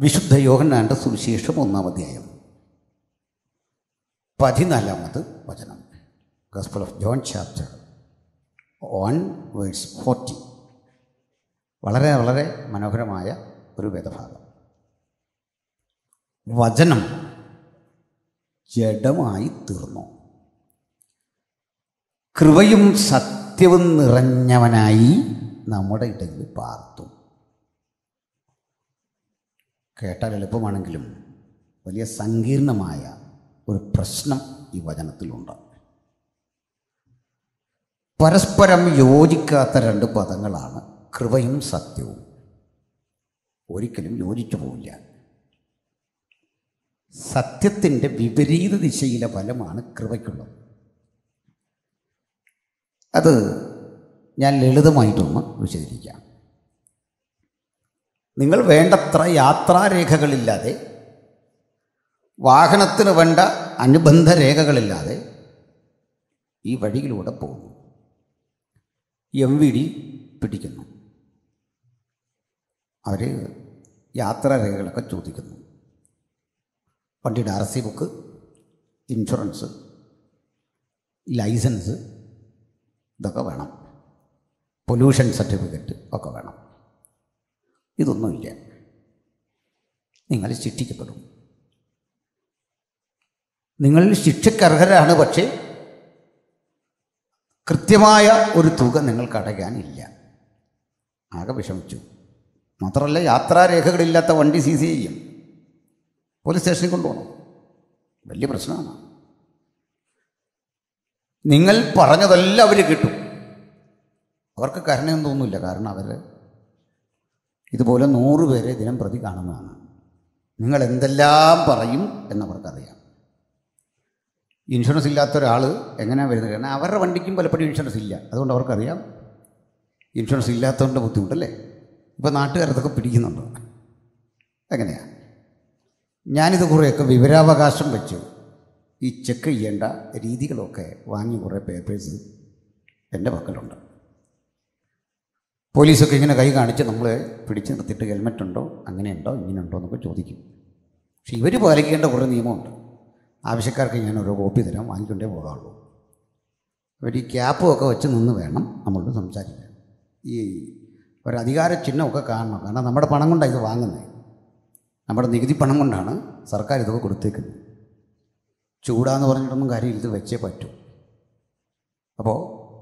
വിശുദ്ധ യോഹന്നാൻ്റെ സുവിശേഷം ഒന്നാം അധ്യായം പതിനാലാമത് വചനം gospel of John chapter one verse forty വളരെ വളരെ മനോഹരമായ ഒരു വേദഭാഗം വചനം ജഡമായി തീർന്നു കൃപയും സത്യവും നിറഞ്ഞവനായി നമ്മുടെ ഇടയിൽ പാർത്തു കേട്ടാൽ എളുപ്പമാണെങ്കിലും വലിയ സങ്കീർണമായ ഒരു പ്രശ്നം ഈ വചനത്തിലുണ്ട് പരസ്പരം യോജിക്കാത്ത രണ്ട് പദങ്ങളാണ് കൃപയും സത്യവും ഒരിക്കലും യോജിച്ചു പോവില്ല സത്യത്തിൻ്റെ വിപരീത ദിശയിലെ ഫലമാണ് കൃപയ്ക്കുള്ളത് അത് ഞാൻ ലളിതമായിട്ടൊന്ന് വിശദീകരിക്കാം നിങ്ങൾ വേണ്ടത്ര യാത്രാരേഖകളില്ലാതെ വാഹനത്തിന് വേണ്ട അനുബന്ധ രേഖകളില്ലാതെ ഈ വഴിയിലൂടെ പോകുന്നു എം വി ഡി പിടിക്കുന്നു അവർ യാത്രാരേഖകളൊക്കെ ചോദിക്കുന്നു വണ്ടിയുടെ R C book insurance licence ഇതൊക്കെ വേണം പൊല്യൂഷൻ സർട്ടിഫിക്കറ്റ് ഒക്കെ വേണം ഇതൊന്നുമില്ല നിങ്ങൾ ശിക്ഷിക്കപ്പെടും നിങ്ങൾ ശിക്ഷയ്ക്കർഹരാണ് പക്ഷേ കൃത്യമായ ഒരു തുക നിങ്ങൾക്ക് അടയ്ക്കാനില്ല ആകെ വിഷമിച്ചു മാത്രമല്ല യാത്രാരേഖകളില്ലാത്ത വണ്ടി സി സി ചെയ്യും പോലീസ് സ്റ്റേഷനിൽ കൊണ്ടുപോകണം വലിയ പ്രശ്നമാണ് നിങ്ങൾ പറഞ്ഞതെല്ലാം അവർ കിട്ടും അവർക്ക് കരുണയും തോന്നില്ല കാരണം അവർ ഇതുപോലെ നൂറ് പേരെ ദിനം പ്രതി കാണുന്നതാണ് നിങ്ങൾ എന്തെല്ലാം പറയും എന്നവർക്കറിയാം ഇൻഷുറൻസ് ഇല്ലാത്ത ഒരാൾ എങ്ങനെയാണ് വരുന്നത് കാരണം അവരുടെ വണ്ടിക്കും പലപ്പോഴും ഇൻഷുറൻസ് ഇല്ല അതുകൊണ്ട് അവർക്കറിയാം ഇൻഷുറൻസ് ഇല്ലാത്തതുകൊണ്ട് ബുദ്ധിമുട്ടല്ലേ ഇപ്പോൾ നാട്ടുകാരതൊക്കെ പിടിക്കുന്നുണ്ടോ എങ്ങനെയാണ് ഞാനിത് കുറേയൊക്കെ വിവരാവകാശം വെച്ച് ഈ ചെക്ക് ചെയ്യേണ്ട രീതികളൊക്കെ വാങ്ങി കുറേ പേപ്പേഴ്സ് എൻ്റെ പക്കലുണ്ട് പോലീസൊക്കെ ഇങ്ങനെ കൈ കാണിച്ച് നമ്മളെ പിടിച്ച് നിർത്തിയിട്ട് ഹെൽമെറ്റ് ഉണ്ടോ അങ്ങനെയുണ്ടോ ഇങ്ങനെയുണ്ടോ എന്നൊക്കെ ചോദിക്കും പക്ഷെ ഇവർ പാലിക്കേണ്ട കുറേ നിയമമുണ്ട് ആവശ്യക്കാർക്ക് ഞാൻ ഓരോ കോപ്പി തരാം വാങ്ങിക്കൊണ്ടേ പോകാറുള്ളൂ അവർ ഈ ക്യാപ്പും ഒക്കെ വെച്ച് നിന്ന് വേണം നമ്മളോട് സംസാരിക്കാൻ ഈ ഒരു അധികാര ചിഹ്നമൊക്കെ കാണണം കാരണം നമ്മുടെ പണം കൊണ്ടാണ് ഇത് വാങ്ങുന്നത് നമ്മുടെ നികുതി പണം കൊണ്ടാണ് സർക്കാർ ഇതൊക്കെ കൊടുത്തേക്കുന്നത് ചൂടാന്ന് പറഞ്ഞിട്ടൊന്നും കാര്യം ഇത് വെച്ചേ പറ്റൂ അപ്പോൾ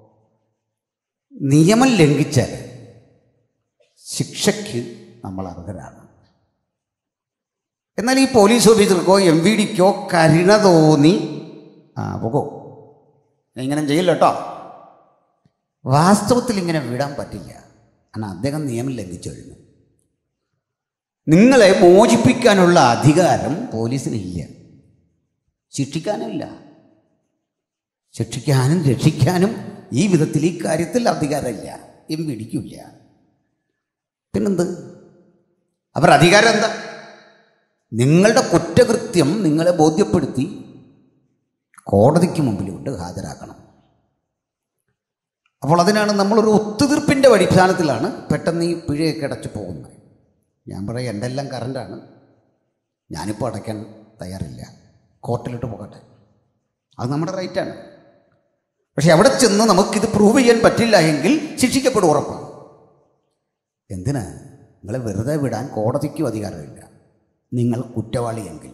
നിയമം ലംഘിച്ചാൽ ശിക്ഷയ്ക്ക് നമ്മൾ അർഹരാണ് എന്നാൽ ഈ പോലീസ് ഓഫീസർക്കോ എം വി ഡിക്കോ കരുണ തോന്നി ആ പോകോ ഇങ്ങനെ ചെയ്യില്ല കേട്ടോ വാസ്തവത്തിൽ ഇങ്ങനെ വിടാൻ പറ്റില്ല കാരണം അദ്ദേഹം നിയമം ലംഘിച്ചു കഴിഞ്ഞു നിങ്ങളെ മോചിപ്പിക്കാനുള്ള അധികാരം പോലീസിനില്ല ശിക്ഷിക്കാനുമില്ല ശിക്ഷിക്കാനും രക്ഷിക്കാനും ഈ വിധത്തിൽ ഈ കാര്യത്തിൽ അധികാരമില്ല എം പിടിക്കില്ല പിന്നെന്ത് അവർ അധികാരം എന്താ നിങ്ങളുടെ കുറ്റകൃത്യം നിങ്ങളെ ബോധ്യപ്പെടുത്തി കോടതിക്ക് മുമ്പിൽ കൊണ്ട് ഹാജരാക്കണം അപ്പോൾ അതിനാണ് നമ്മളൊരു ഒത്തുതീർപ്പിൻ്റെ അടിസ്ഥാനത്തിലാണ് പെട്ടെന്ന് ഈ പിഴയൊക്കെ അടച്ചു പോകുന്നത് ഞാൻ പറയാം എൻ്റെ എല്ലാം കറണ്ടാണ് ഞാനിപ്പോൾ അടയ്ക്കാൻ തയ്യാറില്ല കോർട്ടിലിട്ട് പോകട്ടെ അത് നമ്മുടെ റൈറ്റാണ് പക്ഷെ അവിടെ ചെന്ന് നമുക്കിത് പ്രൂവ് ചെയ്യാൻ പറ്റില്ല എങ്കിൽ ശിക്ഷിക്കപ്പെടും ഉറപ്പാണ് എന്തിനാ നിങ്ങളെ വെറുതെ വിടാൻ കോടതിക്കും അധികാരമില്ല നിങ്ങൾ കുറ്റവാളിയെങ്കിൽ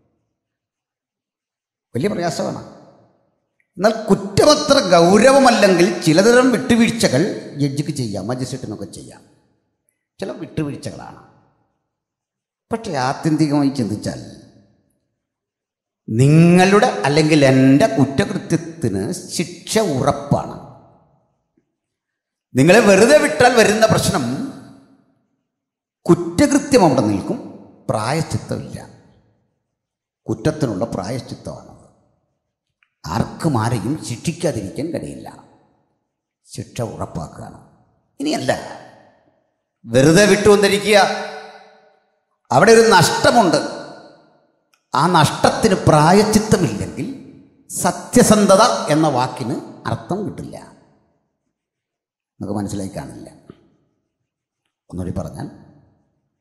വലിയ പ്രയാസമാണ് എന്നാൽ കുറ്റമത്ര ഗൗരവമല്ലെങ്കിൽ ചിലതരം വിട്ടുവീഴ്ചകൾ ജഡ്ജിക്ക് ചെയ്യാം മജിസ്ട്രേറ്റിനൊക്കെ ചെയ്യാം ചില വിട്ടുവീഴ്ചകളാണ് പക്ഷേ ആത്യന്തികമായി ചിന്തിച്ചാൽ നിങ്ങളുടെ അല്ലെങ്കിൽ എൻ്റെ കുറ്റകൃത്യത്തിന് ശിക്ഷ ഉറപ്പാണ് നിങ്ങളെ വെറുതെ വിട്ടാൽ വരുന്ന പ്രശ്നം കുറ്റകൃത്യം അവിടെ നിൽക്കും പ്രായശ്ചിത്തമില്ല കുറ്റത്തിനുള്ള പ്രായശ്ചിത്തമാണത് ആർക്കും ആരെയും ശിക്ഷിക്കാതിരിക്കാൻ കഴിയില്ല ശിക്ഷ ഉറപ്പാക്കുകയാണ് ഇനിയല്ല വെറുതെ വിട്ടുവന്നിരിക്കുക അവിടെ ഒരു നഷ്ടമുണ്ട് ആ നഷ്ടത്തിന് പ്രായച്ചിത്തമില്ലെങ്കിൽ സത്യസന്ധത എന്ന വാക്കിന് അർത്ഥം കിട്ടില്ല നമുക്ക് മനസ്സിലായി കാണില്ല ഒന്നുകൂടി പറഞ്ഞാൽ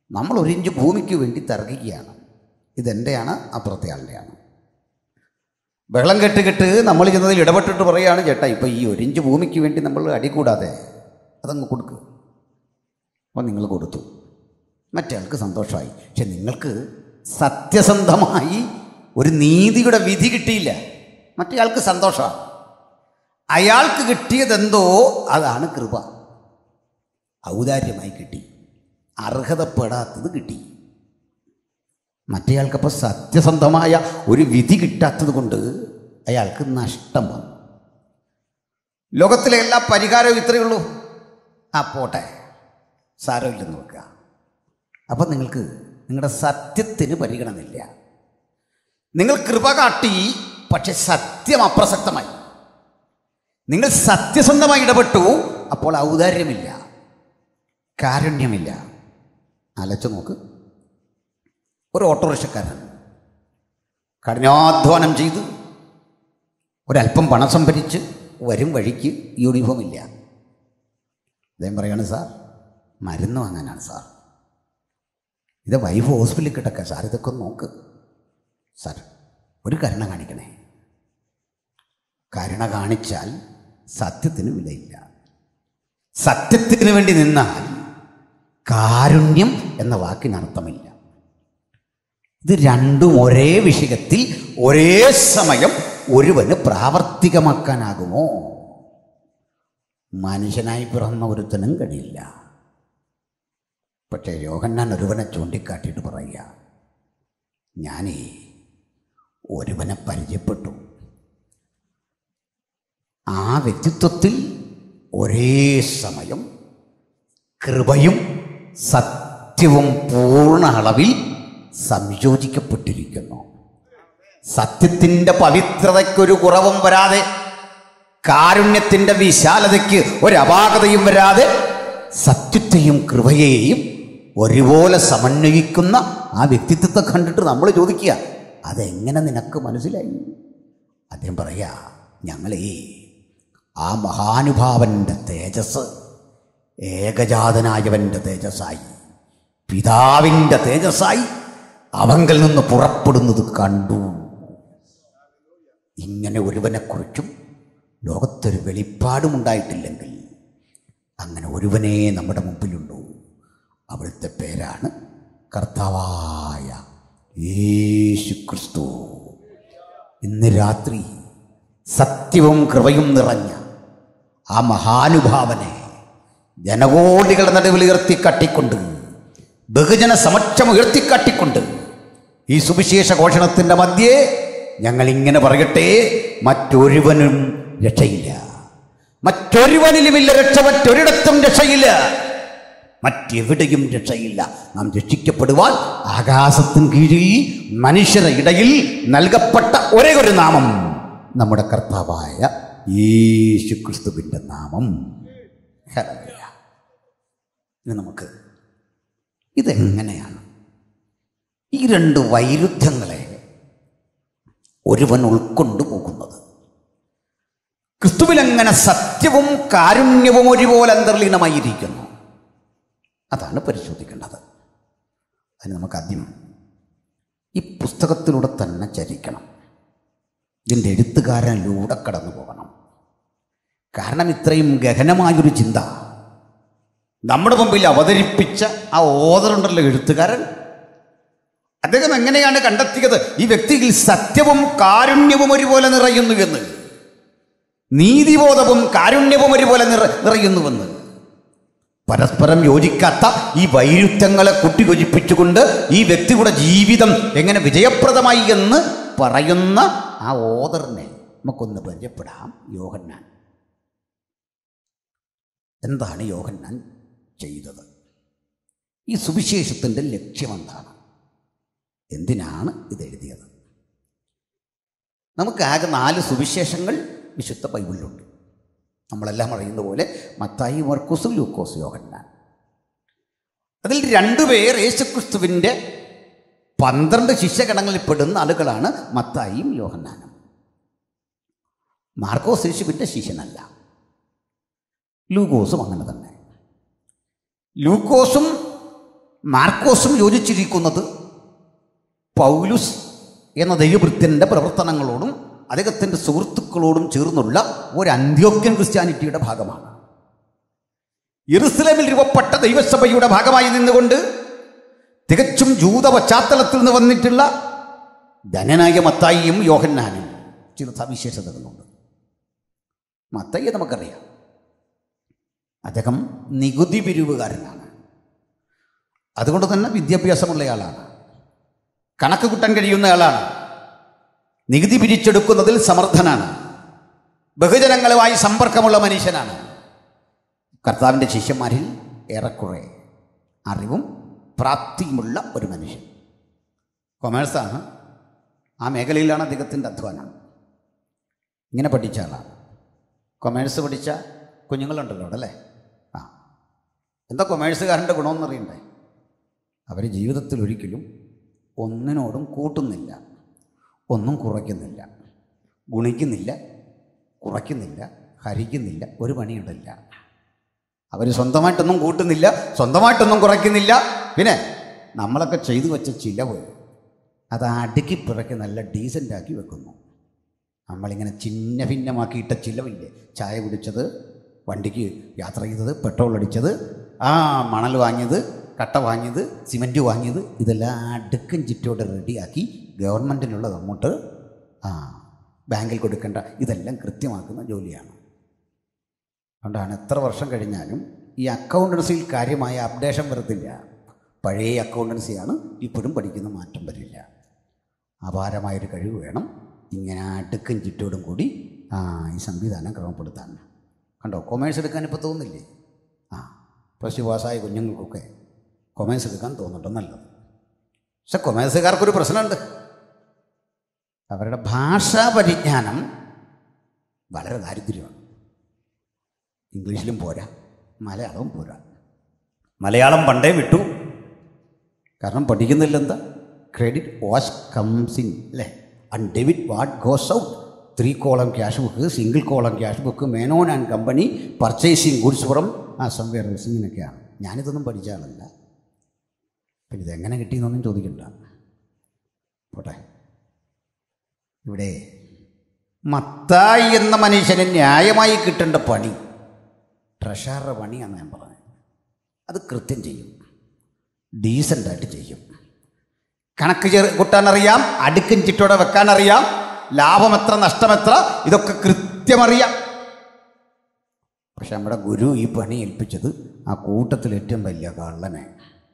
നമ്മൾ ഒരു ഇഞ്ച് ഭൂമിക്ക് വേണ്ടി തർക്കിക്കുകയാണ് ഇതെൻ്റെയാണ് അപ്പുറത്തെ ആളുടെയാണ് ബഹളം കെട്ട് കെട്ട് നമ്മൾ ചെന്നതിൽ ഇടപെട്ടിട്ട് പറയുകയാണ് ചേട്ടാ ഇപ്പോൾ ഈ ഒരു ഇഞ്ച് ഭൂമിക്ക് വേണ്ടി നമ്മൾ അടി കൂടാതെ അതങ്ങ് കൊടുക്കുക അപ്പോൾ നിങ്ങൾ കൊടുത്തു മറ്റേ ആൾക്ക് സന്തോഷമായി പക്ഷെ നിങ്ങൾക്ക് സത്യസന്ധമായി ഒരു നീതിയുടെ വിധി കിട്ടിയില്ല മറ്റേ ആൾക്ക് സന്തോഷമാണ് അയാൾക്ക് കിട്ടിയതെന്തോ അതാണ് കൃപ ഔദാര്യമായി കിട്ടി അർഹതപ്പെടാത്തത് കിട്ടി മറ്റേയാൾക്കപ്പോൾ സത്യസന്ധമായ ഒരു വിധി കിട്ടാത്തത് കൊണ്ട് അയാൾക്ക് നഷ്ടം വന്നു ലോകത്തിലെ എല്ലാ പരിഹാരവും ഇത്രയേ ഉള്ളൂ ആ പോട്ടെ സാരമില്ലെന്ന് വെക്കുക അപ്പം നിങ്ങൾക്ക് നിങ്ങളുടെ സത്യത്തിന് പരിഗണനയില്ല നിങ്ങൾ കൃപ കാട്ടി പക്ഷെ സത്യം അപ്രസക്തമായി നിങ്ങൾ സത്യസന്ധമായി ഇടപെട്ടു അപ്പോൾ ഔദാര്യമില്ല കാരുണ്യമില്ല അലച്ചു നോക്ക് ഒരു ഓട്ടോറിക്ഷക്കാരൻ കഠിനാധ്വാനം ചെയ്ത് ഒരല്പം പണം സംഭരിച്ച് വരും വഴിക്ക് യൂണിഫോം ഇല്ല അദ്ദേഹം പറയാണ് സാർ മരുന്ന് വാങ്ങാനാണ് സാർ ഇത് വൈഫ് ഹോസ്പിറ്റലിൽ കിടക്കുക സാർ ഇതൊക്കെ ഒന്ന് നോക്ക് സാർ ഒരു കരുണ കാണിക്കണേ കരുണ കാണിച്ചാൽ സത്യത്തിന് വിലയില്ല സത്യത്തിന് വേണ്ടി നിന്നാൽ കാരുണ്യം എന്ന വാക്കിന് അർത്ഥമില്ല ഇത് രണ്ടും ഒരേ വിഷയത്തിൽ ഒരേ സമയം ഒരുവന് പ്രാവർത്തികമാക്കാനാകുമോ മനുഷ്യനായി പിറന്ന ഒരുത്തനും കഴിയില്ല പക്ഷേ യോഹന്നാൻ ഒരുവനെ ചൂണ്ടിക്കാട്ടിയിട്ട് പറയുക ഞാനേ ഒരുവനെ പരിചയപ്പെട്ടു ആ വ്യക്തിത്വത്തിൽ ഒരേ സമയം കൃപയും സത്യവും പൂർണ്ണ അളവിൽ സംയോജിക്കപ്പെട്ടിരിക്കുന്നു സത്യത്തിൻ്റെ പവിത്രതയ്ക്കൊരു കുറവും വരാതെ കാരുണ്യത്തിൻ്റെ വിശാലതയ്ക്ക് ഒരു അപാകതയും വരാതെ സത്യത്തെയും കൃപയെയും ഒരുപോലെ സമന്വയിക്കുന്ന ആ വ്യക്തിത്വത്തെ കണ്ടിട്ട് നമ്മൾ ചോദിക്കുക അതെങ്ങനെ നിനക്ക് മനസ്സിലായി അദ്ദേഹം പറയാ ഞങ്ങളേ ആ മഹാനുഭാവൻ്റെ തേജസ് ഏകജാതനായവൻ്റെ തേജസ്സായി പിതാവിൻ്റെ തേജസ്സായി അവങ്കൽ നിന്ന് പുറപ്പെടുന്നത് കണ്ടു ഇങ്ങനെ ഒരുവനെക്കുറിച്ചും ലോകത്തൊരു വെളിപ്പാടും ഉണ്ടായിട്ടില്ലെങ്കിൽ അങ്ങനെ ഒരുവനേ നമ്മുടെ മുമ്പിലുള്ളൂ അവിടുത്തെ പേരാണ് കർത്താവായ യേശു ക്രിസ്തു ഇന്ന് രാത്രി സത്യവും കൃപയും നിറഞ്ഞ ആ മഹാനുഭാവനെ ജനകോടികളുടെ നടുവിൽ ഉയർത്തിക്കാട്ടിക്കൊണ്ട് ബഹുജന സമക്ഷം ഉയർത്തിക്കാട്ടിക്കൊണ്ട് ഈ സുവിശേഷ ഘോഷണത്തിൻ്റെ മധ്യേ ഞങ്ങൾ ഇങ്ങനെ പറയട്ടെ മറ്റൊരുവനും രക്ഷയില്ല മറ്റൊരുവനിലുമില്ല രക്ഷ മറ്റൊരിടത്തും രക്ഷയില്ല മറ്റെവിടെയും രക്ഷയില്ല നാം രക്ഷിക്കപ്പെടുവാൻ ആകാശത്തിന് കീഴിൽ മനുഷ്യരുടെ ഇടയിൽ നൽകപ്പെട്ട ഒരേ ഒരു നാമം നമ്മുടെ കർത്താവായ യേശു ക്രിസ്തുവിൻ്റെ നാമം ഹല്ലേലൂയ. ഇനി നമുക്ക് ഇതെങ്ങനെയാണ് ഈ രണ്ട് വൈരുദ്ധ്യങ്ങളെ ഒരുവൻ ഉൾക്കൊണ്ടു പോകുന്നത് ക്രിസ്തുവിലെങ്ങനെ സത്യവും കാരുണ്യവും ഒരുപോലെ അന്തർലീനമായിരിക്കുന്നു അതാണ് പരിശോധിക്കേണ്ടത് അതിന് നമുക്ക് ആദ്യം ഈ പുസ്തകത്തിലൂടെ തന്നെ ചരിക്കണം ഇതിൻ്റെ എഴുത്തുകാരനിലൂടെ കടന്നു പോകണം കാരണം ഇത്രയും ഗഹനമായൊരു ചിന്ത നമ്മുടെ മുമ്പിൽ അവതരിപ്പിച്ച ആ ഓതറുണ്ടല്ലോ എഴുത്തുകാരൻ അദ്ദേഹം എങ്ങനെയാണ് കണ്ടെത്തിയത് ഈ വ്യക്തിയിൽ സത്യവും കാരുണ്യവും ഒരുപോലെ നിറയുന്നു എന്ന് നീതിബോധവും കാരുണ്യവും ഒരുപോലെ നിറ നിറയുന്നുവെന്ന് പരസ്പരം യോജിക്കാത്ത ഈ വൈരുദ്ധ്യങ്ങളെ കൂട്ടിയോജിപ്പിച്ചുകൊണ്ട് ഈ വ്യക്തിയുടെ ജീവിതം എങ്ങനെ വിജയപ്രദമായി എന്ന് പറയുന്ന ആ ഓദറിനെ നമുക്കൊന്ന് പരിചയപ്പെടാം യോഹന്നാൻ എന്താണ് യോഹന്നാൻ ചെയ്തത് ഈ സുവിശേഷത്തിൻ്റെ ലക്ഷ്യം എന്താണ് എന്തിനാണ് ഇത് എഴുതിയത് നമുക്ക് ആകെ നാല് സുവിശേഷങ്ങൾ വിശുദ്ധ ബൈബിളിലുണ്ട് നമ്മളെല്ലാം അറിയുന്ന പോലെ മത്തായി മർക്കൂസും ലൂക്കോസ് യോഹന്നാൻ അതിൽ രണ്ടുപേർ യേശുക്രിസ്തുവിൻ്റെ പന്ത്രണ്ട് ശിഷ്യഗണങ്ങളിൽ പെടുന്ന ആളുകളാണ് മത്തായിയും യോഹന്നാനും മാർക്കോസ് യേശുവിൻ്റെ ശിഷ്യനല്ല ലൂക്കോസും അങ്ങനെ തന്നെ ലൂക്കോസും മാർക്കോസും യോജിച്ചിരിക്കുന്നത് പൗലുസ് എന്ന ദൈവഭൃത്യൻ്റെ പ്രവർത്തനങ്ങളോടും അദ്ദേഹത്തിൻ്റെ സുഹൃത്തുക്കളോടും ചേർന്നുള്ള ഒരു അന്ത്യോക്യൻ ക്രിസ്ത്യാനിറ്റിയുടെ ഭാഗമാണ് യെറുസലേമിൽ രൂപപ്പെട്ട ദൈവസഭയുടെ ഭാഗമായി നിന്നുകൊണ്ട് തികച്ചും ജൂത പശ്ചാത്തലത്തിൽ നിന്ന് വന്നിട്ടുള്ള ധനനായ മത്തായിയും യോഹന്നാനും ചില സവിശേഷതകളുണ്ട് മത്തായിയെ നമുക്കറിയാം അദ്ദേഹം നികുതി പിരിവുകാരനാണ് അതുകൊണ്ട് തന്നെ വിദ്യാഭ്യാസമുള്ളയാളാണ് കണക്ക് കൂട്ടാൻ കഴിയുന്നയാളാണ് നികുതി പിരിച്ചെടുക്കുന്നതിൽ സമർത്ഥനാണ് ബഹുജനങ്ങളുമായി സമ്പർക്കമുള്ള മനുഷ്യനാണ് കർത്താവിൻ്റെ ശിഷ്യന്മാരിൽ ഏറെക്കുറെ അറിവും പ്രാപ്തിയുമുള്ള ഒരു മനുഷ്യൻ കൊമേഴ്സാണ് ആ മേഖലയിലാണ് അദ്ദേഹത്തിൻ്റെ അധ്വാനം ഇങ്ങനെ പഠിച്ച ആളാണ് കൊമേഴ്സ് പഠിച്ച കുഞ്ഞുങ്ങളുണ്ടല്ലോ അവിടെ അല്ലേ ആ എന്താ കൊമേഴ്സുകാരൻ്റെ ഗുണമെന്ന് അറിയണ്ടേ അവർ ജീവിതത്തിൽ ഒരിക്കലും ഒന്നിനോടും കൂട്ടുന്നില്ല ഒന്നും കുറയ്ക്കുന്നില്ല ഗുണിക്കുന്നില്ല കുറയ്ക്കുന്നില്ല ഹരിക്കുന്നില്ല ഒരു പണിയുണ്ടില്ല അവർ സ്വന്തമായിട്ടൊന്നും കൂട്ടുന്നില്ല സ്വന്തമായിട്ടൊന്നും കുറയ്ക്കുന്നില്ല പിന്നെ നമ്മളൊക്കെ ചെയ്തു വെച്ച ചിലവ് അത് അടുക്കി പിറക്കി നല്ല ഡീസൻ്റാക്കി വെക്കുന്നു നമ്മളിങ്ങനെ ചിന്ന ഭിന്നമാക്കിയിട്ട ചിലവില്ലേ ചായ കുടിച്ചത് വണ്ടിക്ക് യാത്ര ചെയ്തത് പെട്രോൾ അടിച്ചത് ആ മണൽ വാങ്ങിയത് കട്ട വാങ്ങിയത് സിമൻറ്റ് വാങ്ങിയത് ഇതെല്ലാം അടുക്കും ചിറ്റോടെ റെഡിയാക്കി ഗവൺമെൻറ്റിനുള്ളത് അങ്ങോട്ട് ആ ബാങ്കിൽ കൊടുക്കേണ്ട ഇതെല്ലാം കൃത്യമാക്കുന്ന ജോലിയാണ് അതുകൊണ്ടാണ് എത്ര വർഷം കഴിഞ്ഞാലും ഈ അക്കൗണ്ടൻസിയിൽ കാര്യമായ അപ്ഡേഷൻ വരത്തില്ല പഴയ അക്കൗണ്ടൻസിയാണ് ഇപ്പോഴും പഠിക്കുന്ന മാറ്റം വരില്ല അപാരമായൊരു കഴിവ് വേണം ഇങ്ങനെ അടുക്കും ചുറ്റോടും കൂടി ആ ഈ സംവിധാനം ക്രമപ്പെടുത്താൻ കണ്ടോ കൊമേഴ്സ് എടുക്കാൻ ഇപ്പോൾ തോന്നില്ലേ ആ പ്ലസ് ടു പാസ്സായ കുഞ്ഞുങ്ങൾക്കൊക്കെ കൊമേഴ്സ് എടുക്കാൻ തോന്നുന്നുണ്ടോ നല്ലത് പക്ഷെ കൊമേഴ്സുകാർക്കൊരു പ്രശ്നമുണ്ട് അവരുടെ ഭാഷാ പരിജ്ഞാനം വളരെ ദാരിദ്ര്യമാണ് ഇംഗ്ലീഷിലും പോരാ മലയാളവും പോരാ മലയാളം പണ്ടേ വിട്ടു കാരണം പഠിക്കുന്നില്ല എന്താ ക്രെഡിറ്റ് വാച്ച് കംസ് ഇൻ അല്ലേ and debit what goes out three column cash book single column cash book Menon and company purchasing goods from ah somewhere ഇങ്ങനെയൊക്കെയാണ് ഞാനിതൊന്നും പഠിച്ച ആളല്ല പിന്നെ ഇതെങ്ങനെ കിട്ടിയെന്നൊന്നും ചോദിക്കണ്ട പോട്ടെ ഇവിടെ മത്തായി എന്ന മനുഷ്യന് ന്യായമായി കിട്ടേണ്ട പണി ട്രഷറുടെ പണിയാണ് ഞാൻ പറഞ്ഞത് അത് കൃത്യം ചെയ്യും ഡീസൻ്റായിട്ട് ചെയ്യും കണക്ക് ചെറു കൂട്ടാനറിയാം അടുക്കും ചിട്ടോടെ വെക്കാനറിയാം ലാഭം എത്ര നഷ്ടം എത്ര ഇതൊക്കെ കൃത്യമറിയാം പക്ഷെ നമ്മുടെ ഗുരു ഈ പണി ഏൽപ്പിച്ചത് ആ കൂട്ടത്തിൽ ഏറ്റവും വലിയ കള്ളനെ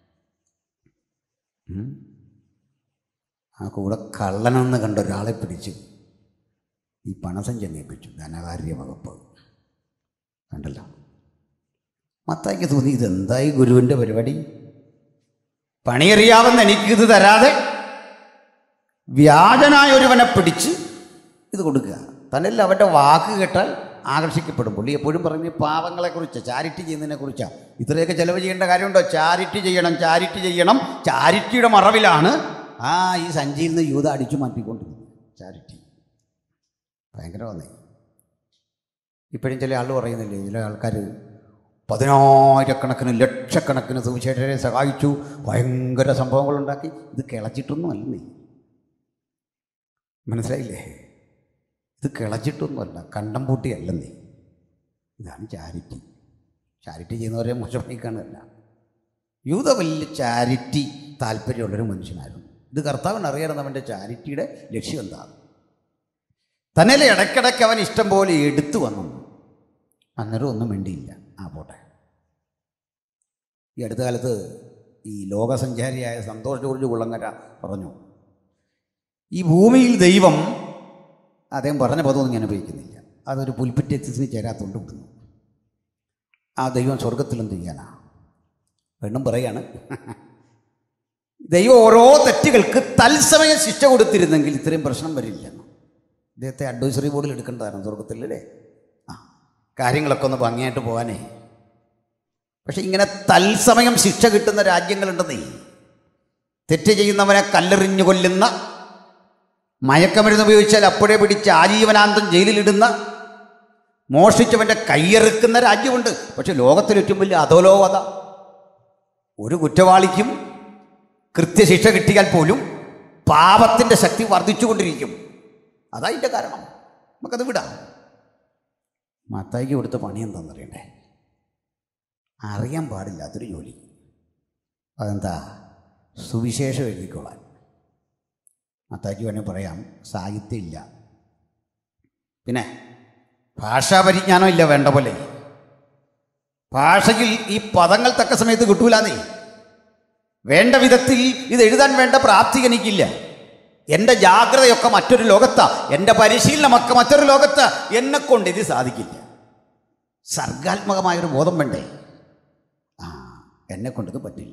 ഉം. ആ കൂടെ കള്ളനെന്ന് കണ്ട ഒരാളെ പിടിച്ച് ഈ പണസഞ്ചി ഏൽപ്പിച്ചു ധനകാര്യ വകുപ്പ് കണ്ടല്ലോ മത്തായിക്ക് തോന്നി ഇതെന്തായി ഗുരുവിൻ്റെ പരിപാടി പണിയറിയാവുന്ന എനിക്കിത് തരാതെ വ്യാജനായ ഒരുവനെ പിടിച്ച് ഇത് കൊടുക്കുക തന്നെല്ലാം അവൻ്റെ വാക്ക് കേട്ടാൽ ആകർഷിക്കപ്പെടും പുള്ളി എപ്പോഴും പറഞ്ഞ് പാവങ്ങളെക്കുറിച്ച് ചാരിറ്റി ചെയ്യുന്നതിനെ കുറിച്ചാണ് ഇത്രയൊക്കെ ചിലവ് ചെയ്യേണ്ട കാര്യമുണ്ടോ ചാരിറ്റി ചെയ്യണം ചാരിറ്റി ചെയ്യണം ചാരിറ്റിയുടെ മറവിലാണ് ആ ഈ സഞ്ചിയിൽ നിന്ന് യൂത അടിച്ചു മാറ്റിക്കൊണ്ടിരുന്നത് ചാരിറ്റി ഭയങ്കര വന്നേ ഇപ്പോഴും ചില ആൾ പറയുന്നില്ലേ ചില ആൾക്കാർ പതിനായിരക്കണക്കിന് ലക്ഷക്കണക്കിന് സുവിശേഷരെ സഹായിച്ചു ഭയങ്കര സംഭവങ്ങളുണ്ടാക്കി ഇത് കിളച്ചിട്ടൊന്നും അല്ലെന്നേ മനസ്സിലായില്ലേ ഇത് കിളച്ചിട്ടൊന്നുമല്ല കണ്ടം പൂട്ടിയല്ലെന്നേ ഇതാണ് ചാരിറ്റി ചാരിറ്റി ചെയ്യുന്നവരെ മോശമായി കാണുകയല്ല യൂത വലിയ ചാരിറ്റി താല്പര്യമുള്ളൊരു മനുഷ്യനായിരുന്നു ഇത് കർത്താവിന് അറിയണം അവൻ്റെ ചാരിറ്റിയുടെ ലക്ഷ്യം എന്താണ് തന്നലെ ഇടയ്ക്കിടയ്ക്ക് അവൻ ഇഷ്ടം പോലെ എടുത്തു വന്നു അന്നേരം ഒന്നും വേണ്ടിയില്ല ആ പോട്ടെ ഈ അടുത്ത കാലത്ത് ഈ ലോകസഞ്ചാരിയായ സന്തോഷ് ജോർജ് കുളങ്ങര പറഞ്ഞു ഈ ഭൂമിയിൽ ദൈവം അദ്ദേഹം പറഞ്ഞ പദമൊന്നും ഞാൻ ഉപയോഗിക്കുന്നില്ല അതൊരു പുൽപ്പിറ്റെക്സിന് ചേരാത്തോണ്ട് വിടുന്നു ആ ദൈവം സ്വർഗത്തിലും ചെയ്യാനാ വീണ്ടും പറയാണ് ദൈവം ഓരോ തെറ്റുകൾക്ക് തത്സമയം ശിക്ഷ കൊടുത്തിരുന്നെങ്കിൽ ഇത്രയും പ്രശ്നം വരില്ലെന്ന് ഇദ്ദേഹത്തെ അഡ്വൈസറി ബോർഡിൽ എടുക്കേണ്ടതാണ് സ്വർഗത്തിലല്ലേ ആ കാര്യങ്ങളൊക്കെ ഒന്ന് ഭംഗിയായിട്ട് പോകാനേ പക്ഷെ ഇങ്ങനെ തത്സമയം ശിക്ഷ കിട്ടുന്ന രാജ്യങ്ങളുണ്ടെന്നേ തെറ്റ് ചെയ്യുന്നവനെ കല്ലെറിഞ്ഞു കൊല്ലുന്ന മയക്കമരുന്ന് ഉപയോഗിച്ചാൽ അപ്പോഴേ പിടിച്ച് ആജീവനാന്തം ജയിലിലിടുന്ന മോഷ്ടിച്ചവൻ്റെ കൈയെറുക്കുന്ന രാജ്യമുണ്ട് പക്ഷെ ലോകത്തിൽ ഏറ്റവും വലിയ അധോലോകത ഒരു കുറ്റവാളിക്കും കൃത്യശിക്ഷ കിട്ടിയാൽ പോലും പാപത്തിൻ്റെ ശക്തി വർദ്ധിച്ചുകൊണ്ടിരിക്കും അതാ ഇതിൻ്റെ കാരണം നമുക്കത് വിടാം മത്തായിക്ക് കൊടുത്ത പണി എന്താണെന്നറിയണ്ടേ അറിയാൻ പാടില്ലാത്തൊരു ജോലി അതെന്താ സുവിശേഷം എഴുതിക്കൊള്ളാൻ മത്തായിക്ക് വേണമെങ്കിൽ പറയാം സാഹിത്യം ഇല്ല പിന്നെ ഭാഷാ പരിജ്ഞാനം ഇല്ല വേണ്ട പോലെ ഭാഷയിൽ ഈ പദങ്ങൾ തക്ക സമയത്ത് കിട്ടൂലാന്നേ വേണ്ട വിധത്തിൽ ഇത് എഴുതാൻ വേണ്ട പ്രാപ്തി എനിക്കില്ല എൻ്റെ ജാഗ്രതയൊക്കെ മറ്റൊരു ലോകത്താ എൻ്റെ പരിശീലനമൊക്കെ മറ്റൊരു ലോകത്ത് എന്നെ കൊണ്ട് ഇത് സാധിക്കില്ല സർഗാത്മകമായൊരു ബോധം വേണ്ടേ ആ എന്നെ കൊണ്ടിത് പറ്റില്ല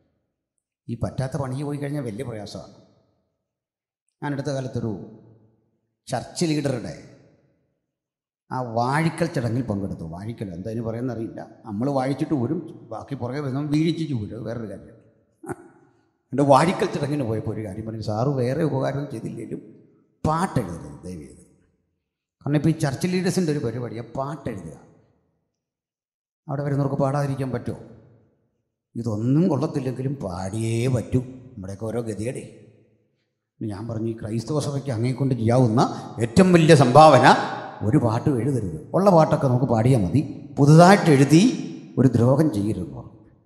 ഈ പറ്റാത്ത പണിക്ക് പോയി കഴിഞ്ഞാൽ വലിയ പ്രയാസമാണ് ഞാൻ അടുത്ത കാലത്തൊരു ചർച്ച് ലീഡറുടെ ആ വാഴിക്കൽ ചടങ്ങിൽ പങ്കെടുത്തു വാഴിക്കൽ എന്താ അതിന് പറയുന്നറിയില്ല നമ്മൾ വാഴിച്ചിട്ട് വരും ബാക്കി പുറകെ വരുന്ന വീഴിച്ചിട്ട് വരും വേറൊരു കാര്യം എൻ്റെ വാഴിക്കൽ ചടങ്ങിന് പോയപ്പോൾ ഒരു കാര്യം പറഞ്ഞു സാറ് വേറെ ഉപകാരം ചെയ്തില്ലെങ്കിലും പാട്ടെഴുതരുത് ദയവ് ചെയ്ത് കാരണം ഇപ്പോൾ ഈ ചർച്ച് ലീഡേഴ്സിൻ്റെ ഒരു പരിപാടിയാണ് പാട്ടെഴുതുക അവിടെ വരുന്നവർക്ക് പാടാതിരിക്കാൻ പറ്റുമോ ഇതൊന്നും കൊള്ളത്തില്ലെങ്കിലും പാടിയേ പറ്റൂ നമ്മുടെയൊക്കെ ഓരോ ഗതികേടേ ഞാൻ പറഞ്ഞു ഈ ക്രൈസ്തവ സഭയ്ക്ക് അങ്ങേ കൊണ്ട് ചെയ്യാവുന്ന ഏറ്റവും വലിയ സംഭാവന ഒരു പാട്ടും എഴുതരുത് ഉള്ള പാട്ടൊക്കെ നമുക്ക് പാടിയാൽ മതി പുതുതായിട്ട് എഴുതി ഒരു ദ്രോഹം ചെയ്യരുത് എന്ന് പറഞ്ഞു.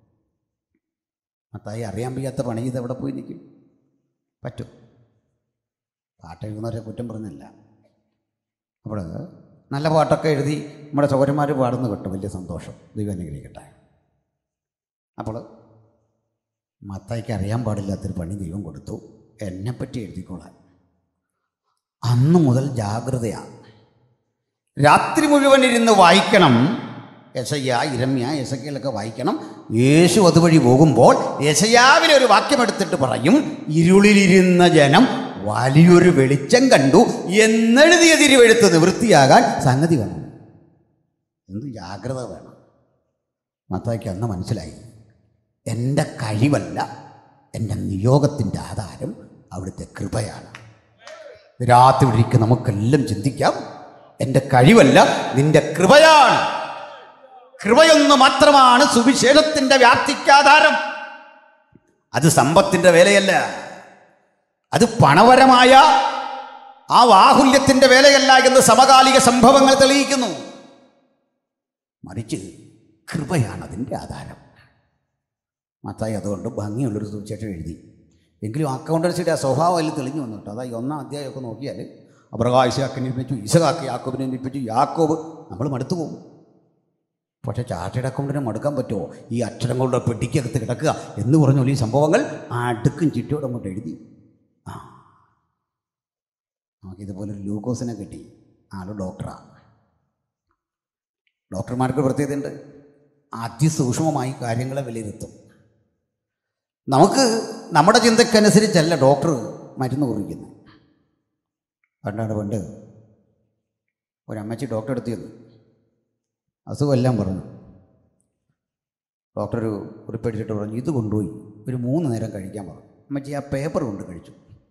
മത്തായി അറിയാൻ വയ്യാത്ത പണി ഇത് എവിടെ പോയി നിൽക്കും പറ്റും പാട്ട് എഴുതുന്നവരെ കുറ്റം പറഞ്ഞല്ല അപ്പോൾ നല്ല പാട്ടൊക്കെ എഴുതി നമ്മുടെ സൗകര്യന്മാർ പാടുന്ന കേട്ടോ വലിയ സന്തോഷം ദൈവം അനുഗ്രഹിക്കട്ടെ അപ്പോൾ മത്തായിക്ക് അറിയാൻ പാടില്ലാത്തൊരു പണി ദൈവം കൊടുത്തു എന്നെപ്പറ്റി എഴുതിക്കോളാൻ അന്ന് മുതൽ ജാഗ്രതയാണ് രാത്രി മുഴുവൻ ഇരുന്ന് വായിക്കണം യശയ്യ ഇരമ്യ യശയ്ക്കലൊക്കെ വായിക്കണം യേശു അതുവഴി പോകുമ്പോൾ യശയാവിലെ ഒരു വാക്യം എടുത്തിട്ട് പറയും ഇരുളിലിരുന്ന ജനം വലിയൊരു വെളിച്ചം കണ്ടു എന്നെഴുതിയ തിരുവെഴുത്ത് നിവൃത്തിയാകാൻ സംഗതി വേണം എന്ത് ജാഗ്രത വേണം മത്തായിക്ക് അന്ന് മനസ്സിലായി എൻ്റെ കഴിവല്ല എൻ്റെ നിയോഗത്തിൻ്റെ ആധാരം അവിടുത്തെ കൃപയാണ് രാത്രി ഒരിക്കൽ നമുക്കെല്ലാം ചിന്തിക്കാം എൻ്റെ കഴിവല്ല നിന്റെ കൃപയാണ് കൃപയൊന്ന് മാത്രമാണ് സുവിശേഷത്തിൻ്റെ വ്യാപ്തിക്ക് ആധാരം അത് സമ്പത്തിൻ്റെ വേലയല്ല അത് പണപരമായ ആ ബാഹുല്യത്തിൻ്റെ വേലയല്ല എന്ന് സമകാലിക സംഭവങ്ങൾ തെളിയിക്കുന്നു മറിച്ച് കൃപയാണ് അതിൻ്റെ ആധാരം മത്തായി അതുകൊണ്ട് ഭംഗിയുള്ളൊരു സുവിശേഷം എഴുതി എങ്കിലും അക്കൗണ്ടൻസിയുടെ ആ സ്വഭാവം അതിൽ തെളിഞ്ഞു വന്നു കേട്ടോ അതായത് ഒന്നാം അധ്യായമൊക്കെ നോക്കിയാൽ അബ്രഹാം ഇസഹാക്കിനെ ഏൽപ്പിച്ചു ഇസഹാക്ക് യാക്കോബിനെ ഏൽപ്പിച്ചു യാക്കോബ് നമ്മൾ മടുത്തു പോകും പക്ഷേ ചാർട്ടേഡ് അക്കൗണ്ടിനെ മടുക്കാൻ പറ്റുമോ ഈ അക്ഷരങ്ങളുടെ പെട്ടിക്കകത്ത് കിടക്കുക എന്ന് പറഞ്ഞ ഈ സംഭവങ്ങൾ അടുക്കും ചുറ്റോടെ അങ്ങോട്ട് എഴുതി ആ നമുക്കിതുപോലെ ഒരു ലൂക്കോസിനെ കിട്ടി ആള് ഡോക്ടറാണ് ഡോക്ടർമാർക്ക് പ്രത്യേകതയുണ്ട് അതിസൂക്ഷ്മമായി കാര്യങ്ങളെ വിലയിരുത്തും നമുക്ക് നമ്മുടെ ചിന്തക്കനുസരിച്ചല്ല ഡോക്ടർ മരുന്ന് കുറിക്കുന്നത് പണ്ടാണ് പണ്ട് ഒരമ്മച്ചി ഡോക്ടറെ അടുത്ത് ചെന്നു അസുഖമെല്ലാം പറഞ്ഞു ഡോക്ടർ ഒരു കുറിപ്പടിച്ചിട്ട് പറഞ്ഞു ഇത് കൊണ്ടുപോയി ഒരു മൂന്ന് നേരം കഴിക്കാൻ പറഞ്ഞു അമ്മച്ചി ആ പേപ്പർ കൊണ്ട് കഴിച്ചു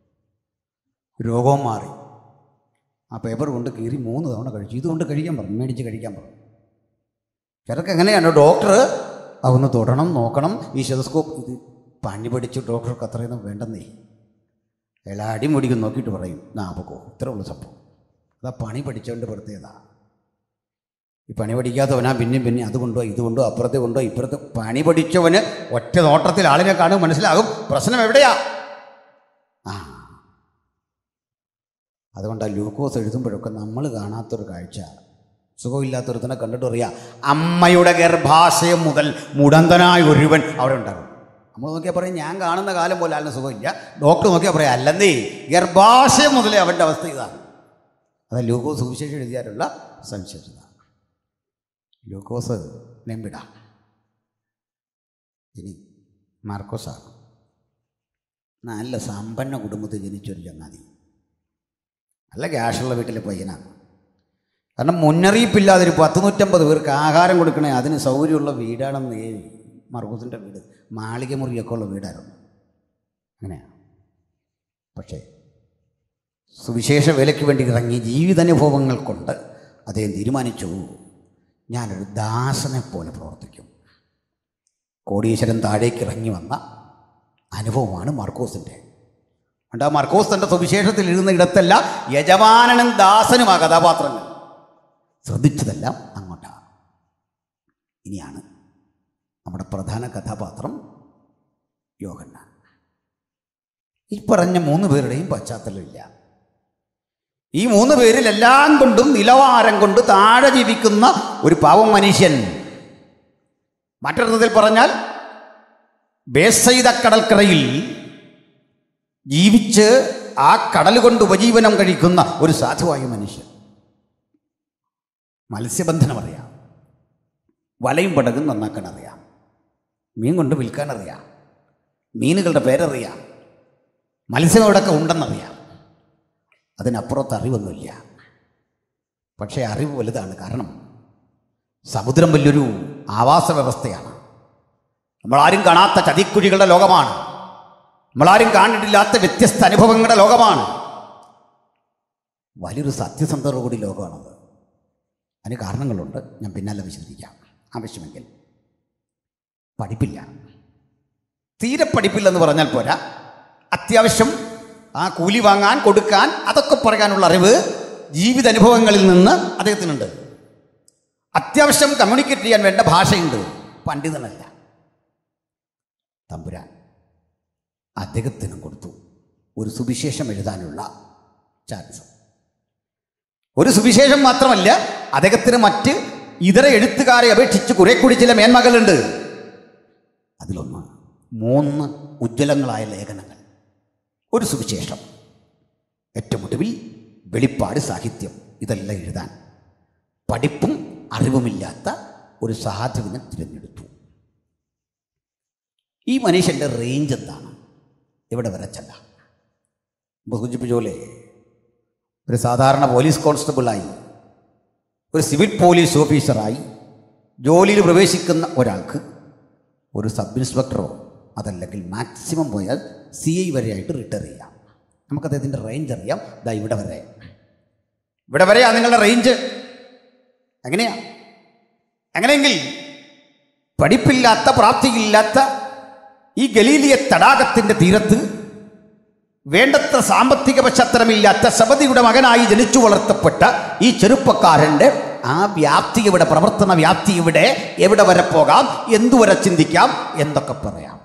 രോഗവും മാറി ആ പേപ്പർ കൊണ്ട് കീറി മൂന്ന് തവണ കഴിച്ചു ഇതുകൊണ്ട് കഴിക്കാൻ പറഞ്ഞു മേടിച്ച് കഴിക്കാൻ പറഞ്ഞു ചിലർക്ക് എങ്ങനെയാണ് ഡോക്ടർ അതൊന്ന് തൊടണം നോക്കണം ഈ ഷെതസ്കോപ്പ് ഇത് പണി പഠിച്ച് ഡോക്ടർക്ക് അത്രയൊന്നും വേണ്ടെന്നേ അയാൾ അടിമുടിക്കും നോക്കിയിട്ട് പറയും നാ പൊക്കോ ഇത്രേ ഉള്ളൂ സംഭവം അതാ പണി പഠിച്ചവൻ്റെ പ്രത്യേകത ഈ പണി പഠിക്കാത്തവനാ പിന്നെയും പിന്നെ അത് കൊണ്ടോ ഇത് കൊണ്ടോ അപ്പുറത്തെ കൊണ്ടോ ഇപ്പുറത്തെ പണി പഠിച്ചവന് ഒറ്റ നോട്ടത്തിൽ ആളിനെ കാണും മനസ്സിലാകും പ്രശ്നം എവിടെയാ ആ അതുകൊണ്ടാണ് ലൂക്കോസ് എഴുതുമ്പോഴൊക്കെ നമ്മൾ കാണാത്തൊരു കാഴ്ച സുഖമില്ലാത്തൊരുത്തനെ കണ്ടിട്ട് അറിയാം അമ്മയുടെ ഗർഭാശയം മുതൽ മുടന്തനായ ഒരുവൻ അവിടെ ഉണ്ടാകും നമ്മൾ നോക്കിയാൽ പറയും ഞാൻ കാണുന്ന കാലം പോലെ ആളിന് സുഖമില്ല ഡോക്ടർ നോക്കിയാൽ പറയാം അല്ലെന്നേ ഗർഭാശയം മുതലേ അവൻ്റെ അവസ്ഥ ഇതാണ് അത് ലൂക്കോസ് സുവിശേഷം എഴുതിയാലുള്ള സവിശേഷത ലൂക്കോസ് നെമ്പിട ഇനി മാർക്കോസാണ് നല്ല സമ്പന്ന കുടുംബത്തിൽ ജനിച്ചൊരു ചങ്ങാതി നല്ല ക്യാഷുള്ള വീട്ടിലെ പയ്യനാണ് കാരണം മുന്നറിയിപ്പില്ലാതെ ഒരു പത്ത് നൂറ്റമ്പത് പേർക്ക് ആഹാരം കൊടുക്കണേ അതിന് സൗകര്യമുള്ള വീടാണെന്ന് ഈ മർക്കൂസിൻ്റെ വീട് മാളിക മുറിയൊക്കെ ഉള്ള വീടായിരുന്നു അങ്ങനെയാണ് പക്ഷേ സുവിശേഷ വേലയ്ക്ക് വേണ്ടി ഇറങ്ങി ജീവിതാനുഭവങ്ങൾ കൊണ്ട് അദ്ദേഹം തീരുമാനിച്ചു ഞാനൊരു ദാസനെ പോലെ പ്രവർത്തിക്കും കോടീശ്വരൻ താഴേക്ക് ഇറങ്ങി വന്ന അനുഭവമാണ് മാർക്കോസിൻ്റെ അതുകൊണ്ട് ആ മാർക്കോസ് തൻ്റെ സുവിശേഷത്തിൽ എഴുതുന്ന ഇടത്തല്ല യജമാനനും ദാസനും ആ കഥാപാത്രങ്ങൾ ശ്രദ്ധിച്ചതെല്ലാം അങ്ങോട്ടാണ് ഇനിയാണ് നമ്മുടെ പ്രധാന കഥാപാത്രം യോഹന്നാൻ ഈ പറഞ്ഞ മൂന്ന് പേരുടെയും പശ്ചാത്തലമില്ല ഈ മൂന്ന് പേരിൽ എല്ലാം കൊണ്ടും നിലവാരം കൊണ്ട് താഴെ ജീവിക്കുന്ന ഒരു പാവം മനുഷ്യൻ മറ്റൊരർത്ഥത്തിൽ പറഞ്ഞാൽ ബേസൈത കടൽക്കരയിൽ ജീവിച്ച് ആ കടൽ കൊണ്ട് ഉപജീവനം കഴിക്കുന്ന ഒരു സാധുവായ മനുഷ്യൻ മത്സ്യബന്ധനം അറിയാം വലയും പടകും നന്നാക്കാൻ അറിയാം മീൻ കൊണ്ട് വിൽക്കാൻ അറിയാം മീനുകളുടെ പേരറിയാം മത്സ്യം എവിടെയൊക്കെ ഉണ്ടെന്നറിയാം അതിനപ്പുറത്ത് അറിവൊന്നുമില്ല പക്ഷേ അറിവ് വലുതാണ് കാരണം സമുദ്രം വലിയൊരു ആവാസ വ്യവസ്ഥയാണ് നമ്മളാരും കാണാത്ത ചതിക്കുഴികളുടെ ലോകമാണ് നമ്മളാരും കാണിട്ടില്ലാത്ത വ്യത്യസ്ത അനുഭവങ്ങളുടെ ലോകമാണ് വലിയൊരു സത്യസന്ധത കൂടി ലോകമാണത് അതിന് കാരണങ്ങളുണ്ട് ഞാൻ പിന്നാലെ വിശദീകരിക്കാം ആവശ്യമെങ്കിൽ പഠിപ്പില്ല തീരെ പഠിപ്പില്ലെന്ന് പറഞ്ഞാൽ പോരാ അത്യാവശ്യം ആ കൂലി വാങ്ങാൻ കൊടുക്കാൻ അതൊക്കെ പറയാനുള്ള അറിവ് ജീവിതാനുഭവങ്ങളിൽ നിന്ന് അദ്ദേഹത്തിനുണ്ട് അത്യാവശ്യം കമ്മ്യൂണിക്കേറ്റ് ചെയ്യാൻ വേണ്ട ഭാഷയുണ്ട് പണ്ഡിതനല്ല തമ്പുരാൻ അദ്ദേഹത്തിനും കൊടുത്തു ഒരു സുവിശേഷം എഴുതാനുള്ള ചാൻസ് ഒരു സുവിശേഷം മാത്രമല്ല അദ്ദേഹത്തിന് മറ്റ് ഇതര എഴുത്തുകാരെ അപേക്ഷിച്ച് കുറെ കൂടി ചില മേന്മകളുണ്ട് അതിലൊന്ന് മൂന്ന് ഉജ്ജ്വലങ്ങളായ ലേഖനങ്ങൾ ഒരു സുവിശേഷം ഏറ്റവും ഒടുവിൽ വെളിപ്പാട് സാഹിത്യം ഇതെല്ലാം എഴുതാൻ പഠിപ്പും അറിവുമില്ലാത്ത ഒരു സാധുവിനെ തിരഞ്ഞെടുത്തു ഈ മനുഷ്യൻ്റെ റേഞ്ച് എന്താണ് എവിടെ വരെ ചെല്ലാം മുമ്പ് സൂചിപ്പിച്ച പോലെ ഒരു സാധാരണ പോലീസ് കോൺസ്റ്റബിളായി ഒരു സിവിൽ പോലീസ് ഓഫീസറായി ജോലിയിൽ പ്രവേശിക്കുന്ന ഒരാൾക്ക് ഒരു സബ് ഇൻസ്പെക്ടറോ അതല്ലെങ്കിൽ മാക്സിമം പോയാൽ സി ഐ വരെയായിട്ട് റിട്ടയർ ചെയ്യാം നമുക്ക് അദ്ദേഹത്തിൻ്റെ റേഞ്ച് അറിയാം ദാ ഇവിടെ വരെ ഇവിടെ വരെയാ നിങ്ങളുടെ റേഞ്ച് എങ്ങനെയാ എങ്ങനെയെങ്കിൽ പഠിപ്പില്ലാത്ത പ്രാപ്തിയില്ലാത്ത ഈ ഗലീലിയ തടാകത്തിൻ്റെ തീരത്ത് വേണ്ടത്ര സാമ്പത്തിക പശ്ചാത്തലമില്ലാത്ത സബതിയുടെ മകനായി ജനിച്ചു വളർത്തപ്പെട്ട ഈ ചെറുപ്പക്കാരൻ്റെ ആ വ്യാപ്തി ഇവിടെ പ്രവർത്തന വ്യാപ്തി ഇവിടെ എവിടെ വരെ പോകാം എന്തുവരെ ചിന്തിക്കാം എന്തൊക്കെ പറയാം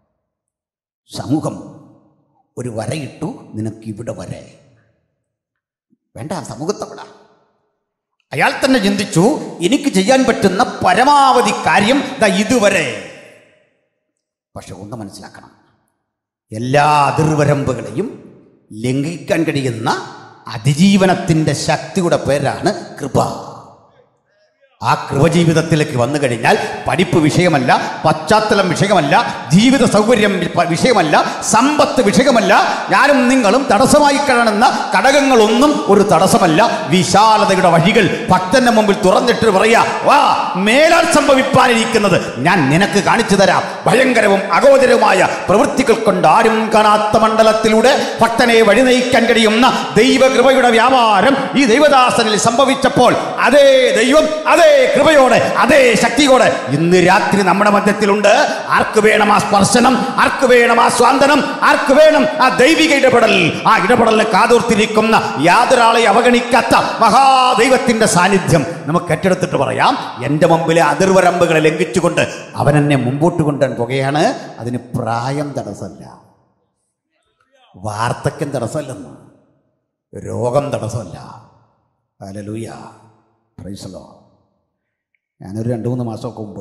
സമൂഹം ഒരു വരയിട്ടു നിനക്ക് ഇവിടെ വരെ വേണ്ട സമൂഹത്തവിടെ അയാൾ തന്നെ ചിന്തിച്ചു എനിക്ക് ചെയ്യാൻ പറ്റുന്ന പരമാവധി കാര്യം ദാ ഇതുവരെ പക്ഷെ ഒന്ന് മനസ്സിലാക്കണം എല്ലാ അതിർവരമ്പുകളെയും ലംഘിക്കാൻ കഴിയുന്ന അതിജീവനത്തിൻ്റെ ശക്തിയുടെ പേരാണ് കൃപ ആ കൃപജീവിതത്തിലേക്ക് വന്നു കഴിഞ്ഞാൽ പഠിപ്പ് വിഷയമല്ല പശ്ചാത്തലം വിഷയമല്ല ജീവിത സൗകര്യം വി- വിഷയമല്ല സമ്പത്ത് വിഷയമല്ല ഞാനും നിങ്ങളും തടസ്സമായി കാണുന്ന ഘടകങ്ങളൊന്നും ഒരു തടസ്സമല്ല വിശാലതയുടെ വഴികൾ ഭക്തന്റെ മുമ്പിൽ തുറന്നിട്ട് പറയാ വാ മേലാൽ സംഭവിപ്പാനിരിക്കുന്നത് ഞാൻ നിനക്ക് കാണിച്ചു തരാം ഭയങ്കരവും അഗോചരവുമായ പ്രവൃത്തികൾ കൊണ്ട് ആരും കാണാത്ത മണ്ഡലത്തിലൂടെ ഭക്തനെ വഴി നയിക്കാൻ കഴിയുന്ന ദൈവകൃപയുടെ വ്യാപാരം ഈ ദൈവദാസനിൽ സംഭവിച്ചപ്പോൾ അതേ ദൈവം അതേ കൃപയോടെ അതേ ശക്തിയോടെ ഇന്ന് രാത്രി നമ്മുടെ മധ്യത്തിലുണ്ട് ആർക്ക് വേണം ആ സ്പർശനം ആർക്ക് വേണം ആ സ്വാന്തനം ആർക്ക് വേണം ആ ദൈവിക ഇടപെടൽ ആ ഇടപെടലിന് കാതോർത്തിരിക്കുന്ന യാതൊരാളെ അവഗണിക്കാത്ത മഹാദൈവത്തിന്റെ സാന്നിധ്യം നമുക്ക് ഏറ്റെടുത്തിട്ട് പറയാം എൻ്റെ മുമ്പിലെ അതിർവരമ്പുകളെ ലംഘിച്ചുകൊണ്ട് അവൻ എന്നെ മുമ്പോട്ട് കൊണ്ടുവരാൻ പോകുകയാണ് അതിന് പ്രായം തടസ്സമല്ല വാർദ്ധക്യം തടസ്സമല്ലെന്ന് രോഗം തടസ്സമല്ല അലലൂയ പ്രൈസലോ ഞാനൊരു രണ്ട് മൂന്ന് മാസമൊക്കെ മുമ്പ്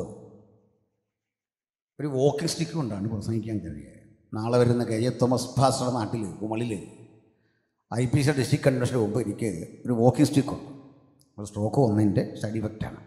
ഒരു വോക്കിംഗ് സ്റ്റിക്ക് കൊണ്ടാണ് പ്രസംഗിക്കാൻ കഴിയുക നാളെ വരുന്ന കെ എ തോമസ് ഭാസ്റ്റർ നാട്ടിൽ കുമളിൽ ഐ പി സി ഡിസ്ട്രിക്ട് കൺവെൻഷന് മുമ്പ് എനിക്ക് ഒരു വോക്കിംഗ് സ്റ്റിക്കുണ്ട് ഒരു സ്ട്രോക്ക് വന്നതിൻ്റെ സൈഡ് ഇഫക്റ്റാണ്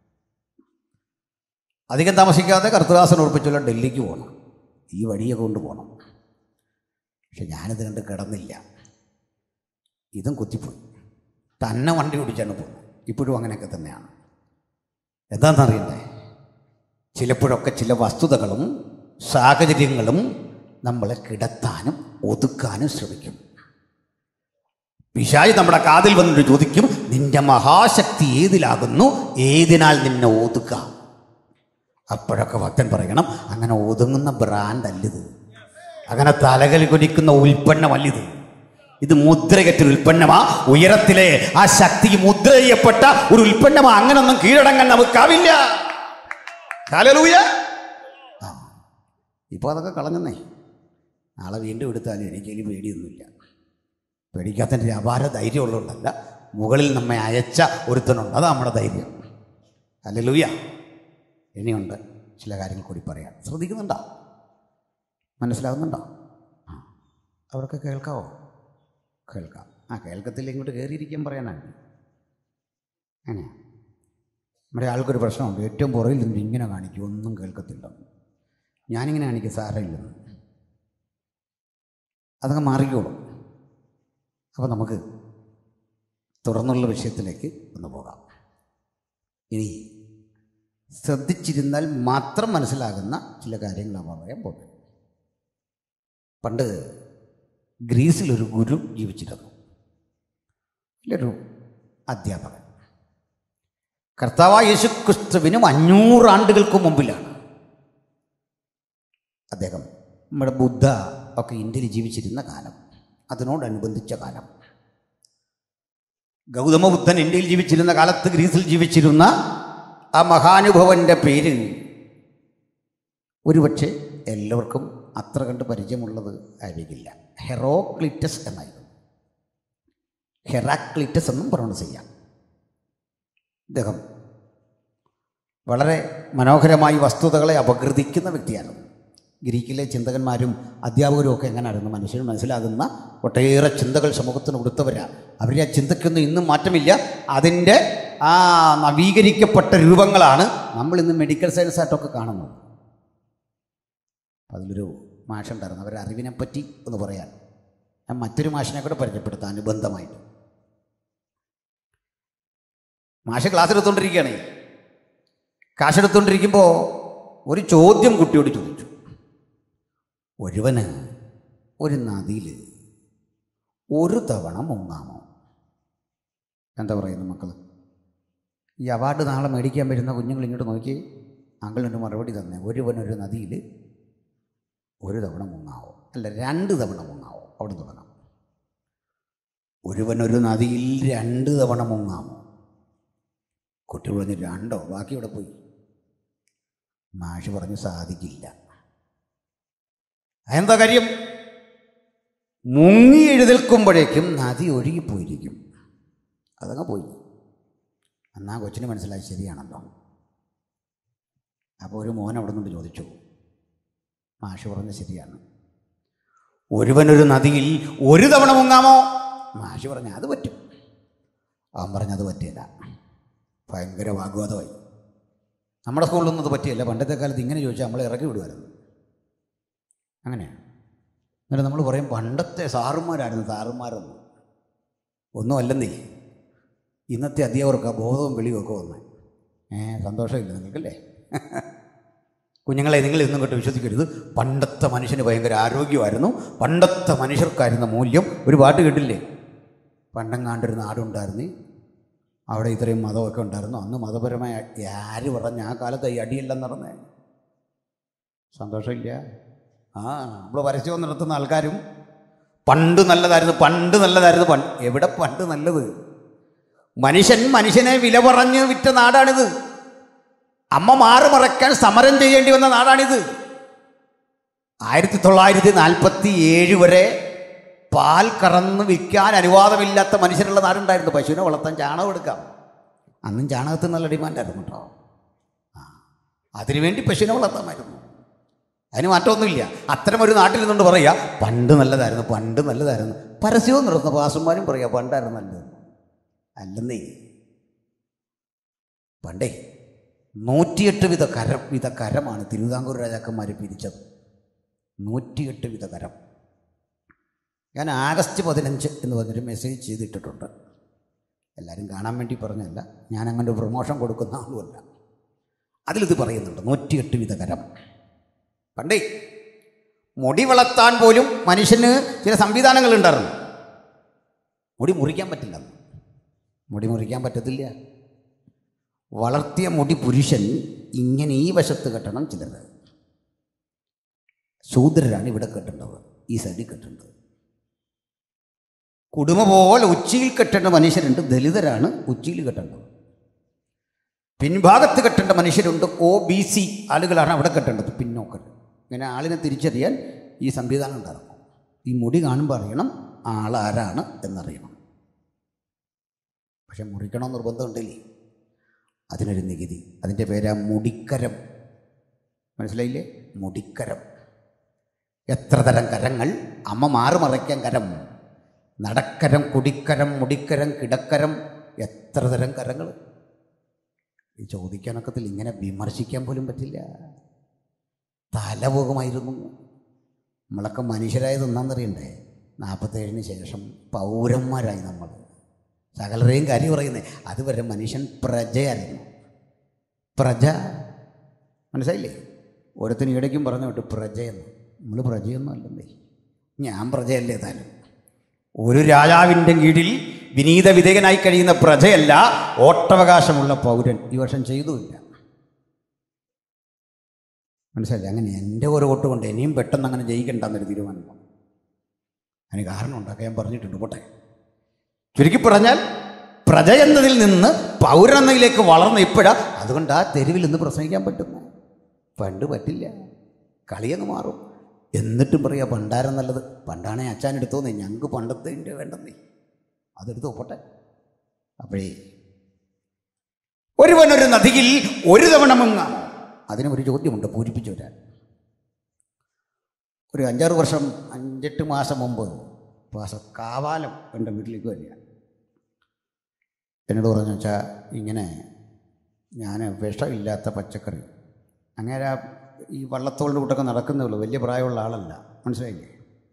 അധികം താമസിക്കാതെ കർത്തദാസൻ ഉറപ്പിച്ചുള്ള ഡൽഹിക്ക് പോകണം ഈ വഴിയൊക്കെ കൊണ്ട് പോകണം പക്ഷെ ഞാനിത് കണ്ട് കിടന്നില്ല ഇതും കുത്തിപ്പോയി തന്നെ വണ്ടി ഓടിച്ചാണ് പോകുന്നത് ഇപ്പോഴും അങ്ങനെയൊക്കെ തന്നെയാണ് എന്താണെന്നറിയണ്ടേ ചിലപ്പോഴൊക്കെ ചില വസ്തുതകളും സാഹചര്യങ്ങളും നമ്മളെ കിടത്താനും ഒതുക്കാനും ശ്രമിക്കും പിശായി നമ്മുടെ കാതിൽ വന്നിട്ട് ചോദിക്കും നിന്റെ മഹാശക്തി ഏതിലാകുന്നു ഏതിനാൽ നിന്നെ ഒതുക്കാം അപ്പോഴൊക്കെ ഭക്തൻ പറയണം അങ്ങനെ ഒതുങ്ങുന്ന ബ്രാൻഡ് അല്ലിത് അങ്ങനെ തലകൽ കുനിക്കുന്ന ഉൽപ്പന്നമല്ലിത് ഇത് മുദ്രകറ്റൊരു ഉൽപ്പന്നമാ ഉയരത്തിലെ ആ ശക്തിക്ക് മുദ്ര ചെയ്യപ്പെട്ട ഒരു ഉൽപ്പന്നമാ അങ്ങനൊന്നും കീഴടങ്ങാൻ നമുക്കാവില്ല ഹല്ലേലൂയ ആ ഇപ്പോൾ അതൊക്കെ കളഞ്ഞെന്നേ നാളെ വീണ്ടും എടുത്താലും എനിക്കതിൽ പേടിയൊന്നുമില്ല പേടിക്കാത്തതിൻ്റെ ഒരു അപാര ധൈര്യമുള്ളതുകൊണ്ടല്ല മുകളിൽ നമ്മെ അയച്ച ഒരുത്തനുണ്ട് അതാ നമ്മുടെ ധൈര്യം ഹല്ലേലൂയ ഇനിയുണ്ട് ചില കാര്യങ്ങൾ കൂടി പറയാം ശ്രദ്ധിക്കുന്നുണ്ടോ മനസ്സിലാകുന്നുണ്ടോ ആ അവിടെയൊക്കെ കേൾക്കാവോ കേൾക്കാം ആ കേൾക്കത്തില്ല ഇങ്ങോട്ട് കയറിയിരിക്കാൻ പറയാനാണ് അങ്ങനെ നമ്മുടെ ആൾക്കൊരു പ്രശ്നമുണ്ട് ഏറ്റവും പുറകിൽ നിന്ന് ഇങ്ങനെ കാണിക്കും ഒന്നും കേൾക്കത്തില്ല ഞാനിങ്ങനെ കാണിക്കും സാരമില്ലെന്ന് അതങ്ങ് മാറിക്കോളും അപ്പോൾ നമുക്ക് തുറന്നുള്ള വിഷയത്തിലേക്ക് ഒന്ന് പോകാം ഇനി ശ്രദ്ധിച്ചിരുന്നാൽ മാത്രം മനസ്സിലാകുന്ന ചില കാര്യങ്ങളാണ് പറയാൻ പോകുന്നത് പണ്ട് ഗ്രീസിലൊരു ഗുരു ജീവിച്ചിരുന്നു ഒരു അധ്യാപകൻ കർത്താവായ യേശു ക്രിസ്തുവിനും അഞ്ഞൂറ് ആണ്ടുകൾക്ക് മുമ്പിലാണ് അദ്ദേഹം നമ്മുടെ ബുദ്ധ ഒക്കെ ഇന്ത്യയിൽ ജീവിച്ചിരുന്ന കാലം അതിനോടനുബന്ധിച്ച കാലം ഗൗതമ ബുദ്ധൻ ഇന്ത്യയിൽ ജീവിച്ചിരുന്ന കാലത്ത് ഗ്രീസിൽ ജീവിച്ചിരുന്ന ആ മഹാനുഭവൻ്റെ പേര് ഒരുപക്ഷെ എല്ലാവർക്കും അത്ര കണ്ട് പരിചയമുള്ളത് ആയിരിക്കില്ല ഹെറോക്ലിറ്റസ് എന്നായിരുന്നു ഹെറാക്ലിറ്റസ് എന്നും പ്രൊണൗൺസ് ചെയ്യാം അദ്ദേഹം വളരെ മനോഹരമായി വസ്തുതകളെ അപഗ്രഥിക്കുന്ന വ്യക്തിയായിരുന്നു ഗ്രീക്കിലെ ചിന്തകന്മാരും അധ്യാപകരും ഒക്കെ എങ്ങനെയായിരുന്നു മനുഷ്യന് മനസ്സിലാകുന്ന ഒട്ടേറെ ചിന്തകൾ സമൂഹത്തിന് കൊടുത്തവരാണ് അവരുടെ ആ ചിന്തയ്ക്കൊന്നും ഇന്നും മാറ്റമില്ല അതിൻ്റെ ആ നവീകരിക്കപ്പെട്ട രൂപങ്ങളാണ് നമ്മൾ ഇന്ന് മെഡിക്കൽ സയൻസ് ആയിട്ടൊക്കെ കാണുന്നത് അതിലൊരു മാഷുണ്ടായിരുന്നു അവരുടെ അറിവിനെ പറ്റി ഒന്ന് പറയാൻ ഞാൻ മറ്റൊരു മാഷിനെ കൂടെ പരിചയപ്പെടുത്താം അനുബന്ധമായിട്ട് മാഷ് ക്ലാസ് എടുത്തുകൊണ്ടിരിക്കുകയാണേ കാശ് എടുത്തുകൊണ്ടിരിക്കുമ്പോൾ ഒരു ചോദ്യം കുട്ടിയോട് ചോദിച്ചു ഒരുവന് ഒരു നദിയിൽ ഒരു തവണ മുങ്ങാമോ എന്താ പറയുന്നത് മക്കൾ ഈ അവാർഡ് നാളെ മേടിക്കാൻ വരുന്ന കുഞ്ഞുങ്ങൾ ഇങ്ങോട്ട് നോക്കി അങ്കിളിന് മറുപടി തന്നെ ഒരുവനൊരു നദിയിൽ ഒരു തവണ മുങ്ങാവോ അല്ല രണ്ട് തവണ മുങ്ങാവോ അവിടെ തുടങ്ങാം ഒരുവനൊരു നദിയിൽ രണ്ട് തവണ മുങ്ങാമോ കുട്ടി പറഞ്ഞു രണ്ടോ ബാക്കി ഇവിടെ പോയി മാഷ് പറഞ്ഞു സാധിക്കില്ല എന്താ കാര്യം മുങ്ങി എഴുന്നേൽക്കുമ്പോഴേക്കും നദി ഒഴുകിപ്പോയിരിക്കും അതങ്ങ് പോയി എന്നാ കൊച്ചിന് മനസ്സിലായി ശരിയാണല്ലോ അപ്പോൾ ഒരു മോൻ അവിടെ നിന്ന് ചോദിച്ചു മാഷ് പറഞ്ഞ ശരിയാണ് ഒരുവനൊരു നദിയിൽ ഒരു തവണ മുങ്ങാമോ മാഷ് പറഞ്ഞു അത് പറ്റും അവൻ പറഞ്ഞത് പറ്റില്ല ഭയങ്കര വാഗ്വാദമായി നമ്മുടെ സ്കൂളിലൊന്നും അത് പറ്റിയല്ല പണ്ടത്തെ കാലത്ത് ഇങ്ങനെ ചോദിച്ചാൽ നമ്മളെ ഇറക്കി വിടുമായിരുന്നു അങ്ങനെയാണ് എന്നിട്ട് നമ്മൾ പറയും പണ്ടത്തെ സാറുമാരായിരുന്നു സാറുമാരൊന്നും ഒന്നും അല്ലെന്നേ ഇന്നത്തെ അധ്യാപകർക്ക് ആ ബോധവും വെളിവും ഒക്കെ വന്ന് ഏ സന്തോഷമില്ല നിങ്ങൾക്കല്ലേ കുഞ്ഞുങ്ങളെ നിങ്ങൾ ഇന്നും കൊണ്ട് വിശ്വസിക്കരുത് പണ്ടത്തെ മനുഷ്യന് ഭയങ്കര ആരോഗ്യമായിരുന്നു പണ്ടത്തെ മനുഷ്യർക്കായിരുന്ന മൂല്യം ഒരു പാട്ട് കേട്ടില്ലേ പണ്ടെങ്ങാണ്ടൊരു നാടുണ്ടായിരുന്നു അവിടെ ഇത്രയും മതമൊക്കെ ഉണ്ടായിരുന്നു അന്ന് മതപരമായ ആര് പറഞ്ഞ ആ കാലത്ത് ഈ അടിയെല്ലാം നടന്നേ സന്തോഷമില്ല ആ നമ്മൾ പരസ്യം നടത്തുന്ന ആൾക്കാരും പണ്ട് നല്ലതായിരുന്നു പണ്ട് നല്ലതായിരുന്നു പണ്ട് എവിടെ പണ്ട് നല്ലത് മനുഷ്യൻ മനുഷ്യനെ വില പറഞ്ഞ് വിറ്റ നാടാണിത് അമ്മ മാറി മറക്കാൻ സമരം ചെയ്യേണ്ടി വന്ന നാടാണിത് ആയിരത്തി തൊള്ളായിരത്തി നാൽപ്പത്തി ഏഴ് വരെ പാൽ കറന്ന് വിൽക്കാൻ അനുവാദമില്ലാത്ത മനുഷ്യരുള്ള നാടുണ്ടായിരുന്നു പശുവിനെ വളർത്താൻ ചാണകം എടുക്കാം അന്നും ചാണകത്തിന് നല്ല ഡിമാൻഡായിരുന്നു കേട്ടോ ആ അതിനുവേണ്ടി പശുവിനെ വളർത്താമായിരുന്നു അതിന് മാറ്റമൊന്നുമില്ല അത്തരം ഒരു നാട്ടിൽ നിന്നുകൊണ്ട് പറയുക പണ്ട് നല്ലതായിരുന്നു പണ്ട് നല്ലതായിരുന്നു പരസ്യവും നടത്തുന്ന പാസന്മാരും പറയുക പണ്ടായിരുന്നു നല്ലത് അല്ലെന്നേ പണ്ടേ നൂറ്റിയെട്ട് വിധ കരം വിധ കരമാണ് തിരുവിതാംകൂർ രാജാക്കന്മാർ പിരിച്ചത് നൂറ്റിയെട്ട് വിധ കരം ഞാൻ ആഗസ്റ്റ് പതിനഞ്ച് എന്ന് പറഞ്ഞൊരു മെസ്സേജ് ചെയ്തിട്ടിട്ടുണ്ട് എല്ലാവരും കാണാൻ വേണ്ടി പറഞ്ഞല്ല ഞാൻ അങ്ങനെ ഒരു പ്രൊമോഷൻ കൊടുക്കുന്ന ആളുമല്ല അതിലിത് പറയുന്നുണ്ട് നൂറ്റിയെട്ട് വിധ കരം പണ്ടേ മുടി വളർത്താൻ പോലും മനുഷ്യന് ചില സംവിധാനങ്ങൾ ഉണ്ടായിരുന്നു മുടി മുറിക്കാൻ പറ്റില്ല മുടി മുറിക്കാൻ പറ്റത്തില്ല വളർത്തിയ മുടി പുരുഷൻ ഇങ്ങനെ ഈ വശത്ത് കെട്ടണം ചിലർ ശൂദ്രരാണ് ഇവിടെ കെട്ടേണ്ടത് ഈ സൈഡിൽ കെട്ടേണ്ടത് കുടുംബ പോലെ ഉച്ചിയിൽ കെട്ടേണ്ട മനുഷ്യരുണ്ട് ദലിതരാണ് ഉച്ചിയിൽ കെട്ടേണ്ടത് പിൻഭാഗത്ത് കെട്ടേണ്ട മനുഷ്യരുണ്ട് ഒ ബി സി ആളുകളാണ് അവിടെ കെട്ടേണ്ടത് പിന്നോക്കർ ഇങ്ങനെ ആളിനെ തിരിച്ചറിയാൻ ഈ സംവിധാനം ഉണ്ടാകും ഈ മുടി കാണുമ്പോൾ അറിയണം ആളാരാണ് എന്നറിയണം പക്ഷെ മുറിക്കണം നിർബന്ധമുണ്ടല്ലേ അതിനൊരു നികുതി അതിൻ്റെ പേരാ മുടിക്കരം മനസ്സിലായില്ലേ മുടിക്കരം എത്ര തരം കരങ്ങൾ അമ്മ മാറി മറയ്ക്കാൻ കരം നടക്കരം കുടിക്കരം മുടിക്കരം കിടക്കരം എത്ര തരം കരങ്ങൾ ഈ ചോദിക്കാനൊക്കത്തിൽ ഇങ്ങനെ വിമർശിക്കാൻ പോലും പറ്റില്ല തല പോകുമായിരുന്നു നമ്മളൊക്കെ മനുഷ്യരായത് ഒന്നാന്നറിയണ്ടേ നാൽപ്പത്തേഴിന് ശേഷം പൗരന്മാരായി നമ്മൾ സകലരെയും കാര്യം പറയുന്നത് അതുവരെ മനുഷ്യൻ പ്രജയായിരുന്നു പ്രജ മനസ്സിലായില്ലേ ഓരോരുത്തരും ഇടയ്ക്കും പറഞ്ഞു വിട്ടു പ്രജയെന്ന് നമ്മൾ പ്രജയൊന്നും അല്ലെന്നേ ഞാൻ പ്രജയല്ലേ താനും ഒരു രാജാവിൻ്റെ കീഴിൽ വിനീത വിധേയനായി കഴിയുന്ന പ്രജയല്ല ഓട്ടവകാശമുള്ള പൗരൻ ഈ വർഷം ചെയ്തുമില്ല മനസ്സിലായില്ലേ അങ്ങനെ എൻ്റെ ഒരു വോട്ട് കൊണ്ട് ഇനിയും പെട്ടെന്ന് അങ്ങനെ ജയിക്കണ്ടെന്നൊരു തീരുമാനം അതിന് കാരണം ഉണ്ടാക്കാൻ ഞാൻ പറഞ്ഞിട്ടുണ്ട് പോട്ടെ ചുരുക്കി പറഞ്ഞാൽ പ്രജ എന്നതിൽ നിന്ന് പൗരന്നതിലേക്ക് വളർന്ന ഇപ്പോഴാ അതുകൊണ്ട് ആ തെരുവിൽ നിന്ന് പ്രസംഗിക്കാൻ പറ്റുന്നു പണ്ട് പറ്റില്ല കളിയങ്ങ് മാറും എന്നിട്ടും പറയാ പണ്ടാരം നല്ലത് പണ്ടാണേ അച്ഛൻ എടുത്തോന്നേ ഞങ്ങൾക്ക് പണ്ടത്തെ ഉണ്ട് വേണ്ടെന്നേ അതെടുത്ത് പോട്ടെ അപ്പോഴേ ഒരുവനൊരു നദിയിൽ ഒരു തവണ മുങ്ങാമോ അതിന് ഒരു ചോദ്യമുണ്ട് പൂരിപ്പിച്ചു വരാൻ ഒരു അഞ്ചാറ് വർഷം അഞ്ചെട്ട് മാസം മുമ്പ് പാസ കാവാലം എൻ്റെ വീട്ടിലേക്ക് വരിക എന്നോട് പറഞ്ഞു വെച്ചാൽ ഇങ്ങനെ ഞാൻ വിഷമില്ലാത്ത പച്ചക്കറി അങ്ങനെ ആ ഈ വള്ളത്തോളിൻ്റെ കൂട്ടൊക്കെ നടക്കുന്നേ ഉള്ളൂ വലിയ പ്രായമുള്ള ആളല്ല മനസ്സിലായില്ലേ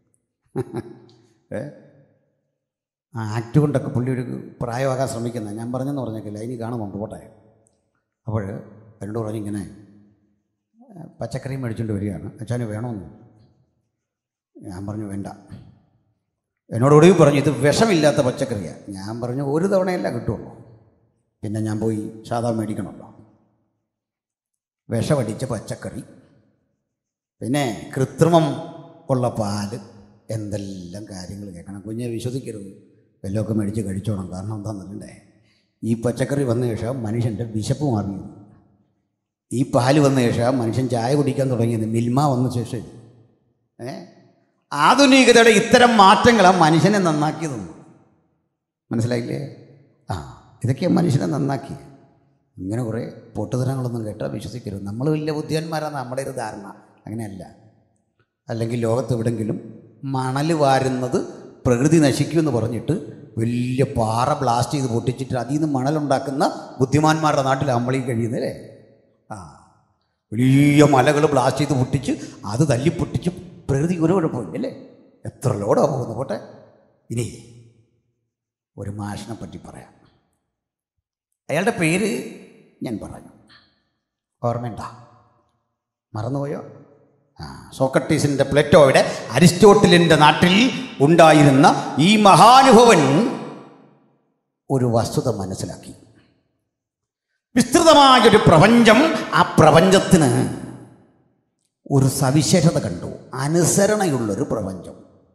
ഏ ആ ആക്ട് കൊണ്ടൊക്കെ പുള്ളി ഒരു പ്രായമാകാൻ ശ്രമിക്കുന്നത് ഞാൻ പറഞ്ഞെന്ന് പറഞ്ഞേക്കില്ല ഇനി കാണുന്നുണ്ട് പോട്ടെ അപ്പോൾ എന്നോട് പറഞ്ഞു ഇങ്ങനെ ഏ, പച്ചക്കറി മേടിച്ചുകൊണ്ട് വരികയാണ് അച്ഛന് വേണമെന്ന് ഞാൻ പറഞ്ഞു വേണ്ട എന്നോട് ഒടുവിൽ പറഞ്ഞു ഇത് വിഷമില്ലാത്ത പച്ചക്കറിയാണ് ഞാൻ പറഞ്ഞു ഒരു തവണയല്ല കിട്ടുള്ളൂ പിന്നെ ഞാൻ പോയി സാധാ മേടിക്കണമല്ലോ വിഷമടിച്ച പച്ചക്കറി പിന്നെ കൃത്രിമം ഉള്ള പാല് എന്തെല്ലാം കാര്യങ്ങൾ കേൾക്കണം കുഞ്ഞെ വിശ്വസിക്കരുത് വല്ലതൊക്കെ മേടിച്ച് കഴിച്ചോണം കാരണം എന്താണെന്നറിയണ്ടേ ഈ പച്ചക്കറി വന്ന ശേഷം മനുഷ്യൻ്റെ വിശപ്പ് മാറിയത് ഈ പാല് വന്ന ശേഷം മനുഷ്യൻ ചായ കുടിക്കാൻ തുടങ്ങിയത് മിൽമ വന്ന ശേഷം ഏ ആധുനികതയുടെ ഇത്തരം മാറ്റങ്ങളാണ് മനുഷ്യനെ നന്നാക്കിയതെന്ന് മനസ്സിലായില്ലേ ആ ഇതൊക്കെയാണ് മനുഷ്യനെ നന്നാക്കി ഇങ്ങനെ കുറേ പൊട്ടുതരങ്ങളൊന്നും കേട്ടാൽ വിശ്വസിക്കരുത് നമ്മൾ വലിയ ബുദ്ധിയന്മാരാണ് നമ്മുടെ ഒരു ധാരണ അങ്ങനെയല്ല അല്ലെങ്കിൽ ലോകത്ത് എവിടെങ്കിലും മണൽ വാരുന്നത് പ്രകൃതി നശിക്കുമെന്ന് പറഞ്ഞിട്ട് വലിയ പാറ ബ്ലാസ്റ്റ് ചെയ്ത് പൊട്ടിച്ചിട്ട് അതിൽ നിന്ന് മണലുണ്ടാക്കുന്ന ബുദ്ധിമാന്മാരുടെ നാട്ടിൽ അമ്പളി കഴിയുന്നല്ലേ ആ വലിയ മലകൾ ബ്ലാസ്റ്റ് ചെയ്ത് പൊട്ടിച്ച് അത് തല്ലി പൊട്ടിച്ച് പ്രകൃതി ഒരു കുഴപ്പമില്ല അല്ലേ എത്ര ലോഡാ പോകുന്നു പോട്ടെ ഇനി ഒരു മാഷിനെ പറ്റി പറയാം അയാളുടെ പേര് ഞാൻ പറഞ്ഞു ഓർമ്മയുണ്ടോ മറന്നുപോയോ ആ സോക്രട്ടീസിൻ്റെ പ്ലേറ്റോയുടെ അരിസ്റ്റോട്ടിലിൻ്റെ നാട്ടിൽ ഉണ്ടായിരുന്ന ഈ മഹാനുഭവൻ ഒരു വസ്തുത മനസ്സിലാക്കി വിസ്തൃതമായൊരു പ്രപഞ്ചം ആ പ്രപഞ്ചത്തിന് ഒരു സവിശേഷത കണ്ടു അനുസരണയുള്ളൊരു പ്രപഞ്ചം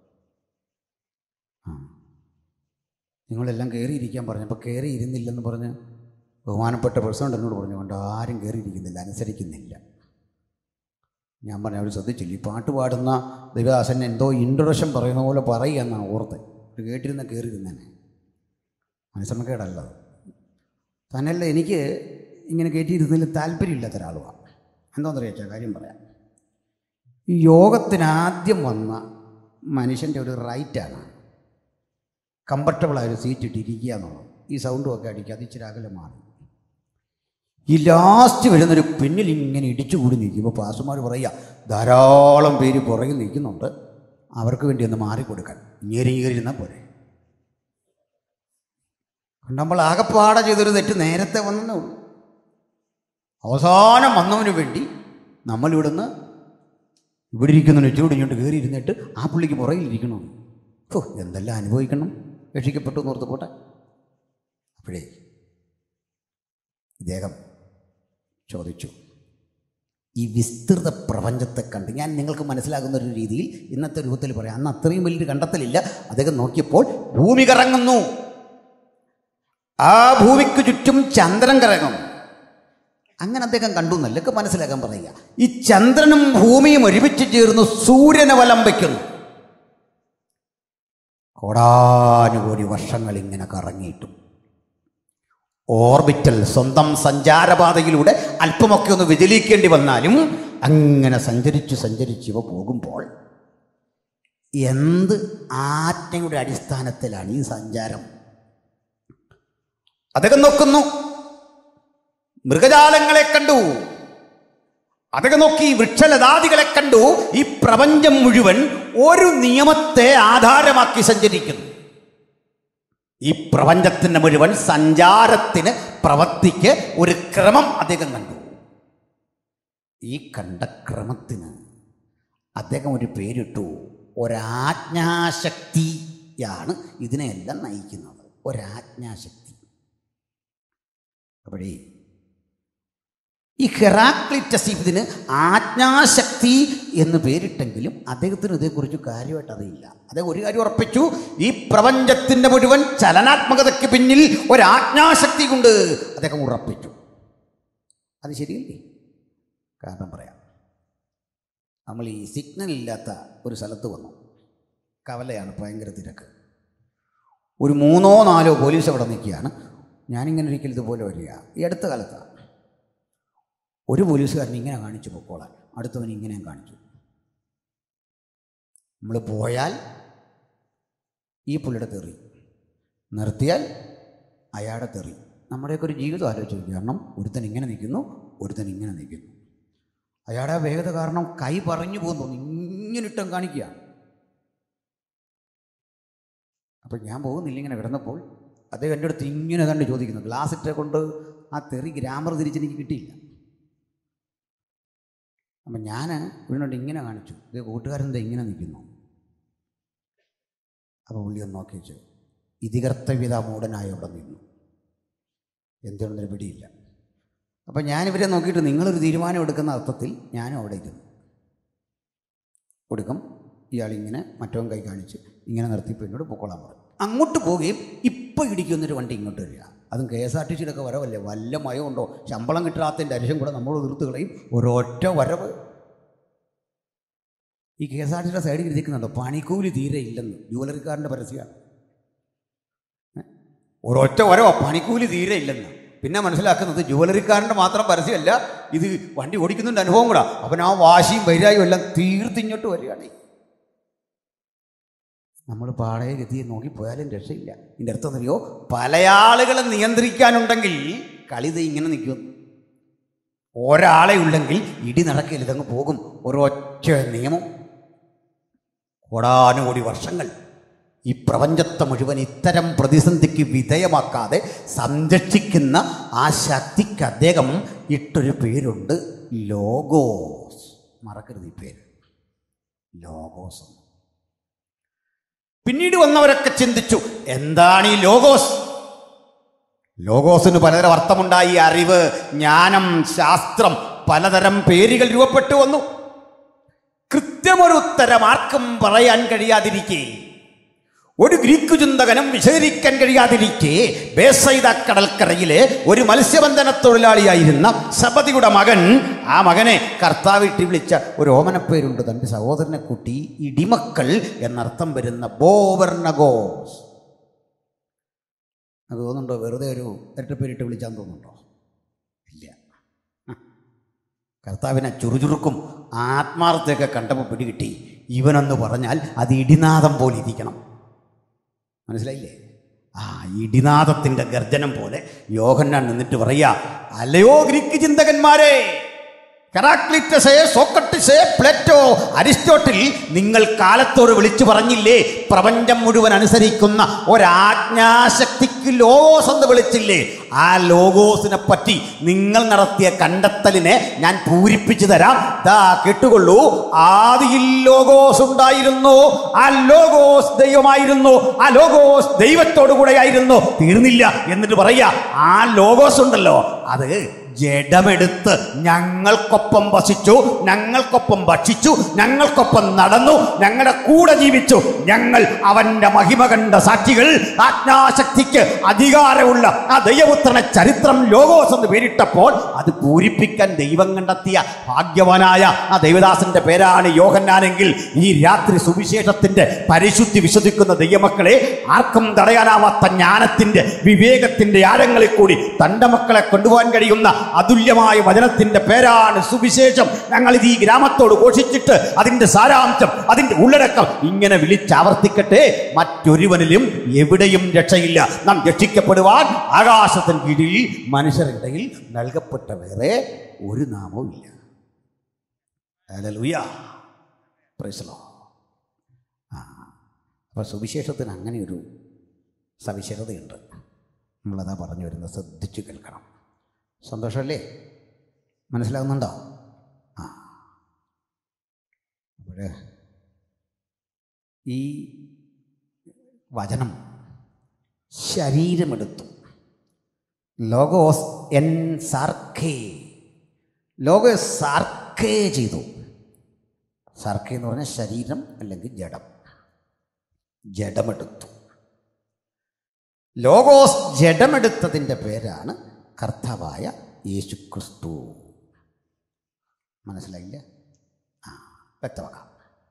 ആ. നിങ്ങളെല്ലാം കയറിയിരിക്കാൻ പറഞ്ഞപ്പോൾ കയറി ഇരുന്നില്ലെന്ന് പറഞ്ഞ് ബഹുമാനപ്പെട്ട പ്രസിഡന്റ് എന്നോട് പറഞ്ഞു കൊണ്ട് ആരും കയറിയിരിക്കുന്നില്ല അനുസരിക്കുന്നില്ല ഞാൻ പറഞ്ഞു അവർ ശ്രദ്ധിച്ചില്ല ഈ പാട്ട് പാടുന്ന ദൈവദാസൻ എന്തോ ഇൻട്രൊഡക്ഷൻ പറയുന്ന പോലെ പറയുക എന്നാണ് ഓർത്ത് ഇത് കേട്ടിരുന്ന കയറിയിരുന്നേനെ അനുസരണക്കേടല്ലത് തന്നെയല്ല എനിക്ക് ഇങ്ങനെ കയറ്റിയിരുന്നതിൽ താല്പര്യമില്ലാത്ത ഒരാളുമാണ് എന്താണെന്നറിയാച്ചാ കാര്യം പറയാം ഈ യോഗത്തിനാദ്യം വന്ന മനുഷ്യൻ്റെ ഒരു റൈറ്റാണ് കംഫർട്ടബിളായ ഒരു സീറ്റ് ഇട്ടിരിക്കുക എന്നുള്ളത് ഈ സൗണ്ടും ഒക്കെ അടിക്കാതെ ഇച്ചിരി അകലെ മാറി ഈ ലാസ്റ്റ് വരുന്നൊരു പിന്നിൽ ഇങ്ങനെ ഇടിച്ചുകൂടി നിൽക്കുമ്പോൾ പാസുമാർ പറയുക ധാരാളം പേര് പുറകിൽ നിൽക്കുന്നുണ്ട് അവർക്ക് വേണ്ടി ഒന്ന് മാറിക്കൊടുക്കാൻ ഞെരിഞ്ഞിരുന്നാൽ പോരെ നമ്മൾ ആകെപ്പാടെ ചെയ്തൊരു തെറ്റ് നേരത്തെ വന്നേ ഉള്ളൂ അവസാനം വന്നവന് വേണ്ടി നമ്മളിവിടുന്ന് ഇവിടെ ഇരിക്കുന്നതിന് ഇച്ചിരി ഇങ്ങോട്ട് കയറി ഇരുന്നിട്ട് ആ പുള്ളിക്ക് പുറകിലിരിക്കണം ഓ എന്തെല്ലാം അനുഭവിക്കണം രക്ഷിക്കപ്പെട്ടു എന്ന് ഓർത്ത് പോട്ടെ അപ്പോഴേ ഇദ്ദേഹം ചോദിച്ചു ഈ വിസ്തൃത പ്രപഞ്ചത്തെ കണ്ട് ഞാൻ നിങ്ങൾക്ക് മനസ്സിലാകുന്ന ഒരു രീതിയിൽ ഇന്നത്തെ രൂപത്തിൽ പറയാം അന്ന് അത്രയും വലിയൊരു കണ്ടെത്തലില്ല അദ്ദേഹം നോക്കിയപ്പോൾ ഭൂമി കറങ്ങുന്നു ആ ഭൂമിക്ക് ചുറ്റും ചന്ദ്രൻ കറങ്ങും അങ്ങനെ അദ്ദേഹം കണ്ടു എന്നല്ലൊക്കെ മനസ്സിലാക്കാൻ പറയുക ഈ ചന്ദ്രനും ഭൂമിയും ഒരുമിച്ച് ചേർന്ന് സൂര്യനെ വലം വയ്ക്കുന്നു കോടാനുകോടി വർഷങ്ങൾ ഇങ്ങനെ കറങ്ങിയിട്ടും ഓർബിറ്റൽ സ്വന്തം സഞ്ചാരപാതയിലൂടെ അല്പമൊക്കെ ഒന്ന് വ്യതിലിക്കേണ്ടി വന്നാലും അങ്ങനെ സഞ്ചരിച്ച് സഞ്ചരിച്ച് ഇവ പോകുമ്പോൾ എന്ത് ആജ്ഞയുടെ അടിസ്ഥാനത്തിലാണ് ഈ സഞ്ചാരം അദ്ദേഹം നോക്കുന്നു മൃഗജാലങ്ങളെ കണ്ടു അതൊക്കെ നോക്കി വൃക്ഷലതാദികളെ കണ്ടു ഈ പ്രപഞ്ചം മുഴുവൻ ഒരു നിയമത്തെ ആധാരമാക്കി സഞ്ചരിക്കുന്നു ഈ പ്രപഞ്ചത്തിൻ്റെ മുഴുവൻ സഞ്ചാരത്തിന് പ്രവൃത്തിക്ക് ഒരു ക്രമം അദ്ദേഹം കണ്ടു ഈ കണ്ട ക്രമത്തിന് അദ്ദേഹം ഒരു പേരിട്ടു ഒരാജ്ഞാശക്തിയാണ് ഇതിനെയെല്ലാം നയിക്കുന്നത് ഒരാജ്ഞാശക്തി അപ്പോഴേ ഈ ഹെറാക്ലിറ്റസ് ഇതിന് ആജ്ഞാശക്തി എന്ന് പേരിട്ടെങ്കിലും അദ്ദേഹത്തിന് ഇതേക്കുറിച്ച് കാര്യമായിട്ട് അറിയില്ല അദ്ദേഹം ഒരു കാര്യം ഉറപ്പിച്ചു ഈ പ്രപഞ്ചത്തിൻ്റെ മുഴുവൻ ചലനാത്മകതയ്ക്ക് പിന്നിൽ ഒരാജ്ഞാശക്തി കൊണ്ട് അദ്ദേഹം ഉറപ്പിച്ചു അത് ശരിയല്ലേ കാരണം പറയാം നമ്മൾ ഈ സിഗ്നൽ ഇല്ലാത്ത ഒരു സ്ഥലത്ത് വന്നു കവലയാണ് ഭയങ്കര തിരക്ക് ഒരു മൂന്നോ നാലോ പോലീസ് അവിടെ നിൽക്കുകയാണ് ഞാനിങ്ങനെ ഒരിക്കൽ ഇതുപോലെ വരിക ഈ അടുത്ത കാലത്താണ് ഒരു പോലീസുകാരൻ ഇങ്ങനെ കാണിച്ചു പൊക്കോളാൻ അടുത്തവൻ ഇങ്ങനെ കാണിച്ചു നമ്മൾ പോയാൽ ഈ പുള്ളിയുടെ തെറി നിർത്തിയാൽ അയാളുടെ തെറി നമ്മുടെയൊക്കെ ഒരു ജീവിതം ആലോചിച്ച് നോക്കി കാരണം ഒരുത്തൻ ഇങ്ങനെ നിൽക്കുന്നു ഒരുത്തൻ ഇങ്ങനെ നിൽക്കുന്നു അയാളുടെ വേഗത കാരണം കൈ പറഞ്ഞു പോകുന്നു ഇങ്ങനെ ഇട്ടം കാണിക്കുക അപ്പം ഞാൻ പോകുന്നില്ല ഇങ്ങനെ കിടന്നപ്പോൾ അദ്ദേഹം എൻ്റെ അടുത്ത് ഇങ്ങനെ കണ്ട് ചോദിക്കുന്നു ഗ്ലാസ് ഇട്ടേ കൊണ്ട് ആ തെറി ഗ്രാമർ തിരിച്ചെനിക്ക് കിട്ടിയില്ല അപ്പം ഞാൻ ഇവനോട് ഇങ്ങനെ കാണിച്ചു ഇത് കൂട്ടുകാരൻ ഇങ്ങനെ നിൽക്കുന്നു അപ്പോൾ പുള്ളി ഒന്ന് നോക്കി വെച്ചു ഇതികർത്തവ്യത മൂടനായി അവിടെ നിന്നു എന്തുകൊണ്ടൊരു പിടിയില്ല അപ്പം ഞാനിവരെ നോക്കിയിട്ട് നിങ്ങളൊരു തീരുമാനം എടുക്കുന്ന അർത്ഥത്തിൽ ഞാനും അവിടെ ഇരുന്നു കൊടുക്കും ഇയാളിങ്ങനെ മറ്റവൻ കൈ കാണിച്ച് ഇങ്ങനെ നിർത്തിയപ്പോൾ എന്നോട് പൊക്കോളാൻ പറയും അങ്ങോട്ട് പോവുകയും ഇപ്പം ഇടിക്കുന്നൊരു വണ്ടി ഇങ്ങോട്ട് വരിക അതും കെ എസ് ആർ ടി സിയിലൊക്കെ വരവല്ലേ വല്ല മയമുണ്ടോ ശമ്പളം കിട്ടാത്തതിൻ്റെ അരിശം കൂടെ നമ്മൾ തീർത്ത് കളയും ഒരൊറ്റ വരവ് ഈ കെ എസ് ആർ ടി സിയുടെ സൈഡിൽ ഇരിക്കുന്നുണ്ടോ പണിക്കൂലി തീരെ ഇല്ലെന്ന് ജുവലറിക്കാരൻ്റെ പരസ്യമാണ് ഒരൊറ്റ വരവോ പണിക്കൂലി തീരെ ഇല്ലെന്ന് പിന്നെ മനസ്സിലാക്കുന്നത് ജുവലറിക്കാരൻ്റെ മാത്രം പരസ്യമല്ല ഇത് വണ്ടി ഓടിക്കുന്നതിൻ്റെ അനുഭവം കൂടാ അവൻ ആ വാശിയും വൈരായും എല്ലാം തീർത്തിങ്ങോട്ട് വരികയാണ് നമ്മൾ പാടയെ ഗതിയെ നോക്കി പോയാലും രക്ഷയില്ല ഇതിൻ്റെ അർത്ഥം അറിയോ പല ആളുകളെ നിയന്ത്രിക്കാനുണ്ടെങ്കിൽ കളിത ഇങ്ങനെ നിൽക്കും ഒരാളെ ഉണ്ടെങ്കിൽ ഇടി നടക്കില്ല ഇതങ്ങ് പോകും ഒരൊറ്റ നിയമം കോടാനുകോടി വർഷങ്ങൾ ഈ പ്രപഞ്ചത്തെ മുഴുവൻ ഇത്തരം പ്രതിസന്ധിക്ക് വിധേയമാക്കാതെ സംരക്ഷിക്കുന്ന ആ ശക്തിക്ക് അദ്ദേഹം ഇട്ടൊരു പേരുണ്ട് ലോഗോസ് മറക്കരുത് ഈ പേര് ലോഗോസ് എന്ന്. പിന്നീട് വന്നവരൊക്കെ ചിന്തിച്ചു എന്താണ് ഈ ലോഗോസ് ലോഗോസിന് പലതരം അർത്ഥമുണ്ടായി അറിവ് ജ്ഞാനം ശാസ്ത്രം പലതരം പേരുകൾ രൂപപ്പെട്ടു വന്നു കൃത്യമൊരു ഉത്തരം ആർക്കും പറയാൻ കഴിയാതിരിക്കെ ഒരു ഗ്രീക്ക് ചിന്തകനും വിശദീകരിക്കാൻ കഴിയാതിരിക്കെ ബേസൈദ കടൽക്കരയിലെ ഒരു മത്സ്യബന്ധന തൊഴിലാളിയായിരുന്ന സബതിയുടെ മകൻ ആ മകനെ കർത്താവിട്ടി വിളിച്ച ഒരു ഓമനപ്പേരുണ്ട് തൻ്റെ സഹോദരനെ കുട്ടി ഇടിമക്കൾ എന്നർത്ഥം വരുന്ന ബോവർണഗോസ് അത് തോന്നുന്നുണ്ടോ വെറുതെ ഒരു ഇരട്ടപ്പേരിട്ട് വിളിച്ചാൻ തോന്നുന്നുണ്ടോ ഇല്ല കർത്താവിനെ ചുറുചുറുക്കും ആത്മാർത്ഥയൊക്കെ കണ്ടപ്പോൾ പിടികിട്ടി ഇവനെന്ന് പറഞ്ഞാൽ അത് ഇടിനാദം പോലെ ഇരിക്കണം മനസ്സിലായില്ലേ ആ ഇടിനാദത്തിൻ്റെ ഗർജനം പോലെ യോഹന്നാൻ നിന്നിട്ട് പറയാ അല്ലയോ ഗ്രീക്ക് ചിന്തകന്മാരെ കെറാക്ലിറ്റസേ സോക്രട്ടിസേ പ്ലേറ്റോ അരിസ്റ്റോട്ടിൽ നിങ്ങൾ കാലത്തോട് വിളിച്ചു പറഞ്ഞില്ലേ പ്രപഞ്ചം മുഴുവൻ അനുസരിക്കുന്ന ഒരാജ്ഞാശക്തിക്ക് ലോഗോസ് എന്ന് വിളിച്ചില്ലേ ആ ലോഗോസിനെ പറ്റി നിങ്ങൾ നടത്തിയ കണ്ടെത്തലിനെ ഞാൻ പൂരിപ്പിച്ചു തരാം ദാ കേട്ടുകൊള്ളൂ ആദിയിൽ ലോഗോസ് ഉണ്ടായിരുന്നു ആ ലോഗോസ് ദൈവമായിരുന്നു ആ ലോഗോസ് ദൈവത്തോടു കൂടെയായിരുന്നു തീർന്നില്ല എന്നിട്ട് പറയാ ആ ലോഗോസ് ഉണ്ടല്ലോ അത് ജഡമെടുത്ത് ഞങ്ങൾക്കൊപ്പം വസിച്ചു ഞങ്ങൾക്കൊപ്പം ഭക്ഷിച്ചു ഞങ്ങൾക്കൊപ്പം നടന്നു ഞങ്ങളുടെ കൂടെ ജീവിച്ചു ഞങ്ങൾ അവന്റെ മഹിമ കണ്ട സാക്ഷികൾ ആജ്ഞാശക്തിക്ക് അധികാരമുള്ള ആ ദൈവപുത്രനെ ചരിത്രം ലോകോസ് എന്ന് പേരിട്ടപ്പോൾ അത് പൂരിപ്പിക്കാൻ ദൈവം കണ്ടെത്തിയ ഭാഗ്യവാനായ ആ ദൈവദാസന്റെ പേരാണ് യോഹന്നാനെങ്കിൽ ഈ രാത്രി സുവിശേഷത്തിന്റെ പരിശുദ്ധി വിശ്വസിക്കുന്ന ദൈവമക്കളെ ആർക്കും തടയാനാവാത്ത ജ്ഞാനത്തിന്റെ വിവേകത്തിന്റെ ആഴങ്ങളിൽ കൂടി തന്റെ മക്കളെ കൊണ്ടുപോകാൻ കഴിയുന്ന അതുല്യമായ വചനത്തിന്റെ പേരാണ് സുവിശേഷം ഞങ്ങൾ ഇത് ഈ ഗ്രാമത്തോട് ഘോഷിച്ചിട്ട് അതിന്റെ സാരാംശം അതിന്റെ ഉള്ളടക്കം ഇങ്ങനെ വിളിച്ചാവർത്തിക്കട്ടെ മറ്റൊരുവനിലും എവിടെയും രക്ഷയില്ല നാം രക്ഷിക്കപ്പെടുവാൻ ആകാശത്തിന് കീഴിൽ മനുഷ്യരുടെ നൽകപ്പെട്ട വേറെ ഒരു നാമവും ഇല്ല ഹല്ലേലൂയ. Praise the Lord. ആ അപ്പോൾ സുവിശേഷത്തിന് അങ്ങനെ ഒരു സവിശേഷതയുണ്ട് നമ്മളതാ പറഞ്ഞു വരുന്നത് ശ്രദ്ധിച്ചു കേൾക്കണം സന്തോഷമല്ലേ മനസ്സിലാകുന്നുണ്ടോ ആ അപ്പോൾ ഈ വചനം ശരീരമെടുത്തു ലോഗോസ് എൻ സാർക്കേ ലോഗോസ് സാർക്കേ ചെയ്തു സാർക്കേ എന്ന് പറഞ്ഞാൽ ശരീരം അല്ലെങ്കിൽ ജഡം ജഡമെടുത്തു ലോഗോസ് ജഡമെടുത്തതിൻ്റെ പേരാണ് കർത്താവായ യേശു ക്രിസ്തു മനസ്സിലായില്ല ആ വ്യക്തമാക്കാം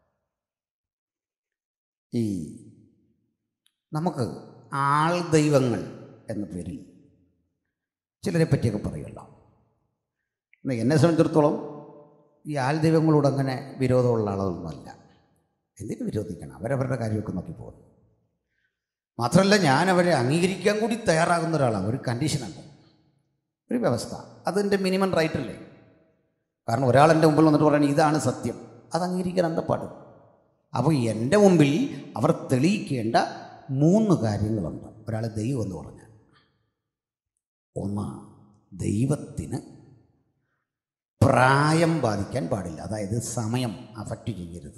ഈ നമുക്ക് ആൾ ദൈവങ്ങൾ എന്ന പേരിൽ ചിലരെ പറ്റിയൊക്കെ പറയുമല്ലോ എന്നാൽ എന്നെ സംബന്ധിച്ചിടത്തോളം ഈ ആൾ ദൈവങ്ങളോട് അങ്ങനെ വിരോധമുള്ള ആളുകളൊന്നുമല്ല എന്തിനു വിരോധിക്കണം അവരവരുടെ കാര്യമൊക്കെ നോക്കി പോകുന്നു മാത്രമല്ല ഞാൻ അവരെ അംഗീകരിക്കാൻ കൂടി തയ്യാറാകുന്ന ഒരാളാണ് ഒരു കണ്ടീഷനുണ്ട് ഒരു വ്യവസ്ഥ അതിൻ്റെ മിനിമം റൈറ്റ് അല്ലേ കാരണം ഒരാളെൻ്റെ മുമ്പിൽ വന്നിട്ട് പറയണ ഇതാണ് സത്യം അത് അംഗീകരിക്കാൻ എന്താ പാട് അപ്പോൾ എൻ്റെ മുമ്പിൽ അവർ തെളിയിക്കേണ്ട മൂന്ന് കാര്യങ്ങളുണ്ട് ഒരാൾ ദൈവം എന്ന് പറഞ്ഞാൽ ഒന്ന് ദൈവത്തിന് പ്രായം ബാധിക്കാൻ പാടില്ല അതായത് സമയം അഫക്റ്റ് ചെയ്യരുത്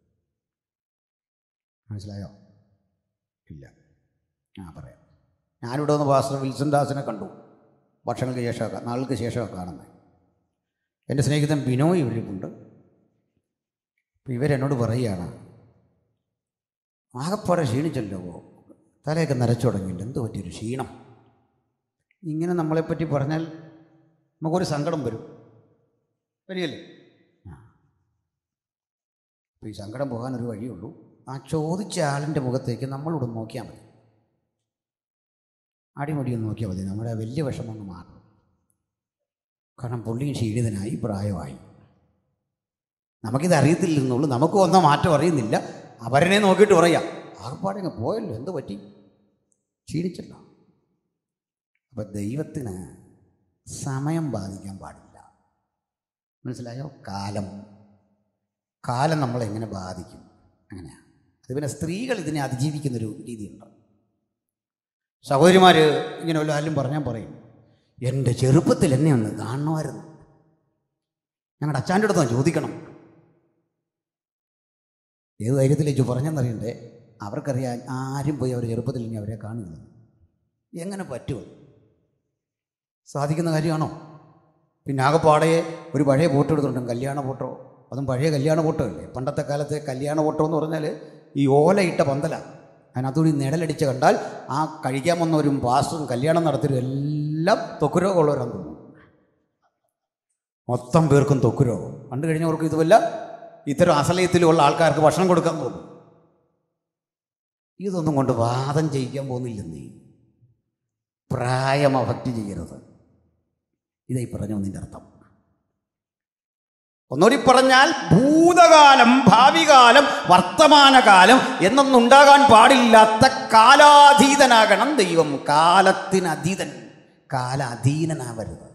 മനസ്സിലായോ ഇല്ല ആ പറയാം ഞാനിവിടെ വന്ന് പാസ്റ്റർ വിൽസൺ ദാസിനെ കണ്ടു വർഷങ്ങൾക്ക് ശേഷമൊക്കെ നാളുകൾക്ക് ശേഷമൊക്കെ കാണുന്നത് എൻ്റെ സ്നേഹിതൻ ബിനോയ് ഇവരിലുണ്ട് അപ്പം ഇവരെന്നോട് പറയുകയാണ് ആകപ്പാടെ ക്ഷീണിച്ചല്ലോ തലയൊക്കെ നരച്ചു തുടങ്ങിയില്ല എന്ത് പറ്റിയൊരു ക്ഷീണം ഇങ്ങനെ നമ്മളെപ്പറ്റി പറഞ്ഞാൽ നമുക്കൊരു സങ്കടം വരും വരികയല്ലേ ആ അപ്പോൾ ഈ സങ്കടം പോകാൻ ഒരു വഴിയുള്ളൂ ആ ചോദിച്ച ആളിൻ്റെ മുഖത്തേക്ക് നമ്മളോട് നോക്കിയാൽ മതി അടിമുടിയൊന്ന് നോക്കിയാൽ മതി നമ്മുടെ ആ വലിയ വിഷമം ഒന്ന് മാറും കാരണം പുള്ളിയും ക്ഷീണിതനായി പ്രായമായി നമുക്കിത് അറിയത്തില്ലെന്നുള്ളൂ നമുക്ക് വന്ന മാറ്റം അറിയുന്നില്ല അവരനെ നോക്കിയിട്ട് പറയാം ആകപ്പാടെ അങ്ങ് പോയല്ലോ എന്ത് പറ്റി ക്ഷീണിച്ചല്ലോ അപ്പം ദൈവത്തിന് സമയം ബാധിക്കാൻ പാടില്ല മനസ്സിലായോ കാലം കാലം നമ്മളെ എങ്ങനെ ബാധിക്കും അങ്ങനെയാണ് അത് പിന്നെ സ്ത്രീകൾ ഇതിനെ അതിജീവിക്കുന്നൊരു രീതിയുണ്ട് സഹോദരിമാർ ഇങ്ങനെ വല്ല ആരും പറഞ്ഞാൽ പറയും എൻ്റെ ചെറുപ്പത്തിൽ എന്നെ ഒന്ന് കാണണമായിരുന്നു ഞങ്ങളുടെ അച്ഛൻ്റെ അടുത്ത് ചോദിക്കണം ഏത് ധൈര്യത്തിലേക്ക് പറഞ്ഞെന്നറിയണ്ടേ അവർക്കറിയാൻ ആരും പോയി അവർ ചെറുപ്പത്തിൽ ഇനി അവരെ കാണുന്നില്ല എങ്ങനെ പറ്റുമോ സാധിക്കുന്ന കാര്യമാണോ പിന്നെ ആകെപ്പാടെ ഒരു പഴയ ഫോട്ടോ എടുത്തിട്ടുണ്ട് കല്യാണ ഫോട്ടോ അതും പഴയ കല്യാണ ഫോട്ടോ അല്ലേ പണ്ടത്തെ കാലത്തെ കല്യാണ ഫോട്ടോ എന്ന് പറഞ്ഞാൽ ഈ ഓല ഇട്ട പന്തലാണ് അതിനകത്തുകൂടി നിഴലടിച്ച് കണ്ടാൽ ആ കഴിക്കാൻ വന്നവരും പാസ്റ്ററും കല്യാണം നടത്തിയവരും എല്ലാം തൊക്കുരോഗമുള്ളവരാന്ന് തോന്നുന്നു മൊത്തം പേർക്കും തൊക്കുരോഗം കണ്ടു കഴിഞ്ഞവർക്ക് ഇതുമല്ല ഇത്തരം അസലയത്തിലുള്ള ആൾക്കാർക്ക് ഭക്ഷണം കൊടുക്കാൻ തോന്നും ഇതൊന്നും കൊണ്ട് വാദം ചെയ്യിക്കാൻ പോകുന്നില്ലെന്നേ പ്രായം അഫക്റ്റ് ചെയ്യരുത് ഇതായി പറഞ്ഞു നിന്റെ അർത്ഥം ഒന്നുകൂടി പറഞ്ഞാൽ ഭൂതകാലം ഭാവികാലം വർത്തമാനകാലം എന്നൊന്നും ഉണ്ടാകാൻ പാടില്ലാത്ത കാലാതീതനാകണം ദൈവം കാലത്തിന് അതീതൻ കാലാധീനനാവരുത്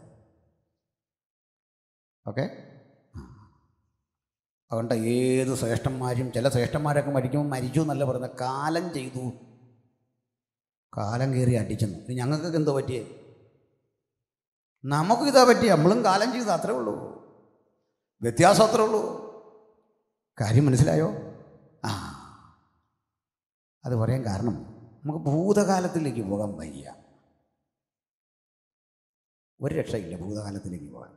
ഓക്കെ അതുകൊണ്ട് ഏത് ശ്രേഷ്ഠന്മാരും ചില ശ്രേഷ്ഠന്മാരൊക്കെ മരിക്കുമ്പോൾ മരിച്ചു എന്നല്ല പറയുന്നത് കാലം ചെയ്തു കാലം കയറി അടിച്ചെന്നു ഇനി ഞങ്ങൾക്കൊക്കെ എന്തോ പറ്റിയേ നമുക്കും ഇതാ പറ്റി നമ്മളും കാലം ചെയ്തു അത്രേ ഉള്ളൂ വ്യത്യാസം അത്രേ ഉള്ളൂ കാര്യം മനസ്സിലായോ ആ അത് പറയാൻ കാരണം നമുക്ക് ഭൂതകാലത്തിലേക്ക് പോകാൻ വയ്യ ഒരു രക്ഷയില്ല ഭൂതകാലത്തിലേക്ക് പോകാൻ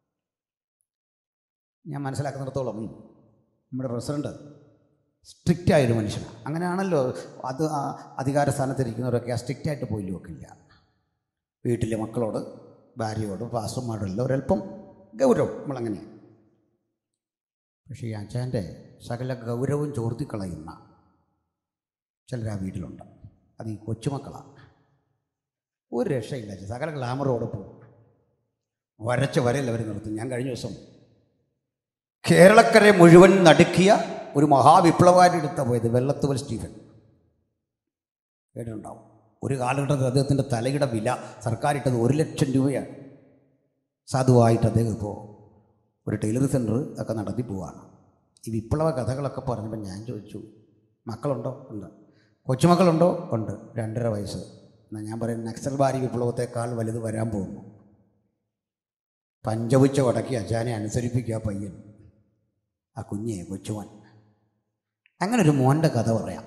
ഞാൻ മനസ്സിലാക്കുന്നിടത്തോളം നമ്മുടെ പ്രസിഡന്റ് സ്ട്രിക്റ്റ് ആയൊരു മനുഷ്യനാണ് അങ്ങനെയാണല്ലോ അത് ആ അധികാര സ്ഥാനത്തിരിക്കുന്നവരൊക്കെ ആ സ്ട്രിക്റ്റ് ആയിട്ട് പോയി നോക്കില്ല വീട്ടിലെ മക്കളോട് ഭാര്യയോട് പാസ്റ്റർമാരോടെല്ലാം ഒരല്പം ഗൗരവം നമ്മളങ്ങനെ പക്ഷേ ഈ അച്ഛൻ്റെ സകല ഗൗരവം ചോർത്തിക്കളയുന്ന ചിലർ ആ വീട്ടിലുണ്ട് അത് ഈ കൊച്ചുമക്കളാണ് ഒരു രക്ഷയില്ല അച്ഛൻ സകല ഗ്ലാമറോടെ പോകും വരച്ച വരയിൽ അവർ നിർത്തും ഞാൻ കഴിഞ്ഞ ദിവസം കേരളക്കരെ മുഴുവൻ നടുക്കിയ ഒരു മഹാവിപ്ലവകാരെടുത്ത പോയത് വെള്ളത്തുവൽ സ്റ്റീഫൻ കേട്ടിട്ടുണ്ടാവും ഒരു കാലഘട്ടത്തിൽ അദ്ദേഹത്തിൻ്റെ തലയുടെ വില സർക്കാർ ഇട്ടത് ഒരു ലക്ഷം രൂപയാണ് സാധുവായിട്ട് അദ്ദേഹം ഇപ്പോൾ ഒരു ടൈലറിംഗ് സെൻറ്റർ ഒക്കെ നടത്തി പോവാണ് ഈ വിപ്ലവ കഥകളൊക്കെ പറഞ്ഞപ്പോൾ ഞാൻ ചോദിച്ചു മക്കളുണ്ടോ ഉണ്ട് കൊച്ചുമക്കളുണ്ടോ ഉണ്ട് രണ്ടര വയസ്സ് എന്നാൽ ഞാൻ പറയും നക്സൽബാരി വിപ്ലവത്തെക്കാൾ വലുത് വരാൻ പോകുന്നു പഞ്ചപുച്ച വടക്കി അജാനെ അനുസരിപ്പിക്കുക ആ പയ്യൻ ആ കുഞ്ഞെ കൊച്ചുമോൻ അങ്ങനെ ഒരു മോൻ്റെ കഥ പറയാം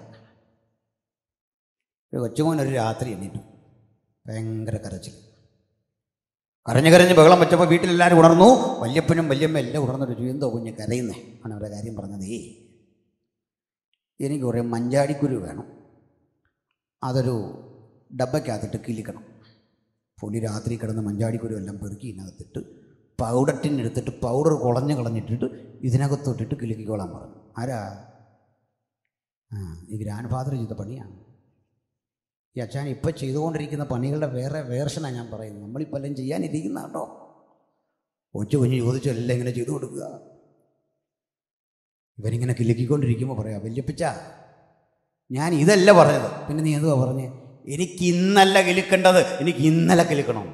ഒരു കൊച്ചുമോൻ ഒരു രാത്രി എണ്ണീറ്റു ഭയങ്കര കരച്ചിൽ കരഞ്ഞ് കരഞ്ഞ് ബഹളം വെച്ചപ്പോൾ വീട്ടിലെല്ലാവരും ഉണർന്നു വല്യപ്പനും വല്യമ്മ എല്ലാം ഉണർന്നിട്ട് ചോദിച്ചു എന്തോ കുഞ്ഞ് കരയുന്നേ ആണ് അവരുടെ കാര്യം പറഞ്ഞതേ എനിക്ക് കുറേ മഞ്ചാടിക്കുരു വേണം അതൊരു ഡബയ്ക്കകത്തിട്ട് കിളിക്കണം പുലി രാത്രി കിടന്ന് മഞ്ചാടിക്കുരു എല്ലാം പെറുക്കി ഇതിനകത്തിട്ട് പൗഡർ ടിന്നെടുത്തിട്ട് പൗഡർ കുളഞ്ഞ് കളഞ്ഞിട്ടിട്ട് ഇതിനകത്തോട്ടിട്ട് കിലുക്കിക്കോളാൻ പറഞ്ഞു ആരാ ആ ഈ ഗ്രാൻഡ് ഫാദർ ചെയ്ത പണിയാണ് ഈ അച്ഛൻ ഇപ്പോൾ ചെയ്തുകൊണ്ടിരിക്കുന്ന പണികളുടെ വേറെ വേർഷനാണ് ഞാൻ പറയുന്നത് നമ്മളിപ്പോൾ എല്ലാം ചെയ്യാനിരിക്കുന്ന കേട്ടോ കൊച്ചു കുഞ്ഞ് ചോദിച്ചു എല്ലാം ഇങ്ങനെ ചെയ്തു കൊടുക്കുക ഇവരിങ്ങനെ കിലുക്കിക്കൊണ്ടിരിക്കുമ്പോൾ പറയാം വല്യപ്പിച്ച ഞാൻ ഇതല്ല പറഞ്ഞത് പിന്നെ നീ എന്തുവാ പറഞ്ഞേ എനിക്ക് ഇന്നല്ല കിലുക്കേണ്ടത് എനിക്ക് ഇന്നലെ കിലുക്കണം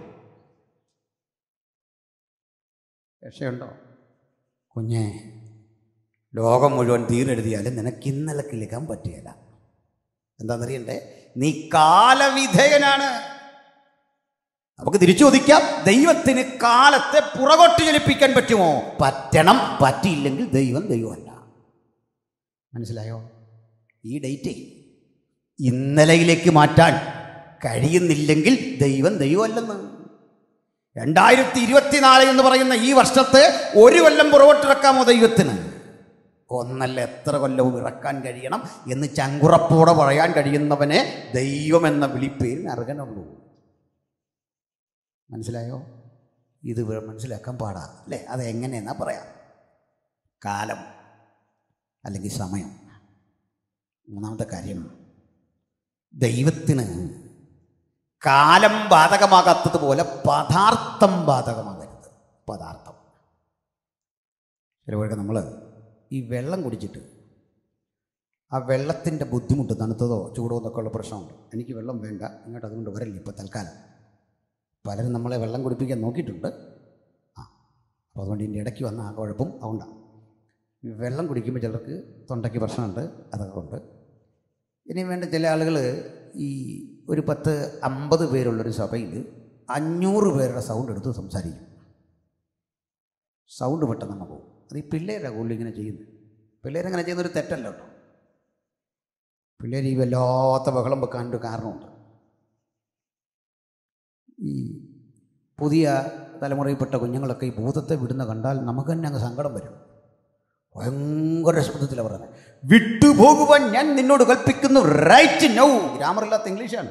രക്ഷയുണ്ടോ കുഞ്ഞെ ലോകം മുഴുവൻ തീരെഴുതിയാലും നിനക്ക് ഇന്നലെ കിലുക്കാൻ പറ്റുകയില്ല എന്താണെന്നറിയണ്ടേ നീ കാലവിധേയനാണ് നമുക്ക് തിരിച്ചു ചോദിക്കാം ദൈവത്തിന് കാലത്തെ പുറകോട്ട് ചലിപ്പിക്കാൻ പറ്റുമോ പറ്റണം പറ്റിയില്ലെങ്കിൽ ദൈവം ദൈവമല്ല മനസ്സിലായോ ഈ ഡേറ്റ് ഇന്നലയിലേക്ക് മാറ്റാൻ കഴിയുന്നില്ലെങ്കിൽ ദൈവം ദൈവമല്ലെന്ന് രണ്ടായിരത്തി ഇരുപത്തിനാല് എന്ന് പറയുന്ന ഈ വർഷത്തെ ഒരു കൊല്ലം പുറകോട്ടിറക്കാമോ ദൈവത്തിന് ഒന്നല്ല എത്ര കൊല്ലവും ഇറക്കാൻ കഴിയണം എന്ന് ചങ്കുറപ്പോടെ പറയാൻ കഴിയുന്നവനെ ദൈവം എന്ന വിളിപ്പേരിന് അർഹനുള്ളൂ മനസ്സിലായോ ഇത് വേ- മനസ്സിലാക്കാൻ പാടാ അല്ലേ അത് എങ്ങനെയെന്നാ പറയാം കാലം അല്ലെങ്കിൽ സമയം മൂന്നാമത്തെ കാര്യം ദൈവത്തിന് കാലം ബാധകമാകാത്തതുപോലെ പദാർത്ഥം ബാധകമാകരുത് പദാർത്ഥം ചിലപ്പോഴൊക്കെ നമ്മൾ ഈ വെള്ളം കുടിച്ചിട്ട് ആ വെള്ളത്തിൻ്റെ ബുദ്ധിമുട്ട് തണുത്തതോ ചൂടോ എന്നൊക്കെ ഉള്ള പ്രശ്നമുണ്ട് എനിക്ക് വെള്ളം വേണ്ട ഇങ്ങോട്ട് അതുകൊണ്ട് വരില്ല ഇപ്പോൾ തൽക്കാലം പലരും നമ്മളെ വെള്ളം കുടിപ്പിക്കാൻ നോക്കിയിട്ടുണ്ട് ആ അപ്പോൾ അതുകൊണ്ട് ഇതിൻ്റെ ഇടയ്ക്ക് വന്ന ആ കുഴപ്പം അതുകൊണ്ടാണ് ഈ വെള്ളം കുടിക്കുമ്പോൾ ചിലർക്ക് തൊണ്ടയ്ക്ക് പ്രശ്നമുണ്ട് അതൊക്കെ ഉണ്ട് ഇനി വേണ്ട ചില ആളുകൾ ഈ ഒരു പത്ത് അമ്പത് പേരുള്ളൊരു സഭയിൽ അഞ്ഞൂറ് പേരുടെ സൗണ്ട് എടുത്ത് സംസാരിക്കും സൗണ്ട് പെട്ടെന്ന് അങ്ങ് പോകും അത് ഈ പിള്ളേരാണ് കൂടുതൽ ഇങ്ങനെ ചെയ്യുന്നത് പിള്ളേരങ്ങനെ ചെയ്യുന്നൊരു തെറ്റല്ല കേട്ടോ പിള്ളേർ ഈ വല്ലാത്ത ബഹളം വെക്കാനൊരു കാരണമുണ്ട് ഈ പുതിയ തലമുറയിൽപ്പെട്ട കുഞ്ഞുങ്ങളൊക്കെ ഈ ഭൂതത്തെ വിടുന്ന കണ്ടാൽ നമുക്ക് തന്നെ അങ്ങ് സങ്കടം വരും ഭയങ്കര ശബ്ദത്തിലാണ് പറയുന്നത് വിട്ടുപോകുവാൻ ഞാൻ നിന്നോട് കൽപ്പിക്കുന്നു റൈറ്റ് നൗ ഗ്രാമറില്ലാത്ത ഇംഗ്ലീഷാണ്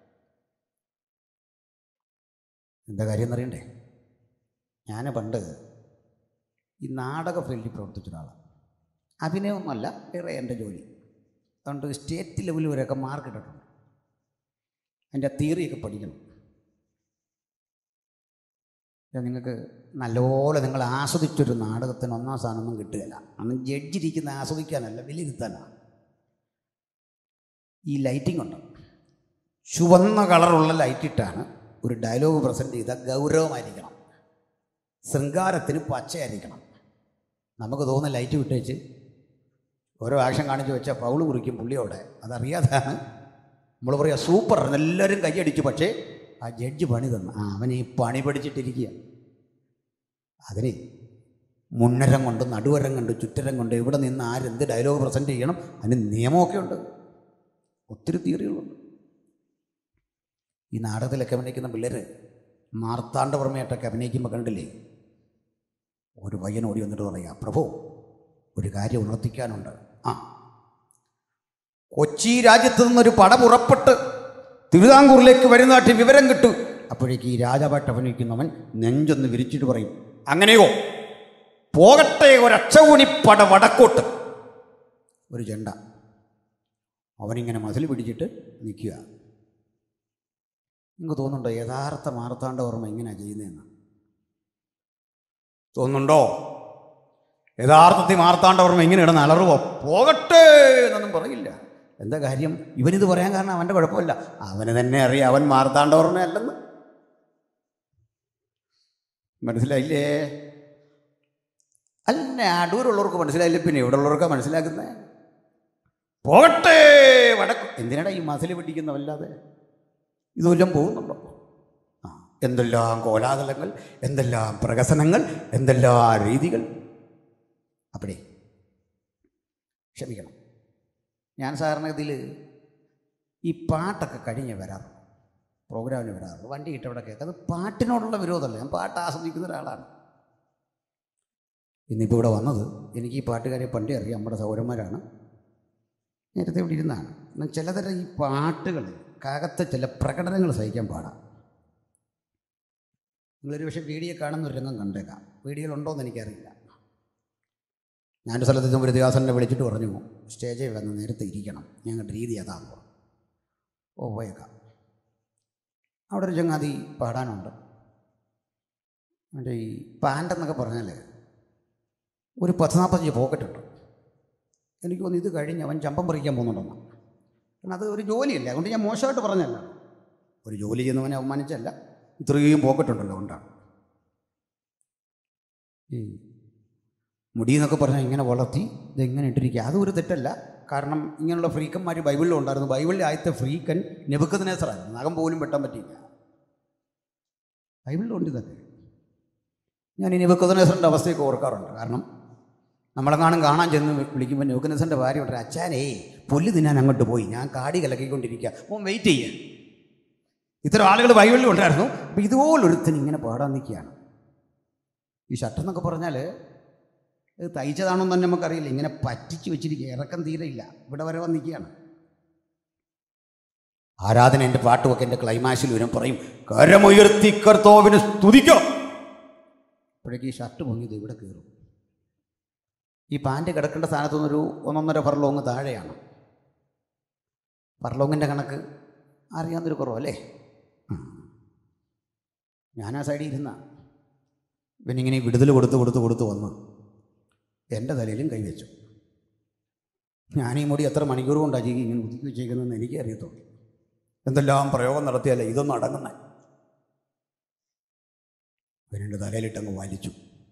എന്താ കാര്യം എന്നറിയണ്ടേ ഞാൻ പണ്ട് ഈ നാടക ഫീൽഡിൽ പ്രവർത്തിച്ച ഒരാളാണ് അഭിനയമൊന്നുമല്ല വേറെ എൻ്റെ ജോലി അതുകൊണ്ട് സ്റ്റേറ്റ് ലെവൽ വരെയൊക്കെ മാർക്ക് ഇട്ടിട്ടുണ്ട് അതിൻ്റെ തിയറിയൊക്കെ പഠിക്കണം ഇത് നിങ്ങൾക്ക് നല്ലപോലെ നിങ്ങൾ ആസ്വദിച്ചൊരു നാടകത്തിന് ഒന്നാം സ്ഥാനമൊന്നും കിട്ടുകയില്ല അന്ന് ജഡ്ജിരിക്കുന്ന ആസ്വദിക്കാനല്ല വിലയിരുത്താനാണ് ഈ ലൈറ്റിംഗ് ഉണ്ട് ചുവന്ന കളറുള്ള ലൈറ്റിട്ടാണ് ഒരു ഡയലോഗ് പ്രസൻറ്റ് ചെയ്താൽ ഗൗരവമായിരിക്കണം ശൃംഗാരത്തിന് പച്ചയായിരിക്കണം നമുക്ക് തോന്നുന്ന ലൈറ്റ് വിട്ടേച്ച് ഓരോ ആക്ഷൻ കാണിച്ച് വെച്ചാൽ പൗള് കുറിക്കും പുള്ളിയോടെ അതറിയാതാണ് നമ്മൾ പറയുക സൂപ്പർ എല്ലാവരും കൈയടിച്ചു പക്ഷേ ആ ജഡ്ജി പണി തന്നു ആ അവൻ ഈ പണി പഠിച്ചിട്ടിരിക്കുക അതിന് മുന്നരം കൊണ്ട് നടുവരം കൊണ്ട് ചുറ്റരം കൊണ്ട് എവിടെ നിന്ന് ആരെന്ത് ഡയലോഗ് പ്രസൻറ്റ് ചെയ്യണം അതിന് നിയമമൊക്കെ ഉണ്ട് ഒത്തിരി തിയറികളുണ്ട് ഈ നാടകത്തിലൊക്കെ അഭിനയിക്കുന്ന പിള്ളേർ മാർത്താണ്ഡവർമ്മയായിട്ടൊക്കെ അഭിനയിക്കുമ്പോൾ കണ്ടില്ലേ ഒരു പയ്യൻ ഓടി വന്നിട്ട് പറയാം പ്രഭു ഒരു കാര്യം ഉണർത്തിക്കാനുണ്ട് ആ കൊച്ചി രാജ്യത്ത് നിന്നൊരു പട പുറപ്പെട്ട് തിരുവിതാംകൂറിലേക്ക് വരുന്നതായിട്ട് വിവരം കിട്ടു അപ്പോഴേക്ക് ഈ രാജാവായിട്ട് അഭിനയിക്കുന്നവൻ നെഞ്ചൊന്ന് വിരിച്ചിട്ട് പറയും അങ്ങനെയോ പോകട്ടെ ഒരക്ഷകൂണിപ്പട വടക്കോട്ട് ഒരു ചെണ്ട അവനിങ്ങനെ മതിൽ പിടിച്ചിട്ട് നിൽക്കുക നിങ്ങൾക്ക് തോന്നുന്നുണ്ടോ യഥാർത്ഥ മാർത്താണ്ഡ ഓർമ്മ ഇങ്ങനെയാണ് ചെയ്യുന്നതെന്ന് തോന്നുന്നുണ്ടോ യഥാർത്ഥത്തിൽ മാർത്താണ്ഡ ഓർമ്മ ഇങ്ങനെ ഇടുന്ന അലറുവോ പോകട്ടെ എന്നൊന്നും പറയില്ല എന്താ കാര്യം ഇവനിത് പറയാൻ കാരണം അവൻ്റെ കുഴപ്പമില്ല അവന് തന്നെ അറിയാം അവൻ മാർത്താണ്ഡ ഓർമ്മയല്ലെന്ന് മനസ്സിലായില്ലേ അല്ല അടൂരുള്ളവർക്ക് മനസ്സിലായില്ല പിന്നെ ഇവിടെ ഉള്ളവർക്കാണ് മനസ്സിലാക്കുന്നത് പോകട്ടെ വടക്ക് എന്തിനാടാ ഈ മസിൽ പിടിക്കുന്നവല്ലാതെ ഇതുവല്ലം പോകുന്നുണ്ടോ ആ എന്തെല്ലാം കോലാഹലങ്ങൾ എന്തെല്ലാം പ്രകസനങ്ങൾ എന്തെല്ലാം രീതികൾ അപ്പടേ ക്ഷമിക്കണം ഞാൻ സാധാരണഗതിയിൽ ഈ പാട്ടൊക്കെ കഴിഞ്ഞ് വരാറ് പ്രോഗ്രാമിന് വരാറുള്ളൂ വണ്ടി ഇട്ടവിടെ കേൾക്കാം അത് പാട്ടിനോടുള്ള വിരോധമല്ല ഞാൻ പാട്ട് ആസ്വദിക്കുന്ന ഒരാളാണ് ഇന്നിപ്പോൾ ഇവിടെ വന്നത് എനിക്ക് ഈ പാട്ടുകാരെ പണ്ടേ അറിയാം നമ്മുടെ സൗരന്മാരാണ് നേരത്തെ ഇവിടെ ഇരുന്നാണ് എന്നാൽ ചിലതരം ഈ പാട്ടുകൾ കകത്തെ ചില പ്രകടനങ്ങൾ സഹിക്കാൻ പാടാം നിങ്ങളൊരു പക്ഷേ വീഡിയോ കാണുന്ന ഒരു രംഗം കണ്ടേക്കാം വീഡിയോയിലുണ്ടോയെന്ന് എനിക്കറിയില്ല ഞാനൊരു സ്ഥലത്ത് ചെന്നപ്പോൾ ഒരു ദേവാസനെ വിളിച്ചിട്ട് പറഞ്ഞു സ്റ്റേജിൽ വന്ന് നേരത്തെ ഇരിക്കണം ഞങ്ങളുടെ രീതി അതാന്ന് പറഞ്ഞു ഓ പോയേക്കാം അവിടെ ഒരു ചങ്ങാതി പാടാനുണ്ട് മറ്റേ ഈ പാൻ്റ് എന്നൊക്കെ പറഞ്ഞാൽ ഒരു പത്ത് നാൽപ്പത്തഞ്ച് പോക്കറ്റുണ്ട് എനിക്ക് തോന്നുന്നു ഇത് കഴിഞ്ഞ് അവൻ ചമ്പം പറിക്കാൻ പോകുന്നുണ്ടെന്ന് കാരണം അത് ഒരു ജോലിയല്ല അതുകൊണ്ട് ഞാൻ മോശമായിട്ട് പറഞ്ഞല്ല ഒരു ജോലി ചെയ്യുന്നവനെ അവമാനിച്ചല്ല ഇത്രയും പോക്കറ്റുണ്ടല്ലോ കൊണ്ടാണ് ഈ മുടി എന്നൊക്കെ പറഞ്ഞാൽ ഇങ്ങനെ വളർത്തി ഇതെങ്ങനെ ഇട്ടിരിക്കുക അതും ഒരു തെറ്റല്ല കാരണം ഇങ്ങനെയുള്ള ഫ്രീക്കന്മാർ ബൈബിളിലും ഉണ്ടായിരുന്നു ബൈബിളിലെ ആദ്യത്തെ ഫ്രീക്കൻ നെബുക്കതിനേസറായിരുന്നു നഖം പോലും വെട്ടാൻ പറ്റിയില്ല ബൈബിളിലുണ്ട് ഇതൊക്കെ ഞാൻ ഈ നെബുക്കതിനേസറിൻ്റെ അവസ്ഥയൊക്കെ ഓർക്കാറുണ്ട് കാരണം നമ്മളെങ്ങാനും കാണാൻ ചെന്ന് വിളിക്കുമ്പോൾ നെബുക്കനേസറിൻ്റെ ഭാര്യ പറഞ്ഞു അച്ഛാനേ പുല്ല് തിന്നാൻ അങ്ങോട്ട് പോയി ഞാൻ കാടി കലക്കിക്കൊണ്ടിരിക്കുക ഓൻ വെയിറ്റ് ചെയ്യേ ഇത്തരം ആളുകൾ ബൈബിളിലും ഉണ്ടായിരുന്നു അപ്പോൾ ഇതുപോലൊരുത്തൻ ഇങ്ങനെ പാടാൻ നിൽക്കുകയാണ് ഈ ഷർട്ടെന്നൊക്കെ പറഞ്ഞാൽ ഇത് തയ്ച്ചതാണോ എന്ന് തന്നെ നമുക്കറിയില്ല ഇങ്ങനെ പറ്റിച്ച് വെച്ചിരിക്കുക ഇറക്കം തീരെയില്ല ഇവിടെ വരെ വന്നിരിക്കുകയാണ് ആരാധന എൻ്റെ പാട്ടുമൊക്കെ എൻ്റെ ക്ലൈമാക്സിൽ വരും പറയും കരമുയർത്തി കർത്തോവിന് സ്തുതിക്കോ അപ്പോഴേക്ക് ഈ ഷർട്ട് പൊങ്ങിയത് ഇവിടെ കയറും ഈ പാൻറ് കിടക്കേണ്ട സ്ഥാനത്തു നിന്നൊരു ഒന്നൊന്നര ഫർലോങ് താഴെയാണ് ഫർലോങ്ങിൻ്റെ കണക്ക് അറിയാവുന്നൊരു കുറവല്ലേ ഞാൻ ആ സൈഡിൽ ഇരുന്ന ഇവനിങ്ങനെ വിടുതൽ കൊടുത്ത് കൊടുത്ത് കൊടുത്ത് വന്ന് എൻ്റെ തലയിലും കൈവച്ചു ഞാൻ ഈ മുടി എത്ര മണിക്കൂർ കൊണ്ടാണ് ജീവി ഇങ്ങനെ ഒതുക്കി വെച്ചേക്കുന്നതെന്ന് എനിക്ക് അറിയത്തുള്ളൂ എന്തെല്ലാം പ്രയോഗം നടത്തിയാലേ ഇതൊന്നും അടങ്ങുന്നത് ഇവനെൻ്റെ തലയിലിട്ടങ്ങ് വലിച്ചു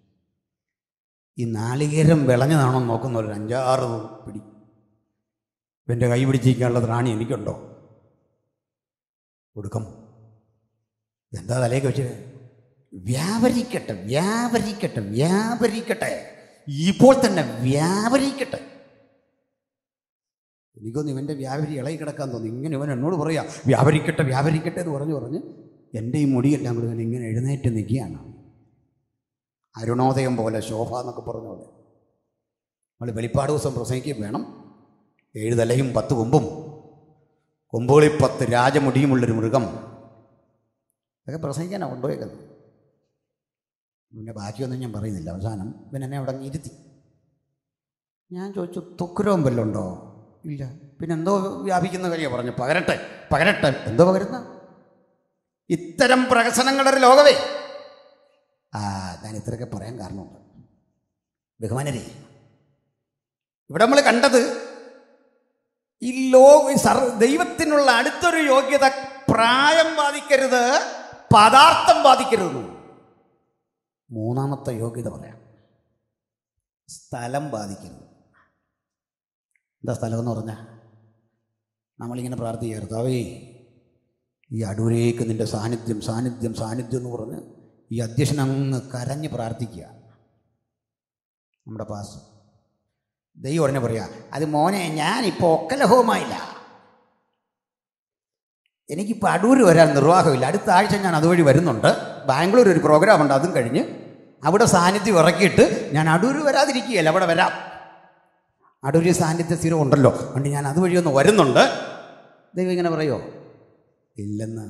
ഈ നാളികേരം വിളഞ്ഞതാണോ എന്ന് നോക്കുന്ന ഒരു അഞ്ചാറ് പിടി ഇവൻ്റെ കൈ പിടിച്ചിരിക്കാനുള്ള ത്രാണി എനിക്കുണ്ടോ കൊടുക്കും എന്താ തലയൊക്കെ വെച്ചത് വ്യാപരിക്കട്ടെ വ്യാപരിക്കട്ടെ വ്യാപരിക്കട്ടെ ഇപ്പോൾ തന്നെ വ്യാപരിക്കട്ടെ എനിക്കൊന്ന് ഇവൻ്റെ വ്യാപരി ഇളകി കിടക്കാൻ തോന്നി ഇങ്ങനെ ഇവൻ എന്നോട് പറയാ വ്യാപരിക്കട്ടെ വ്യാപരിക്കട്ടെ എന്ന് പറഞ്ഞു പറഞ്ഞ് എൻ്റെ ഈ മുടിയെല്ലാം കൂടി ഇവൻ ഇങ്ങനെ എഴുന്നേറ്റ് നിൽക്കുകയാണ് അരുണോദയം പോലെ ശോഭ എന്നൊക്കെ പറഞ്ഞ പോലെ നമ്മൾ വെളിപ്പാട് ദിവസം പ്രസംഗിക്കുകയും വേണം ഏഴ് തലയും പത്ത് കൊമ്പും കൊമ്പുകളിൽ പത്ത് രാജമുടിയുമുള്ളൊരു മൃഗം അതൊക്കെ പ്രസംഗിക്കാനാണ് കൊണ്ടുപോയേക്കുന്നത് പിന്നെ ബാക്കിയൊന്നും ഞാൻ പറയുന്നില്ല അവസാനം പിന്നെ എന്നെ അവിടെ അങ്ങ് ഇരുത്തി ഞാൻ ചോദിച്ചു തുക്കുരവും വല്ലതും ഉണ്ടോ ഇല്ല പിന്നെ എന്തോ വ്യാപിക്കുന്ന കാര്യമാണ് പറഞ്ഞു പകരട്ടെ പകരട്ടെ എന്തോ പകരുന്ന ഇത്തരം പ്രഹസനങ്ങളുടെ ഒരു ലോകമേ ആ ഞാൻ ഇത്രയൊക്കെ പറയാൻ കാരണമുണ്ട് ബഹുമാനരെ ഇവിടെ നമ്മൾ കണ്ടത് ഈ ലോക ഈ സർ ദൈവത്തിനുള്ള അടുത്തൊരു യോഗ്യത പ്രായം ബാധിക്കരുത് പദാർത്ഥം ബാധിക്കരുത് മൂന്നാമത്തെ യോഗ്യത പറയാം സ്ഥലം ബാധിക്കരുത് എന്താ സ്ഥലം എന്ന് പറഞ്ഞാൽ നമ്മളിങ്ങനെ പ്രാർത്ഥിക്കുക കർത്താവേ ഈ അടൂരേക്ക് നിൻ്റെ സാന്നിധ്യം സാന്നിധ്യം സാന്നിധ്യം എന്ന് പറഞ്ഞ് ഈ അധ്യക്ഷൻ അങ്ങ് കരഞ്ഞ് പ്രാർത്ഥിക്കുക നമ്മുടെ പാസ് ദൈവം ഉടനെ പറയാ അത് മോനെ ഞാനിപ്പോൾ ഒക്കലഹവുമായില്ല എനിക്കിപ്പോൾ അടൂർ വരാൻ നിർവാഹമില്ല അടുത്ത ആഴ്ച ഞാൻ അതുവഴി വരുന്നുണ്ട് ബാംഗ്ലൂർ ഒരു പ്രോഗ്രാം ഉണ്ട് അതും കഴിഞ്ഞ് അവിടെ സാന്നിധ്യം ഇറക്കിയിട്ട് ഞാൻ അടൂർ വരാതിരിക്കുകയല്ല അവിടെ വരാം അടൂര് സാന്നിധ്യ സ്ഥിരം ഉണ്ടല്ലോ അതുകൊണ്ട് ഞാൻ അതുവഴി ഒന്ന് വരുന്നുണ്ട് ദൈവം ഇങ്ങനെ പറയോ ഇല്ലെന്ന്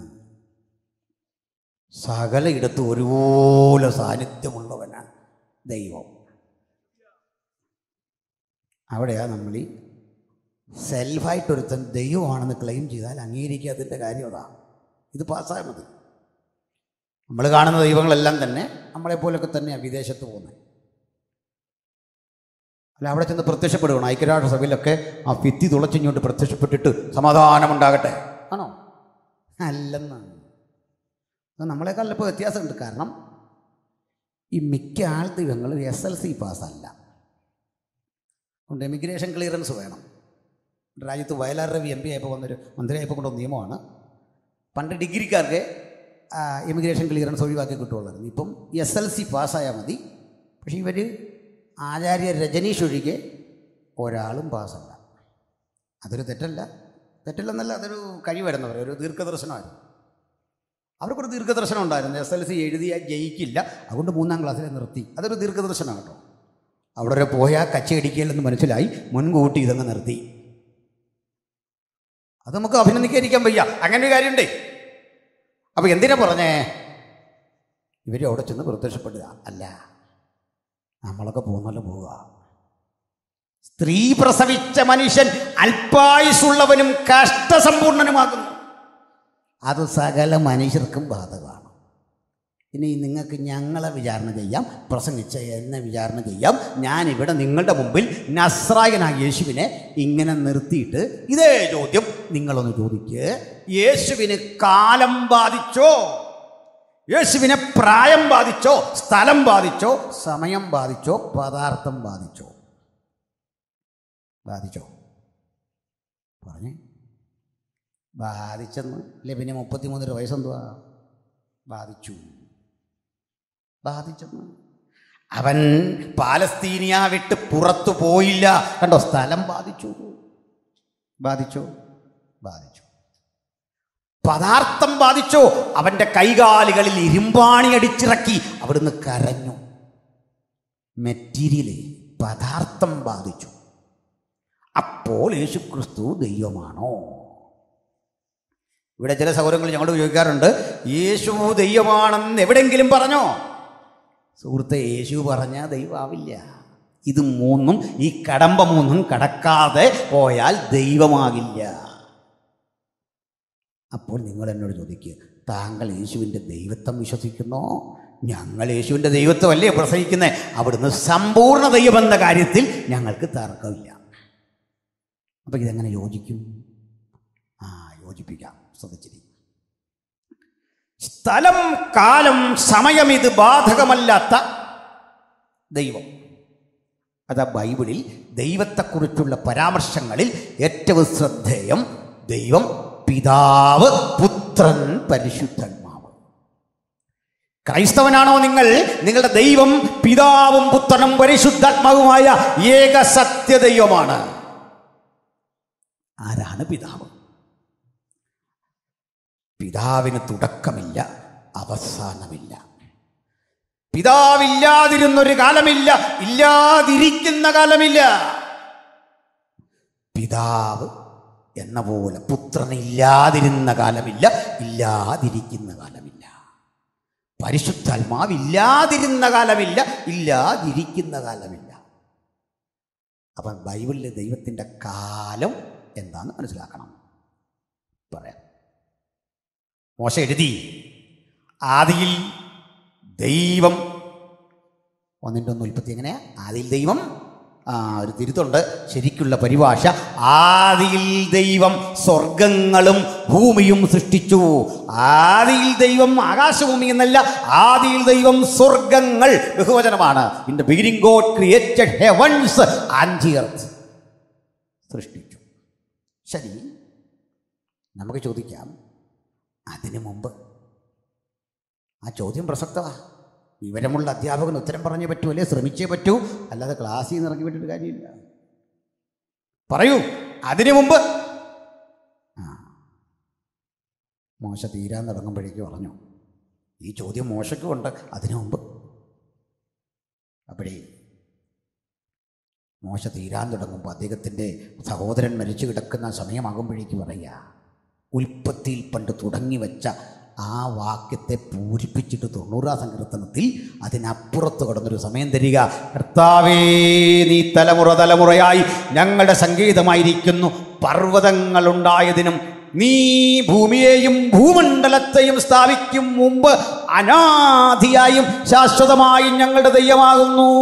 സകല ഇടത്തും ഒരുപോലെ സാന്നിധ്യമുള്ളവനാണ് ദൈവം അവിടെയാ നമ്മൾ ഈ സെൽഫായിട്ടൊരുത്തൻ ദൈവമാണെന്ന് ക്ലെയിം ചെയ്താൽ അംഗീകരിക്കാത്തതിൻ്റെ കാര്യം അതാണ് ഇത് പാസ്സായ മതി നമ്മൾ കാണുന്ന ദൈവങ്ങളെല്ലാം തന്നെ നമ്മളെപ്പോലൊക്കെ തന്നെയാണ് വിദേശത്ത് പോകുന്നത് അല്ല അവിടെ ചെന്ന് പ്രത്യക്ഷപ്പെടുകയാണ് ഐക്യരാഷ്ട്ര സഭയിലൊക്കെ ആ ഭിത്തി തുളച്ചിങ്ങോട്ട് പ്രത്യക്ഷപ്പെട്ടിട്ട് സമാധാനമുണ്ടാകട്ടെ ആണോ അല്ലെന്നാണ് അത് നമ്മളെക്കാൾ ഇപ്പോൾ വ്യത്യാസമുണ്ട് കാരണം ഈ മിക്ക ആൾ ദൈവങ്ങളും എസ് എൽ സി പാസ്സല്ല അതുകൊണ്ട് എമിഗ്രേഷൻ ക്ലിയറൻസ് വേണം രാജ്യത്ത് വയലാർ രവി എം പി ആയപ്പോൾ വന്നൊരു മന്ത്രിയായപ്പോൾ കൊണ്ടുവന്ന നിയമമാണ് പണ്ട് ഡിഗ്രിക്കാർക്ക് എമിഗ്രേഷൻ ക്ലിയറൻസ് ഒഴിവാക്കി കിട്ടുള്ളായിരുന്നു ഇപ്പം എസ് എൽ സി പാസ്സായാൽ മതി പക്ഷേ ഇവർ ആചാര്യ രജനീഷ് ഒഴികെ ഒരാളും പാസ്സല്ല അതൊരു തെറ്റല്ല തെറ്റില്ലെന്നല്ല അതൊരു കഴിവായിരുന്നു പറയുക ഒരു ദീർഘദർശനമായിരുന്നു അവർക്കൊരു ദീർഘദർശനം ഉണ്ടായിരുന്നു എസ് എൽ സി എഴുതിയാൽ ജയിക്കില്ല അതുകൊണ്ട് മൂന്നാം ക്ലാസ്സിൽ നിർത്തി അതൊരു ദീർഘദർശനം കേട്ടോ അവിടെ വരെ പോയാൽ കച്ചയടിക്കില്ലെന്ന് മനസ്സിലായി മുൻകൂട്ടി ഇതങ്ങ് നിർത്തി അത് നമുക്ക് അഭിനന്ദിക്കാതിരിക്കാൻ വയ്യ അങ്ങനെ ഒരു കാര്യമുണ്ടേ അപ്പോൾ എന്തിനാ പറഞ്ഞേ ഇവർ അവിടെ ചെന്ന് പ്രത്യക്ഷപ്പെടുക അല്ല നമ്മളൊക്കെ പോകുന്നല്ലോ പോവുക സ്ത്രീ പ്രസവിച്ച മനുഷ്യൻ അല്പായുസുള്ളവനും കഷ്ടസമ്പൂർണനുമാകുന്നു അത് സകല മനുഷ്യർക്കും ബാധകമാണ് ഇനി നിങ്ങൾക്ക് ഞങ്ങളെ വിചാരണ ചെയ്യാം പ്രസംഗിച്ച എന്നെ വിചാരണ ചെയ്യാം ഞാനിവിടെ നിങ്ങളുടെ മുമ്പിൽ നസ്രായനായ യേശുവിനെ ഇങ്ങനെ നിർത്തിയിട്ട് ഇതേ ചോദ്യം നിങ്ങളൊന്ന് ചോദിക്ക് യേശുവിന് കാലം ബാധിച്ചോ യേശുവിനെ പ്രായം ബാധിച്ചോ സ്ഥലം ബാധിച്ചോ സമയം ബാധിച്ചോ പദാർത്ഥം ബാധിച്ചോ ബാധിച്ചോ പറഞ്ഞേ ബാധിച്ചെന്ന് അല്ലെ പിന്നെ മുപ്പത്തിമൂന്നര വയസ്സെന്തുവാ ബാധിച്ചു ബാധിച്ചെന്ന് അവൻ പാലസ്തീനിയ വിട്ട് പുറത്തു പോയില്ല കണ്ടോ സ്ഥലം ബാധിച്ചു ബാധിച്ചോ ബാധിച്ചു പദാർത്ഥം ബാധിച്ചോ അവൻ്റെ കൈകാലുകളിൽ ഇരുമ്പാണി അടിച്ചിറക്കി അവിടുന്ന് കരഞ്ഞു മെറ്റീരിയല് പദാർത്ഥം ബാധിച്ചു അപ്പോൾ യേശുക്രിസ്തു ദൈവമാണോ ഇവിടെ ചില സൗകര്യങ്ങൾ ഞങ്ങളോട് ചോദിക്കാറുണ്ട് യേശു ദൈവമാണെന്ന് എവിടെയെങ്കിലും പറഞ്ഞോ സുഹൃത്തെ യേശു പറഞ്ഞ ദൈവമാവില്ല ഇത് മൂന്നും ഈ കടമ്പ മൂന്നും കടക്കാതെ പോയാൽ ദൈവമാകില്ല അപ്പോൾ നിങ്ങൾ എന്നോട് ചോദിക്കുക താങ്കൾ യേശുവിൻ്റെ ദൈവത്വം വിശ്വസിക്കുന്നോ ഞങ്ങൾ യേശുവിൻ്റെ ദൈവത്വമല്ലേ പ്രസംഗിക്കുന്നത് അവിടുന്ന് സമ്പൂർണ്ണ ദൈവമെന്ന കാര്യത്തിൽ ഞങ്ങൾക്ക് തർക്കമില്ല അപ്പം ഇതെങ്ങനെ യോജിക്കും ആ യോജിപ്പിക്കാം ശ്രദ്ധിച്ചിരി സ്ഥലം കാലം സമയം ഇത് ബാധകമല്ലാത്ത ദൈവം അതാ ബൈബിളിൽ ദൈവത്തെക്കുറിച്ചുള്ള പരാമർശങ്ങളിൽ ഏറ്റവും ശ്രദ്ധേയം ദൈവം പിതാവ് പുത്രൻ പരിശുദ്ധന്മാവ് ക്രൈസ്തവനാണോ നിങ്ങൾ നിങ്ങളുടെ ദൈവം പിതാവും പുത്രനും പരിശുദ്ധാത്മാവുമായ ഏക സത്യദൈവമാണ് ആരാണ് പിതാവ് പിതാവിന് തുടക്കമില്ല അവസാനമില്ല പിതാവില്ലാതിരുന്നൊരു കാലമില്ല ഇല്ലാതിരിക്കുന്ന കാലമില്ല പിതാവ് എന്ന പോലെ പുത്രനില്ലാതിരുന്ന കാലമില്ല ഇല്ലാതിരിക്കുന്ന കാലമില്ല പരിശുദ്ധാത്മാവില്ലാതിരുന്ന കാലമില്ല ഇല്ലാതിരിക്കുന്ന കാലമില്ല അപ്പം ബൈബിളിലെ ദൈവത്തിൻ്റെ കാലം എന്താണെന്ന് മനസ്സിലാക്കണം പറയാം മോശ എഴുതി ആദിയിൽ ദൈവം ഒന്നിൻ്റെ ഒന്ന് ഉൽപ്പത്തി എങ്ങനെയാ ആദിയിൽ ദൈവം ആ ഒരു തിരുത്തുണ്ട് ശരിക്കുള്ള പരിഭാഷ ആദിയിൽ ദൈവം സ്വർഗങ്ങളും ഭൂമിയും സൃഷ്ടിച്ചു ആദിയിൽ ദൈവം ആകാശഭൂമി എന്നല്ല ആദിയിൽ ദൈവം സ്വർഗങ്ങൾ ബഹുവചനമാണ് in the beginning God created heavens and earth സൃഷ്ടിച്ചു ശരി നമുക്ക് ചോദിക്കാം അതിനു മുമ്പ് ആ ചോദ്യം പ്രസക്തമാണ് വിവരമുള്ള അധ്യാപകൻ ഉത്തരം പറഞ്ഞേ പറ്റൂ അല്ലേ ശ്രമിച്ചേ പറ്റൂ അല്ലാതെ ക്ലാസ്സിൽ നിന്ന് ഇറങ്ങി വിട്ടിട്ട് കാര്യമില്ല പറയൂ അതിനു മുമ്പ് ആ മോശ തീരാൻ തുടങ്ങുമ്പോഴേക്ക് പറഞ്ഞു ഈ ചോദ്യം മോശയ്ക്കുമുണ്ട് അതിനു മുമ്പ് അപ്പോഴേ മോശ തീരാൻ തുടങ്ങുമ്പോൾ അദ്ദേഹത്തിൻ്റെ സഹോദരൻ മരിച്ചു കിടക്കുന്ന സമയമാകുമ്പോഴേക്ക് പറയുക ഉൽപ്പത്തിയിൽ പണ്ട് തുടങ്ങി വെച്ച ആ വാക്യത്തെ പൂരിപ്പിച്ചിട്ട് തൊണ്ണൂറാം സങ്കീർത്തനത്തിൽ അതിനപ്പുറത്ത് കടന്നൊരു സമയം തരിക കർത്താവേ നീ തലമുറ തലമുറയായി ഞങ്ങളുടെ സംഗീതമായിരിക്കുന്നു പർവ്വതങ്ങളുണ്ടായതിനും നീ ഭൂമിയെയും ഭൂമണ്ഡലത്തെയും സ്ഥാപിക്കും മുമ്പ് അനാദിയായും ശാശ്വതമായും ഞങ്ങളുടെ ദൈവമാകുന്നു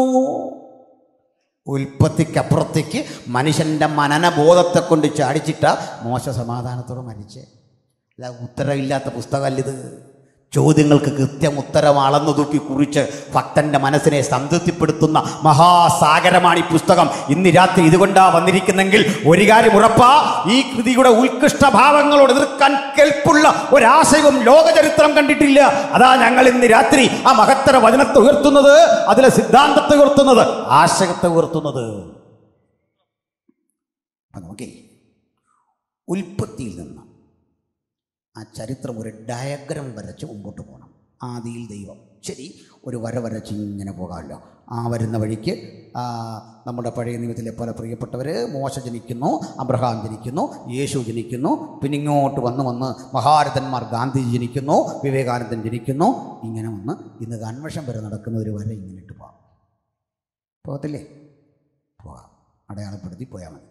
ഉൽപ്പത്തിക്കപ്പുറത്തേക്ക് മനുഷ്യൻ്റെ മനനബോധത്തെ കൊണ്ട് ചാടിച്ചിട്ട മോശ സമാധാനത്തോടെ മരിച്ചേ അല്ല ഉത്തരവില്ലാത്ത പുസ്തകമല്ലിത് ചോദ്യങ്ങൾക്ക് കൃത്യം ഉത്തരം അളന്നു തൂക്കി കുറിച്ച് ഭക്തന്റെ മനസ്സിനെ സംതൃപ്തിപ്പെടുത്തുന്ന മഹാസാഗരമാണ് ഈ പുസ്തകം ഇന്ന് രാത്രി ഇതുകൊണ്ടാ വന്നിരിക്കുന്നെങ്കിൽ ഒരു കാര്യം ഉറപ്പാ ഈ കൃതിയുടെ ഉത്കൃഷ്ട ഭാവങ്ങളോട് എതിർക്കാൻ കെൽപ്പുള്ള ഒരാശയവും ലോകചരിത്രം കണ്ടിട്ടില്ല അതാ ഞങ്ങൾ ഇന്ന് രാത്രി ആ മഹത്തര വചനത്തെ ഉയർത്തുന്നത് അതിലെ സിദ്ധാന്തത്തെ ഉയർത്തുന്നത് ആശയത്തെ ഉയർത്തുന്നത് അപ്പൊ നോക്കേ ഉൽപ്പത്തിയിൽ നിന്ന് ആ ചരിത്രം ഒരു ഡയഗ്രം വരച്ച് മുമ്പോട്ട് പോകണം ആദിയിൽ ദൈവം ശരി ഒരു വര വരച്ച് ഇങ്ങനെ പോകാമല്ലോ ആ വരുന്ന വഴിക്ക് ആ, നമ്മുടെ പഴയ നിയമത്തിലെ പല പ്രിയപ്പെട്ടവർ മോശ ജനിക്കുന്നു അബ്രഹാം ജനിക്കുന്നു യേശു ജനിക്കുന്നു പിന്നെ ഇങ്ങോട്ട് വന്ന് വന്ന് മഹാരഥന്മാർ ഗാന്ധി ജനിക്കുന്നു വിവേകാനന്ദൻ ജനിക്കുന്നു ഇങ്ങനെ വന്ന് ഇന്ന് കൺവെൻഷൻ വരെ നടക്കുന്ന ഒരു വര ഇങ്ങനെ ഇട്ട് പോകാം പോകത്തില്ലേ പോകാം അടയാളപ്പെടുത്തി പോയാൽ മതി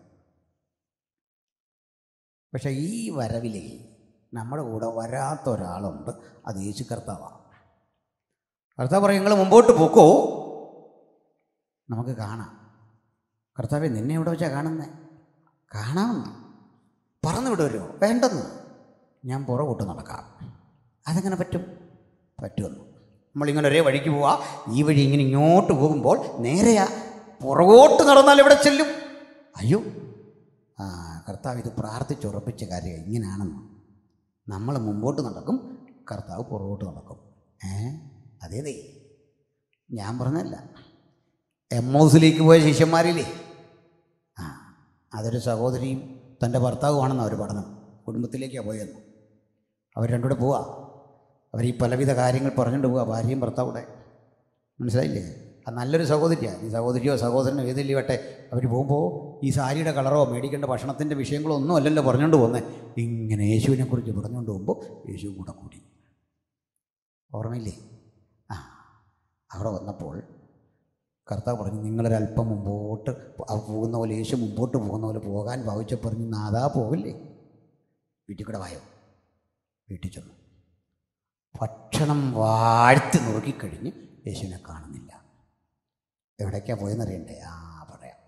പക്ഷേ ഈ വരവിലേ നമ്മുടെ കൂടെ വരാത്ത ഒരാളുണ്ട് അത് യേശു കർത്താവാണ് കർത്താവ് പറയും നിങ്ങൾ മുമ്പോട്ട് പോക്കോ നമുക്ക് കാണാം കർത്താവെ നിന്നെ എവിടെ വെച്ചാൽ കാണുന്നേ കാണാമെന്ന് പറന്നു വിടുമല്ലോ വേണ്ടെന്ന് ഞാൻ പുറകോട്ട് നടക്കാം അതെങ്ങനെ പറ്റും പറ്റുമെന്ന് നമ്മളിങ്ങനെ ഒരേ വഴിക്ക് പോവാ ഈ വഴി ഇങ്ങനെ ഇങ്ങോട്ട് പോകുമ്പോൾ നേരെയാ പുറകോട്ട് നടന്നാൽ എവിടെ ചെല്ലും അയ്യോ ആ കർത്താവ് ഇത് പ്രാർത്ഥിച്ചുറപ്പിച്ച കാര്യം ഇങ്ങനെയാണെന്ന് നമ്മൾ മുമ്പോട്ട് നടക്കും കർത്താവ് പുറകോട്ട് നടക്കും ഏ അതേതേ ഞാൻ പറഞ്ഞല്ല എം ഹൗസിലേക്ക് പോയ ശിഷ്യന്മാരില്ലേ ആ അതൊരു സഹോദരിയും തൻ്റെ ഭർത്താവുമാണെന്ന് അവർ പഠനം കുടുംബത്തിലേക്കാണ് പോയെന്ന് അവർ രണ്ടുകൂടെ പോവാ അവർ ഈ പലവിധ കാര്യങ്ങൾ പറഞ്ഞുകൊണ്ട് പോവാ ഭാര്യയും ഭർത്താവൂടെ മനസ്സിലായില്ലേ ആ നല്ലൊരു സഹോദരിയാണ് ഈ സഹോദരിയോ സഹോദരനോ ഏതില്ലേ വട്ടെ അവർ പോകുമ്പോൾ ഈ സാരിയുടെ കളറോ മേടിക്കേണ്ട ഭക്ഷണത്തിൻ്റെ വിഷയങ്ങളോ ഒന്നും അല്ലല്ലോ പറഞ്ഞുകൊണ്ട് പോകുന്നത് ഇങ്ങനെ യേശുവിനെ കുറിച്ച് പറഞ്ഞുകൊണ്ട് പോകുമ്പോൾ യേശു കൂടെ കൂടി ഓർമ്മയില്ലേ ആ അവിടെ വന്നപ്പോൾ കർത്താവ് പറഞ്ഞു നിങ്ങളൊരല്പം മുമ്പോട്ട് ആ പോകുന്ന പോലെ യേശു മുമ്പോട്ട് പോകുന്ന പോലെ പോകാൻ ഭാവിച്ച പറഞ്ഞു നാദാ പോകില്ലേ വീട്ടിൽ കൂടെ വായോ വീട്ടിൽ ചെന്നു ഭക്ഷണം വാഴ്ത്തി നുറുക്കിക്കഴിഞ്ഞ് യേശുവിനെ കാണുന്നില്ല എവിടേക്കാണ് പോയെന്നറിയണ്ടേ ആ പറയാം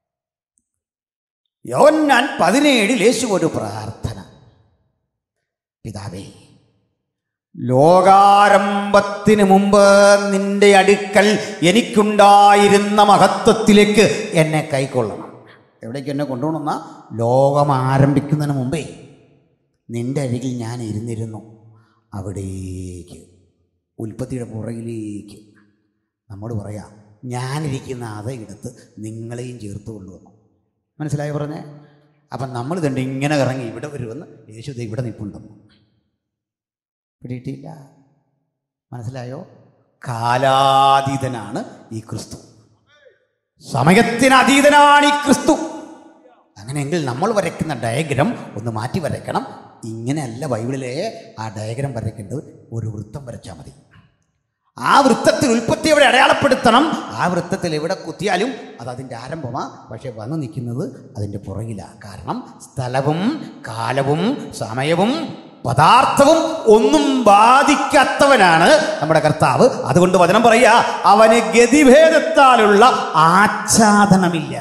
യോന്നാൻ പതിനേഴിൽ യേശു ഒരു പ്രാർത്ഥന പിതാവേ ലോകാരംഭത്തിന് മുമ്പ് നിന്റെ അടുക്കൽ എനിക്കുണ്ടായിരുന്ന മഹത്വത്തിലേക്ക് എന്നെ കൈക്കൊള്ളണം എവിടേക്ക് എന്നെ കൊണ്ടുപോകണമെന്ന ലോകം ആരംഭിക്കുന്നതിന് മുമ്പേ നിന്റെ അരികിൽ ഞാൻ ഇരുന്നിരുന്നു അവിടേക്ക് ഉൽപ്പത്തിയുടെ പുറകിലേക്ക് നമ്മോട് പറയാം ഞാനിരിക്കുന്ന അതേ ഇടത്ത് നിങ്ങളെയും ചേർത്ത് കൊണ്ടുവന്നു മനസ്സിലായി പറഞ്ഞേ അപ്പം നമ്മൾ ഇതുണ്ട് ഇങ്ങനെ ഇറങ്ങി ഇവിടെ വരുമെന്ന് യേശു ദേ ഇവിടെ നിൽപ്പുണ്ടെന്ന് പിടിയിട്ടില്ല മനസ്സിലായോ കാലാതീതനാണ് ഈ ക്രിസ്തു സമയത്തിന് അതീതനാണ് ഈ ക്രിസ്തു അങ്ങനെയെങ്കിൽ നമ്മൾ വരയ്ക്കുന്ന ഡയഗ്രം ഒന്ന് മാറ്റി വരയ്ക്കണം ഇങ്ങനെയല്ല ബൈബിളിലെ ആ ഡയഗ്രം വരയ്ക്കേണ്ടത് ഒരു വൃത്തം വരച്ചാൽ മതി ആ വൃത്തത്തിൽ ഉൽപ്പത്തി എവിടെ അടയാളപ്പെടുത്തണം ആ വൃത്തത്തിൽ എവിടെ കുത്തിയാലും അത് അതിൻ്റെ ആരംഭമാ പക്ഷെ വന്നു നിൽക്കുന്നത് അതിൻ്റെ പുറകിലാണ് കാരണം സ്ഥലവും കാലവും സമയവും പദാർത്ഥവും ഒന്നും ബാധിക്കാത്തവനാണ് നമ്മുടെ കർത്താവ് അതുകൊണ്ട് വചനം പറയുക അവന് ഗതിഭേദത്താലുള്ള ആച്ഛാദനമില്ല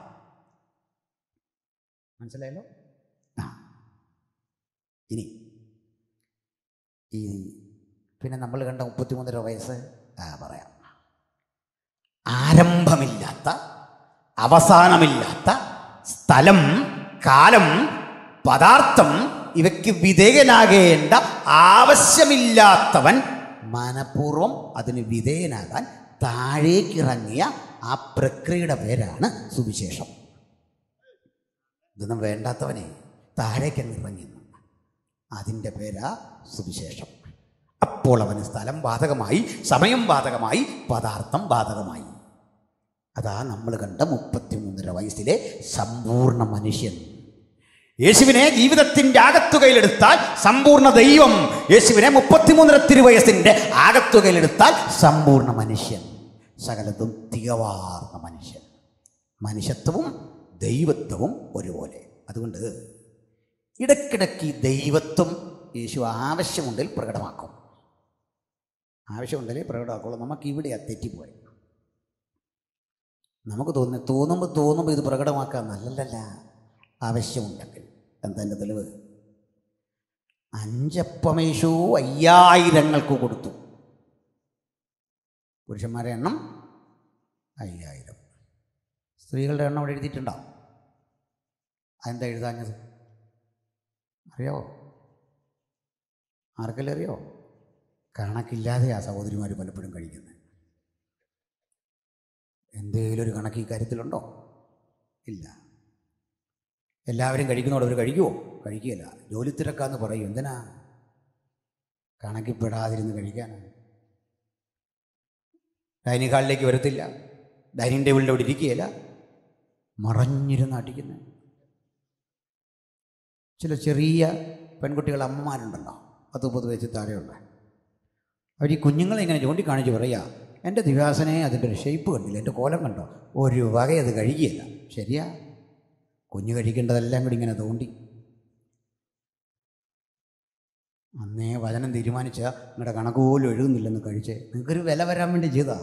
മനസ്സിലായല്ലോ ആ ഇനി ഈ പിന്നെ നമ്മൾ കണ്ട മുപ്പത്തിമൂന്നര വയസ്സ് ആ പറയാം ആരംഭമില്ലാത്ത അവസാനമില്ലാത്ത സ്ഥലം കാലം പദാർത്ഥം ഇവയ്ക്ക് വിധേയനാകേണ്ട ആവശ്യമില്ലാത്തവൻ മനഃപൂർവ്വം അതിന് വിധേയനാകാൻ താഴേക്കിറങ്ങിയ ആ പ്രക്രിയയുടെ പേരാണ് സുവിശേഷം ഇതൊന്നും വേണ്ടാത്തവനെ താഴേക്കങ്ങ് ഇറങ്ങി അതിൻ്റെ പേരാ സുവിശേഷം അപ്പോൾ അവന് സ്ഥലം ബാധകമായി സമയം ബാധകമായി പദാർത്ഥം ബാധകമായി അതാ നമ്മൾ കണ്ട മുപ്പത്തിമൂന്നര വയസ്സിലെ സമ്പൂർണ്ണ മനുഷ്യൻ യേശുവിനെ ജീവിതത്തിന്റെ ആകത്തുകയിലെടുത്താൽ സമ്പൂർണ്ണ ദൈവം യേശുവിനെ മുപ്പത്തിമൂന്നര തിരുവയസ്സിന്റെ ആകത്തുകയിലെടുത്താൽ സമ്പൂർണ്ണ മനുഷ്യൻ സകലതും തികവാർന്ന മനുഷ്യൻ മനുഷ്യത്വവും ദൈവത്വവും ഒരുപോലെ അതുകൊണ്ട് ഇടയ്ക്കിടയ്ക്ക് ഈ ദൈവത്വം യേശു ആവശ്യമുണ്ടെങ്കിൽ പ്രകടമാക്കും ആവശ്യമുണ്ടെങ്കിൽ പ്രകടമാക്കുള്ളൂ നമുക്ക് ഇവിടെ തെറ്റിപ്പോയി നമുക്ക് തോന്നുന്നു തോന്നുമ്പോൾ തോന്നുമ്പോൾ ഇത് പ്രകടമാക്കാൻ നല്ലതല്ല ആവശ്യമുണ്ടെങ്കിൽ എന്താ എൻ്റെ തെളിവ് അഞ്ചപ്പമേശു അയ്യായിരങ്ങൾക്ക് കൊടുത്തു പുരുഷന്മാരെ എണ്ണം അയ്യായിരം സ്ത്രീകളുടെ എണ്ണം അവിടെ എഴുതിയിട്ടുണ്ടോ അതെന്താ എഴുതാഞ്ഞത് അറിയാവോ ആർക്കെല്ലാം അറിയോ കണക്കില്ലാതെയാ സഹോദരിമാർ പലപ്പോഴും കഴിക്കുന്നത് എന്തെങ്കിലും ഒരു കണക്ക് ഈ കാര്യത്തിലുണ്ടോ ഇല്ല എല്ലാവരും കഴിക്കുന്നതോടെ അവർ കഴിക്കുമോ കഴിക്കുകയില്ല ജോലി തിരക്കാന്ന് പറയും എന്തിനാ കണക്കിൽപ്പെടാതിരുന്ന് കഴിക്കാനാണ് ഡൈനിങ് ഹാളിലേക്ക് വരത്തില്ല ഡൈനിങ് ടേബിളിൻ്റെ അവിടെ ഇരിക്കുകയില്ല മറഞ്ഞിരുന്ന് അടിക്കുന്നത് ചില ചെറിയ പെൺകുട്ടികൾ അമ്മമാരുണ്ടല്ലോ പത്ത് മുപ്പത് വയസ്സിൽ താഴെയുള്ള അവർ ഈ കുഞ്ഞുങ്ങളെ ഇങ്ങനെ ചൂണ്ടിക്കാണിച്ച് പറയുക എൻ്റെ ദിവാസനെ അതിൻ്റെ ഒരു ഷേപ്പ് കണ്ടില്ല എൻ്റെ കോലം കണ്ടോ ഒരു വക അത് കഴിക്കുകയില്ല ശരിയാ കുഞ്ഞ് കഴിക്കേണ്ടതെല്ലാം കൂടി ഇങ്ങനെ തോണ്ടി അന്നേ വചനം തീരുമാനിച്ച നിങ്ങളുടെ കണക്ക് പോലും എഴുതുന്നില്ലെന്ന് കഴിച്ച് നിങ്ങൾക്കൊരു വില വരാൻ വേണ്ടി ചെയ്താ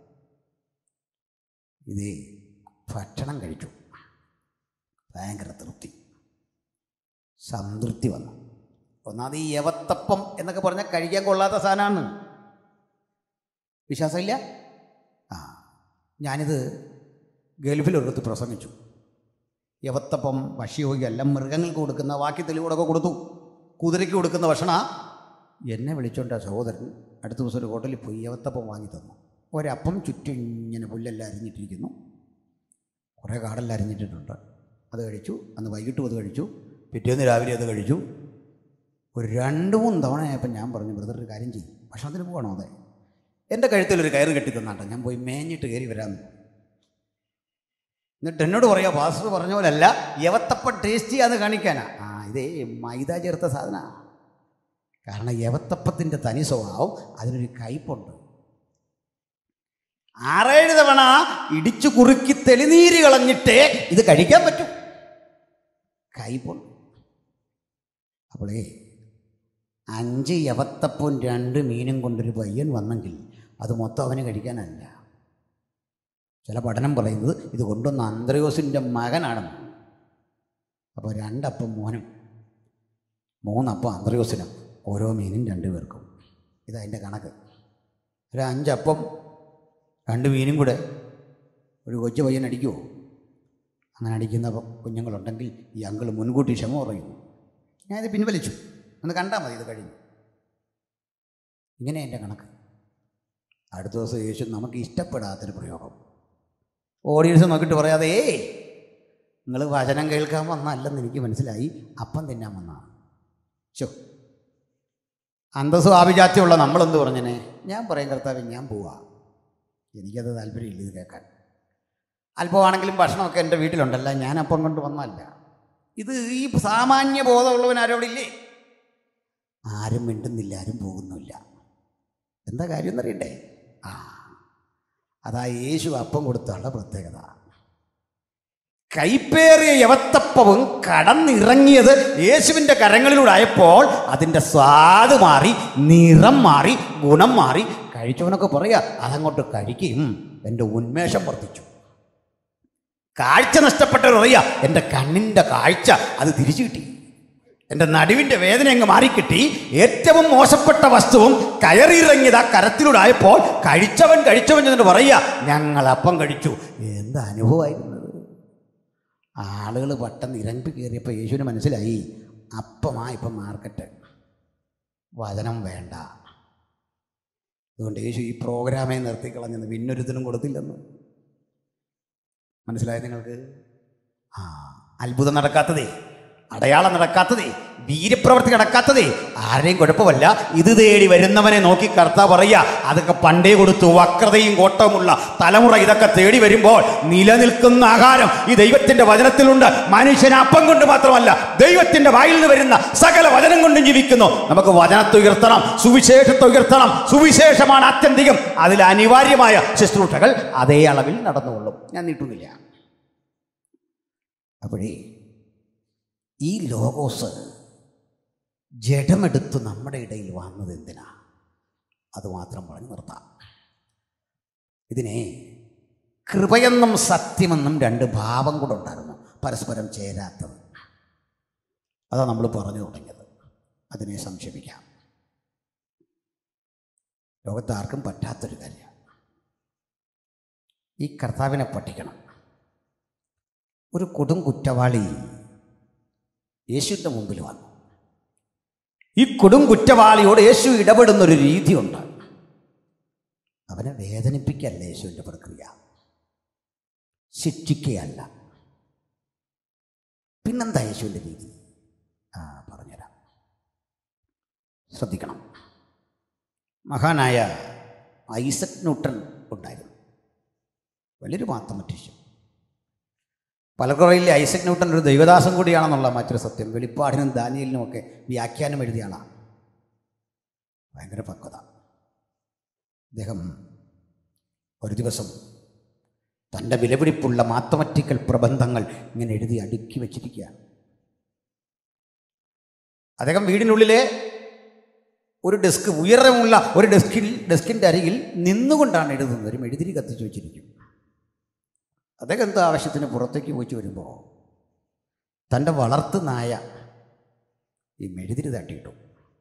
ഇതേ ഭക്ഷണം കഴിച്ചു ഭയങ്കര തൃപ്തി സംതൃപ്തി വന്നു ഒന്നാമത് ഈ യവത്തപ്പം എന്നൊക്കെ പറഞ്ഞാൽ കഴിക്കാൻ കൊള്ളാത്ത സാധനമാണ് വിശ്വാസമില്ല ആ ഞാനിത് ഗൾഫിലൊരിടത്ത് പ്രസംഗിച്ചു യവത്തപ്പം ഭക്ഷ്യയോഗി എല്ലാം മൃഗങ്ങൾക്ക് കൊടുക്കുന്ന ബാക്കി തെളിവുകളൊക്കെ കൊടുത്തു കുതിരയ്ക്ക് കൊടുക്കുന്ന ഭക്ഷണ എന്നെ വിളിച്ചോണ്ട സഹോദരൻ അടുത്ത ദിവസം ഒരു ഹോട്ടലിൽ പോയി യവത്തപ്പം വാങ്ങി തന്നു ഒരപ്പം ചുറ്റും ഇങ്ങനെ പുല്ലെല്ലാം അരിഞ്ഞിട്ടിരിക്കുന്നു കുറേ കാടെല്ലാം അരിഞ്ഞിട്ടിട്ടുണ്ട് അത് കഴിച്ചു അന്ന് വൈകിട്ടും അത് കഴിച്ചു പിറ്റേന്ന് രാവിലെ അത് കഴിച്ചു ഒരു രണ്ട് മൂന്ന് തവണയായപ്പോൾ ഞാൻ പറഞ്ഞു ബ്രദർ ഒരു കാര്യം ചെയ്യും ഭക്ഷണത്തിന് പോകണോ അതെ എൻ്റെ കഴുത്തിലൊരു കയറ് കെട്ടി തന്നാട്ടോ ഞാൻ പോയി മേഞ്ഞിട്ട് കയറി വരാമെന്ന് എന്നിട്ട് എന്നോട് പറയാ പാസ്റ്റർ പറഞ്ഞ പോലല്ല യവത്തപ്പം ടേസ്റ്റ് ചെയ്യാന്ന് കാണിക്കാനാ ആ ഇതേ മൈദ ചേർത്ത സാധന കാരണം യവത്തപ്പത്തിൻ്റെ തനി സ്വഭാവം അതിനൊരു കയ്പുണ്ട് ആറേഴ് തവണ ഇടിച്ചു കുറുക്കി തെളിനീര് കളഞ്ഞിട്ടേ ഇത് കഴിക്കാൻ പറ്റും കയ്പുണ്ട് അപ്പോളേ അഞ്ച് യവത്തപ്പവും രണ്ട് മീനും കൊണ്ടൊരു പയ്യൻ വന്നെങ്കിൽ അത് മൊത്തം അവന് കഴിക്കാനല്ല ചില പഠനം പറയുന്നത് ഇത് കൊണ്ടുവന്ന അന്ത്രയോസിൻ്റെ മകനാണെന്ന് അപ്പോൾ രണ്ടപ്പം മോനും മൂന്നപ്പം അന്ത്രയോസിനും ഓരോ മീനും രണ്ട് പേർക്കും ഇതതിൻ്റെ കണക്ക് ഒരു അഞ്ചപ്പം രണ്ട് മീനും കൂടെ ഒരു കൊച്ചു പയ്യൻ അടിക്കുമോ അങ്ങനെ അടിക്കുന്ന കുഞ്ഞുങ്ങളുണ്ടെങ്കിൽ ഈ അങ്കിൾ മുൻകൂട്ടി ക്ഷമ പറയുന്നു ഞാനിത് പിൻവലിച്ചു ഒന്ന് കണ്ടാൽ മതി ഇത് കഴിഞ്ഞു ഇങ്ങനെ എൻ്റെ കണക്ക് അടുത്ത ദിവസം യേശു നമുക്ക് ഇഷ്ടപ്പെടാത്തൊരു പ്രയോഗം ഓഡിയൻസ് നോക്കിയിട്ട് പറയാതെ ഏയ് നിങ്ങൾ വചനം കേൾക്കാൻ വന്നല്ലെന്ന് എനിക്ക് മനസ്സിലായി അപ്പം തിന്നാൻ വന്നാണ് ചോ അന്തസ്സും ആഭിജാത്യമുള്ള നമ്മളെന്ത് പറഞ്ഞനെ ഞാൻ പറയും കർത്താവ് ഞാൻ പോവാ എനിക്കത് താല്പര്യമില്ല ഇത് കേൾക്കാൻ അല്പമാണെങ്കിലും ഭക്ഷണമൊക്കെ എൻ്റെ വീട്ടിലുണ്ടല്ല ഞാൻ അപ്പം കൊണ്ട് വന്നല്ല ഇത് ഈ സാമാന്യ ബോധമുള്ളവൻ ആരോടില്ലേ ആരും മിണ്ടുന്നില്ല ആരും പോകുന്നില്ല എന്താ കാര്യം എന്നറിയണ്ടേ ആ അതാ യേശു അപ്പം കൊടുത്തുള്ള പ്രത്യേകത കൈപ്പേറിയ യവത്തപ്പവും കടന്നിറങ്ങിയത് യേശുവിൻ്റെ കരങ്ങളിലൂടെ ആയപ്പോൾ അതിൻ്റെ സ്വാദ് മാറി നിറം മാറി ഗുണം മാറി കഴിച്ചവനൊക്കെ പറയാ അതങ്ങോട്ട് കഴിക്കും എൻ്റെ ഉന്മേഷം വർദ്ധിച്ചു കാഴ്ച നഷ്ടപ്പെട്ടവർ പറയാ എൻ്റെ കണ്ണിൻ്റെ കാഴ്ച അത് തിരിച്ചു കിട്ടി എൻ്റെ നടുവിൻ്റെ വേദന അങ്ങ് മാറിക്കിട്ടി ഏറ്റവും മോശപ്പെട്ട വസ്തുവും കയറിയിറങ്ങിയത് ആ കരത്തിലൂടെ ആയപ്പോൾ കഴിച്ചവൻ കഴിച്ചവൻ എന്നിട്ട് പറയുക ഞങ്ങൾ അപ്പം കഴിച്ചു എന്ത് അനുഭവമായിരുന്നത് ആളുകൾ പെട്ടെന്ന് ഇരമ്പി കയറിയപ്പോൾ യേശുവിന് മനസ്സിലായി അപ്പമാ ഇപ്പം മാർക്കറ്റ് വചനം വേണ്ട അതുകൊണ്ട് യേശു ഈ പ്രോഗ്രാമേ നിർത്തിക്കളഞ്ഞെന്ന് പിന്നൊരുത്തിനും കൊടുത്തില്ലെന്ന് മനസ്സിലായോ നിങ്ങൾക്ക് ആ അത്ഭുതം നടക്കാത്തതേ അടയാളം നടക്കാത്തതേ വീര്യപ്രവൃത്തി നടക്കാത്തതേ ആരെയും കുഴപ്പമല്ല ഇത് തേടി വരുന്നവനെ നോക്കി കർത്താവ് പറയുക അതൊക്കെ പണ്ടേ കൊടുത്തു വക്രതയും കോട്ടവുമുള്ള തലമുറ ഇതൊക്കെ തേടി വരുമ്പോൾ നിലനിൽക്കുന്ന ആഹാരം ഈ ദൈവത്തിന്റെ വചനത്തിലുണ്ട് മനുഷ്യൻ അപ്പം കൊണ്ട് മാത്രമല്ല ദൈവത്തിന്റെ വായിൽ നിന്ന് വരുന്ന സകല വചനം കൊണ്ടും ജീവിക്കുന്നു നമുക്ക് വചനത്തെ ഉയർത്തണം സുവിശേഷത്തെ ഉയർത്തണം സുവിശേഷമാണ് ആത്യന്തികം അതിൽ അനിവാര്യമായ ശുശ്രൂഷകൾ അതേ അളവിൽ നടന്നുകൊള്ളും ഞാൻ നീട്ടുന്നില്ല അപ്പോഴേ ഈ ലോകോസ് ജഡമെടുത്ത് നമ്മുടെ ഇടയിൽ വന്നത് എന്തിനാ അത് മാത്രം പറഞ്ഞു നിർത്താം ഇതിനെ കൃപയെന്നും സത്യമെന്നും രണ്ട് ഭാവം കൂടെ ഉണ്ടായിരുന്നു പരസ്പരം ചേരാത്തത് അതാ നമ്മൾ പറഞ്ഞു തുടങ്ങിയത് അതിനെ സംക്ഷേപിക്കാം ലോകത്ത് ആർക്കും പറ്റാത്തൊരു കാര്യം ഈ കർത്താവിനെ പഠിക്കണം ഒരു കൊടും കുറ്റവാളി യേശുവിൻ്റെ മുമ്പിൽ വന്നു ഈ കൊടും കുറ്റവാളിയോട് യേശു ഇടപെടുന്ന ഒരു രീതിയുണ്ട് അവനെ വേദനിപ്പിക്കല്ല യേശുവിൻ്റെ പ്രക്രിയ ശിക്ഷിക്കുകയല്ല പിന്നെന്താ യേശുവിൻ്റെ രീതി ആ പറഞ്ഞുതരാം ശ്രദ്ധിക്കണം മഹാനായ ഐസക് ന്യൂട്ടൺ ഉണ്ടായിരുന്നു വലിയൊരു മാത്തമറ്റീഷ്യൻ പലക്കുറയിൽ ഐസക് ന്യൂട്ടൻ ഒരു ദൈവദാസം കൂടിയാണെന്നുള്ള മറ്റൊരു സത്യം വെളിപ്പാടിനും ദാനിയലിനും ഒക്കെ വ്യാഖ്യാനം എഴുതിയ ആളാണ് ഭയങ്കര പക്വത അദ്ദേഹം ഒരു ദിവസം തൻ്റെ വിലപിടിപ്പുള്ള മാത്തമാറ്റിക്കൽ പ്രബന്ധങ്ങൾ ഇങ്ങനെ എഴുതി അടുക്കി വച്ചിരിക്കുകയാണ് അദ്ദേഹം വീടിനുള്ളിലെ ഒരു ഡെസ്ക് ഉയരമുള്ള ഒരു ഡെസ്കിൽ ഡെസ്കിൻ്റെ അരികിൽ നിന്നുകൊണ്ടാണ് എഴുതുന്നത് ഒരു മെഴുതിരി കത്തിച്ച് വെച്ചിരിക്കും അദ്ദേഹം എന്തോ ആവശ്യത്തിന് പുറത്തേക്ക് പോയിട്ട് വരുമ്പോൾ തൻ്റെ വളർത്തു നായ ഈ മെഴുതിരി തട്ടിയിട്ടു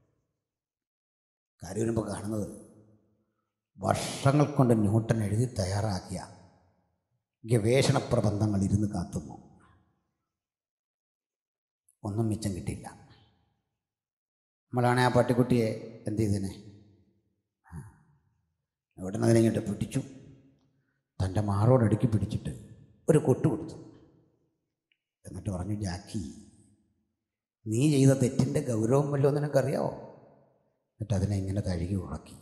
കാര്യം വരുമ്പോൾ കാണുന്നത് വർഷങ്ങൾ കൊണ്ട് ന്യൂട്ടൺ എഴുതി തയ്യാറാക്കിയ ഗവേഷണ പ്രബന്ധങ്ങൾ ഇരുന്ന് കാത്തുന്നു ഒന്നും മിച്ചം കിട്ടിയില്ല നമ്മളാണെ ആ പട്ടിക്കുട്ടിയെ എന്ത് ചെയ്തേനെ ന്യൂട്ടൺ അതിനെങ്ങോട്ട് പിടിച്ചു തൻ്റെ മാറോടടുക്കി പിടിച്ചിട്ട് ഒരു കൊട്ട് കൊടുത്തു എന്നിട്ട് പറഞ്ഞു ജാക്കി നീ ചെയ്ത തെറ്റിൻ്റെ ഗൗരവം വല്ലോ നിനക്കറിയാവോ എന്നിട്ട് അതിനെ ഇങ്ങനെ കഴുകി ഉറക്കി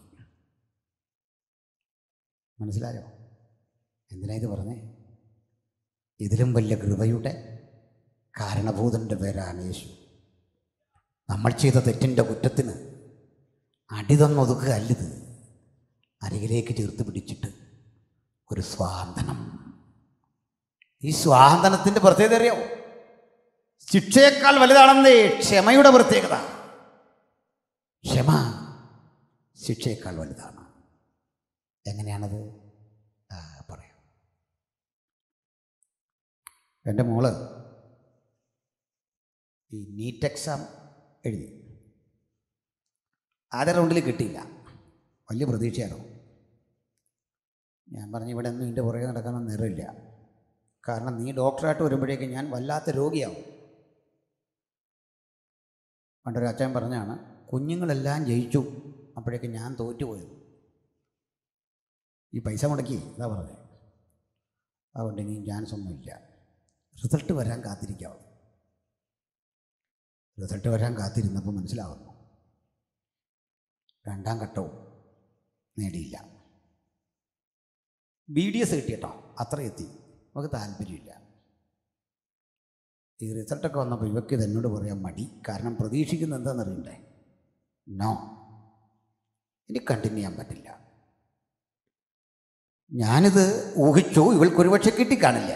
മനസ്സിലായോ എന്തിനാ ഇത് പറഞ്ഞേ ഇതിലും വലിയ കൃപയുടെ കാരണഭൂതൻ്റെ പേരാണ് യേശു നമ്മൾ ചെയ്ത തെറ്റിൻ്റെ കുറ്റത്തിന് അടി തന്നൊതുക്കുക അല്ലിത് അരികിലേക്ക് ചേർത്ത് പിടിച്ചിട്ട് ഒരു സ്വാന്തനം ഈ സ്വാന്തനത്തിൻ്റെ പ്രത്യേകത അറിയാമോ ശിക്ഷയേക്കാൾ വലുതാണെന്നേ ക്ഷമയുടെ പ്രത്യേകത ക്ഷമ ശിക്ഷയേക്കാൾ വലുതാണ് എങ്ങനെയാണത് ആ, പറയാം എൻ്റെ മോള് ഈ നീറ്റ് എക്സാം എഴുതി ആദ്യ റൗണ്ടിൽ കിട്ടിയില്ല വലിയ പ്രതീക്ഷയായിരുന്നു ഞാൻ പറഞ്ഞു ഇവിടെ ഒന്നും എൻ്റെ പുറകെ നടക്കുന്ന നിറമില്ല കാരണം നീ ഡോക്ടറായിട്ട് വരുമ്പോഴേക്ക് ഞാൻ വല്ലാത്ത രോഗിയാവും പണ്ടൊരു അച്ഛൻ പറഞ്ഞാണ് കുഞ്ഞുങ്ങളെല്ലാം ജയിച്ചു അപ്പോഴേക്ക് ഞാൻ തോറ്റുപോയത് ഈ പൈസ മുടക്കി അതാ പറഞ്ഞത് അതുകൊണ്ട് ഇനി ചാൻസ് ഒന്നുമില്ല റിസൾട്ട് വരാൻ കാത്തിരിക്കാവും റിസൾട്ട് വരാൻ കാത്തിരുന്നപ്പോൾ മനസ്സിലാവുന്നു രണ്ടാം ഘട്ടവും നേടിയില്ല ബി ഡി എസ് കിട്ടിയട്ടോ അത്ര എത്തി നമുക്ക് താല്പര്യമില്ല ഈ റിസൾട്ടൊക്കെ വന്നപ്പോൾ ഇവയ്ക്ക് ഇത് എന്നോട് പറയാൻ മടി കാരണം പ്രതീക്ഷിക്കുന്നത് എന്താണെന്നറിയണ്ടേ നോ ഇനി കണ്ടിന്യൂ ചെയ്യാൻ പറ്റില്ല ഞാനിത് ഊഹിച്ചു ഇവൾക്ക് ഒരുപക്ഷെ കിട്ടിക്കാണില്ല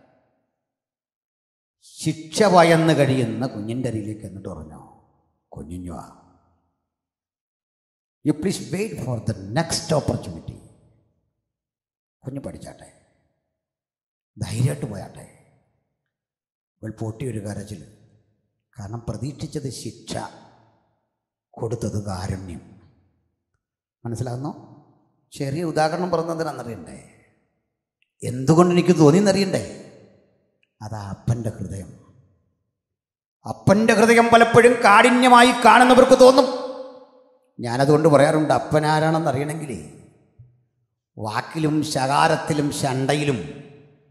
ശിക്ഷ ഭയന്ന് കഴിയുന്ന കുഞ്ഞിൻ്റെ അരിയിലേക്ക് എന്നിട്ട് പറഞ്ഞു കുഞ്ഞുഞ്ഞുവാ you please wait for the next opportunity കുഞ്ഞ് പഠിച്ചാട്ടെ ധൈര്യമായിട്ട് പോയാട്ടെ ഇവൾ പൊട്ടിയൊരു കരച്ചിൽ കാരണം പ്രതീക്ഷിച്ചത് ശിക്ഷ കൊടുത്തത് കാരുണ്യം മനസ്സിലാകുന്നു ചെറിയ ഉദാഹരണം പറഞ്ഞതിനാണെന്നറിയണ്ടേ എന്തുകൊണ്ട് എനിക്ക് തോന്നിയെന്നറിയണ്ടേ അതാ അപ്പൻ്റെ ഹൃദയം അപ്പൻ്റെ ഹൃദയം പലപ്പോഴും കാഠിന്യമായി കാണുന്നവർക്ക് തോന്നും ഞാനതുകൊണ്ട് പറയാറുണ്ട് അപ്പൻ ആരാണെന്ന് അറിയണമെങ്കിലേ വാക്കിലും ശകാരത്തിലും ശണ്ടയിലും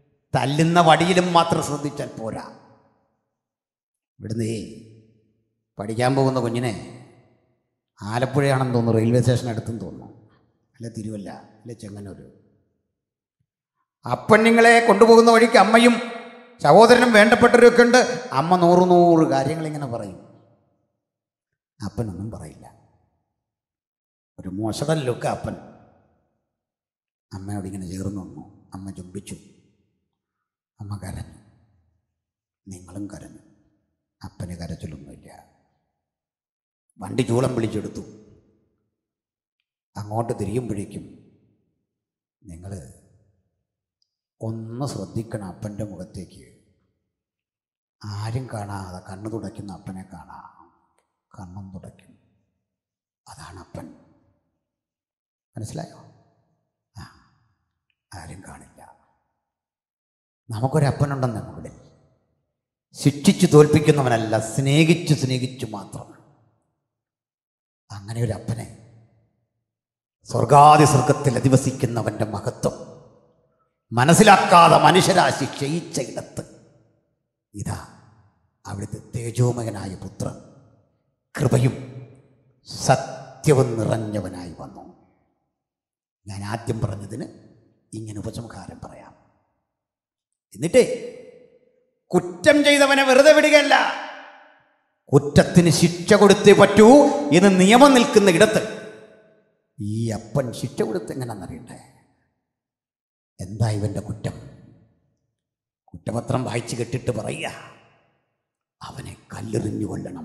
തല്ലുന്ന വടിയിലും മാത്രം ശ്രദ്ധിച്ചാൽ പോരാ ഇവിടുന്ന് പഠിക്കാൻ പോകുന്ന കുഞ്ഞിനെ ആലപ്പുഴയാണെന്ന് തോന്നുന്നു റെയിൽവേ സ്റ്റേഷൻ അടുത്തെന്ന് തോന്നുന്നു അല്ല തിരുവല്ല അല്ല ചെങ്ങന്നൂർ അപ്പൻ നിങ്ങളെ കൊണ്ടുപോകുന്ന വഴിക്ക് അമ്മയും സഹോദരനും വേണ്ടപ്പെട്ടവരൊക്കെ ഉണ്ട് അമ്മ നൂറ് നൂറ് കാര്യങ്ങളിങ്ങനെ പറയും അപ്പനൊന്നും പറയില്ല ഒരു മോശടൽ ലുക്ക് അപ്പൻ അമ്മയോട് ഇങ്ങനെ ചേർന്ന് നിന്നു അമ്മ ചുംബിച്ചു അമ്മ കരഞ്ഞു നിങ്ങളും കരഞ്ഞു അപ്പന് കരച്ചിലൊന്നുമില്ല വണ്ടി ചൂളം വിളിച്ചെടുത്തു അങ്ങോട്ട് തിരിയുമ്പോഴേക്കും നിങ്ങൾ ഒന്ന് ശ്രദ്ധിക്കണം അപ്പൻ്റെ മുഖത്തേക്ക് ആരും കാണാതെ കണ്ണു തുടയ്ക്കുന്ന അപ്പനെ കാണാം കണ്ണും തുടയ്ക്കും അതാണ് അപ്പൻ മനസ്സിലായോ ആ ആരും കാണില്ല നമുക്കൊരപ്പനുണ്ടെന്ന് മുകളിൽ ശിക്ഷിച്ചു തോൽപ്പിക്കുന്നവനല്ല സ്നേഹിച്ചു സ്നേഹിച്ചു മാത്രം അങ്ങനെ ഒരു അപ്പനെ സ്വർഗാദി സ്വർഗത്തിൽ അധിവസിക്കുന്നവൻ്റെ മഹത്വം മനസ്സിലാക്കാതെ മനുഷ്യരാശി ക്ഷയിച്ച ഇടത്ത് ഇതാ അവിടുത്തെ തേജോമയനായ പുത്രൻ കൃപയും സത്യവും നിറഞ്ഞവനായി വന്നു ഞാൻ ആദ്യം പറഞ്ഞതിന് ഇങ്ങനെ ഉപസംഹാരം പറയാം എന്നിട്ടേ കുറ്റം ചെയ്തവനെ വെറുതെ വിടുകയല്ല കുറ്റത്തിന് ശിക്ഷ കൊടുത്തേ പറ്റൂ എന്ന് നിയമം നിൽക്കുന്ന ഇടത്ത് ഈ അപ്പൻ ശിക്ഷ കൊടുത്ത് എങ്ങനെയാണെന്നറിയണ്ടേ എന്താ ഇവൻ്റെ കുറ്റം കുറ്റപത്രം വായിച്ചു കെട്ടിട്ട് പറയുക അവനെ കല്ലെറിഞ്ഞു കൊല്ലണം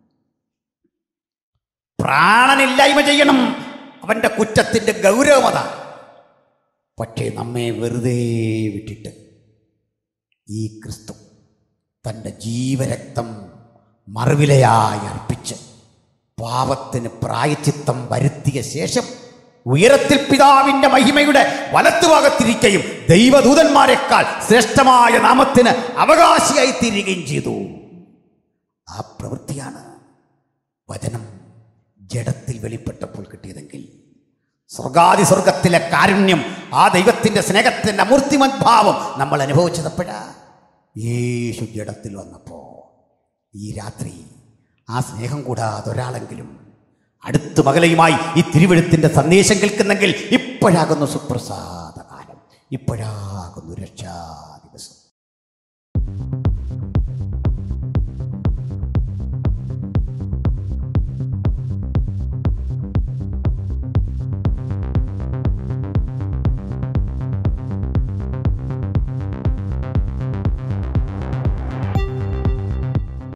പ്രാണനില്ലായ്മ ചെയ്യണം അവൻ്റെ കുറ്റത്തിൻ്റെ ഗൗരവമത പക്ഷേ നമ്മെ വെറുതെ വിട്ടിട്ട് ഈ ക്രിസ്തു തൻ്റെ ജീവരക്തം മറുവിലയായി അർപ്പിച്ച് പാപത്തിന് പ്രായച്ചിത്തം വരുത്തിയ ശേഷം ഉയരത്തിൽ പിതാവിന്റെ മഹിമയുടെ വലത്തുഭാഗത്തിരിക്കുകയും ദൈവദൂതന്മാരെക്കാൾ ശ്രേഷ്ഠമായ നാമത്തിന് അവകാശിയായി തീരുകയും ചെയ്തു ആ പ്രവൃത്തിയാണ് വചനം ജഡത്തിൽ വെളിപ്പെട്ടപ്പോൾ കിട്ടിയതെങ്കിൽ സ്വർഗാദി സ്വർഗത്തിലെ കാരുണ്യം ആ ദൈവത്തിൻ്റെ സ്നേഹത്തിൻ്റെ അമൂർത്തിമദ്ഭാവം നമ്മൾ അനുഭവിച്ചതപ്പോഴാ യേശു ജഡത്തിൽ വന്നപ്പോൾ ഈ രാത്രി ആ സ്നേഹം കൂടാതെ ഒരാളെങ്കിലും അടുത്ത മകളയുമായി ഈ തിരുവഴുത്തിൻ്റെ സന്ദേശം കേൾക്കുന്നെങ്കിൽ ഇപ്പോഴാകുന്നു സുപ്രസാദ കാലം ഇപ്പോഴാകുന്നു രക്ഷാ ദിവസം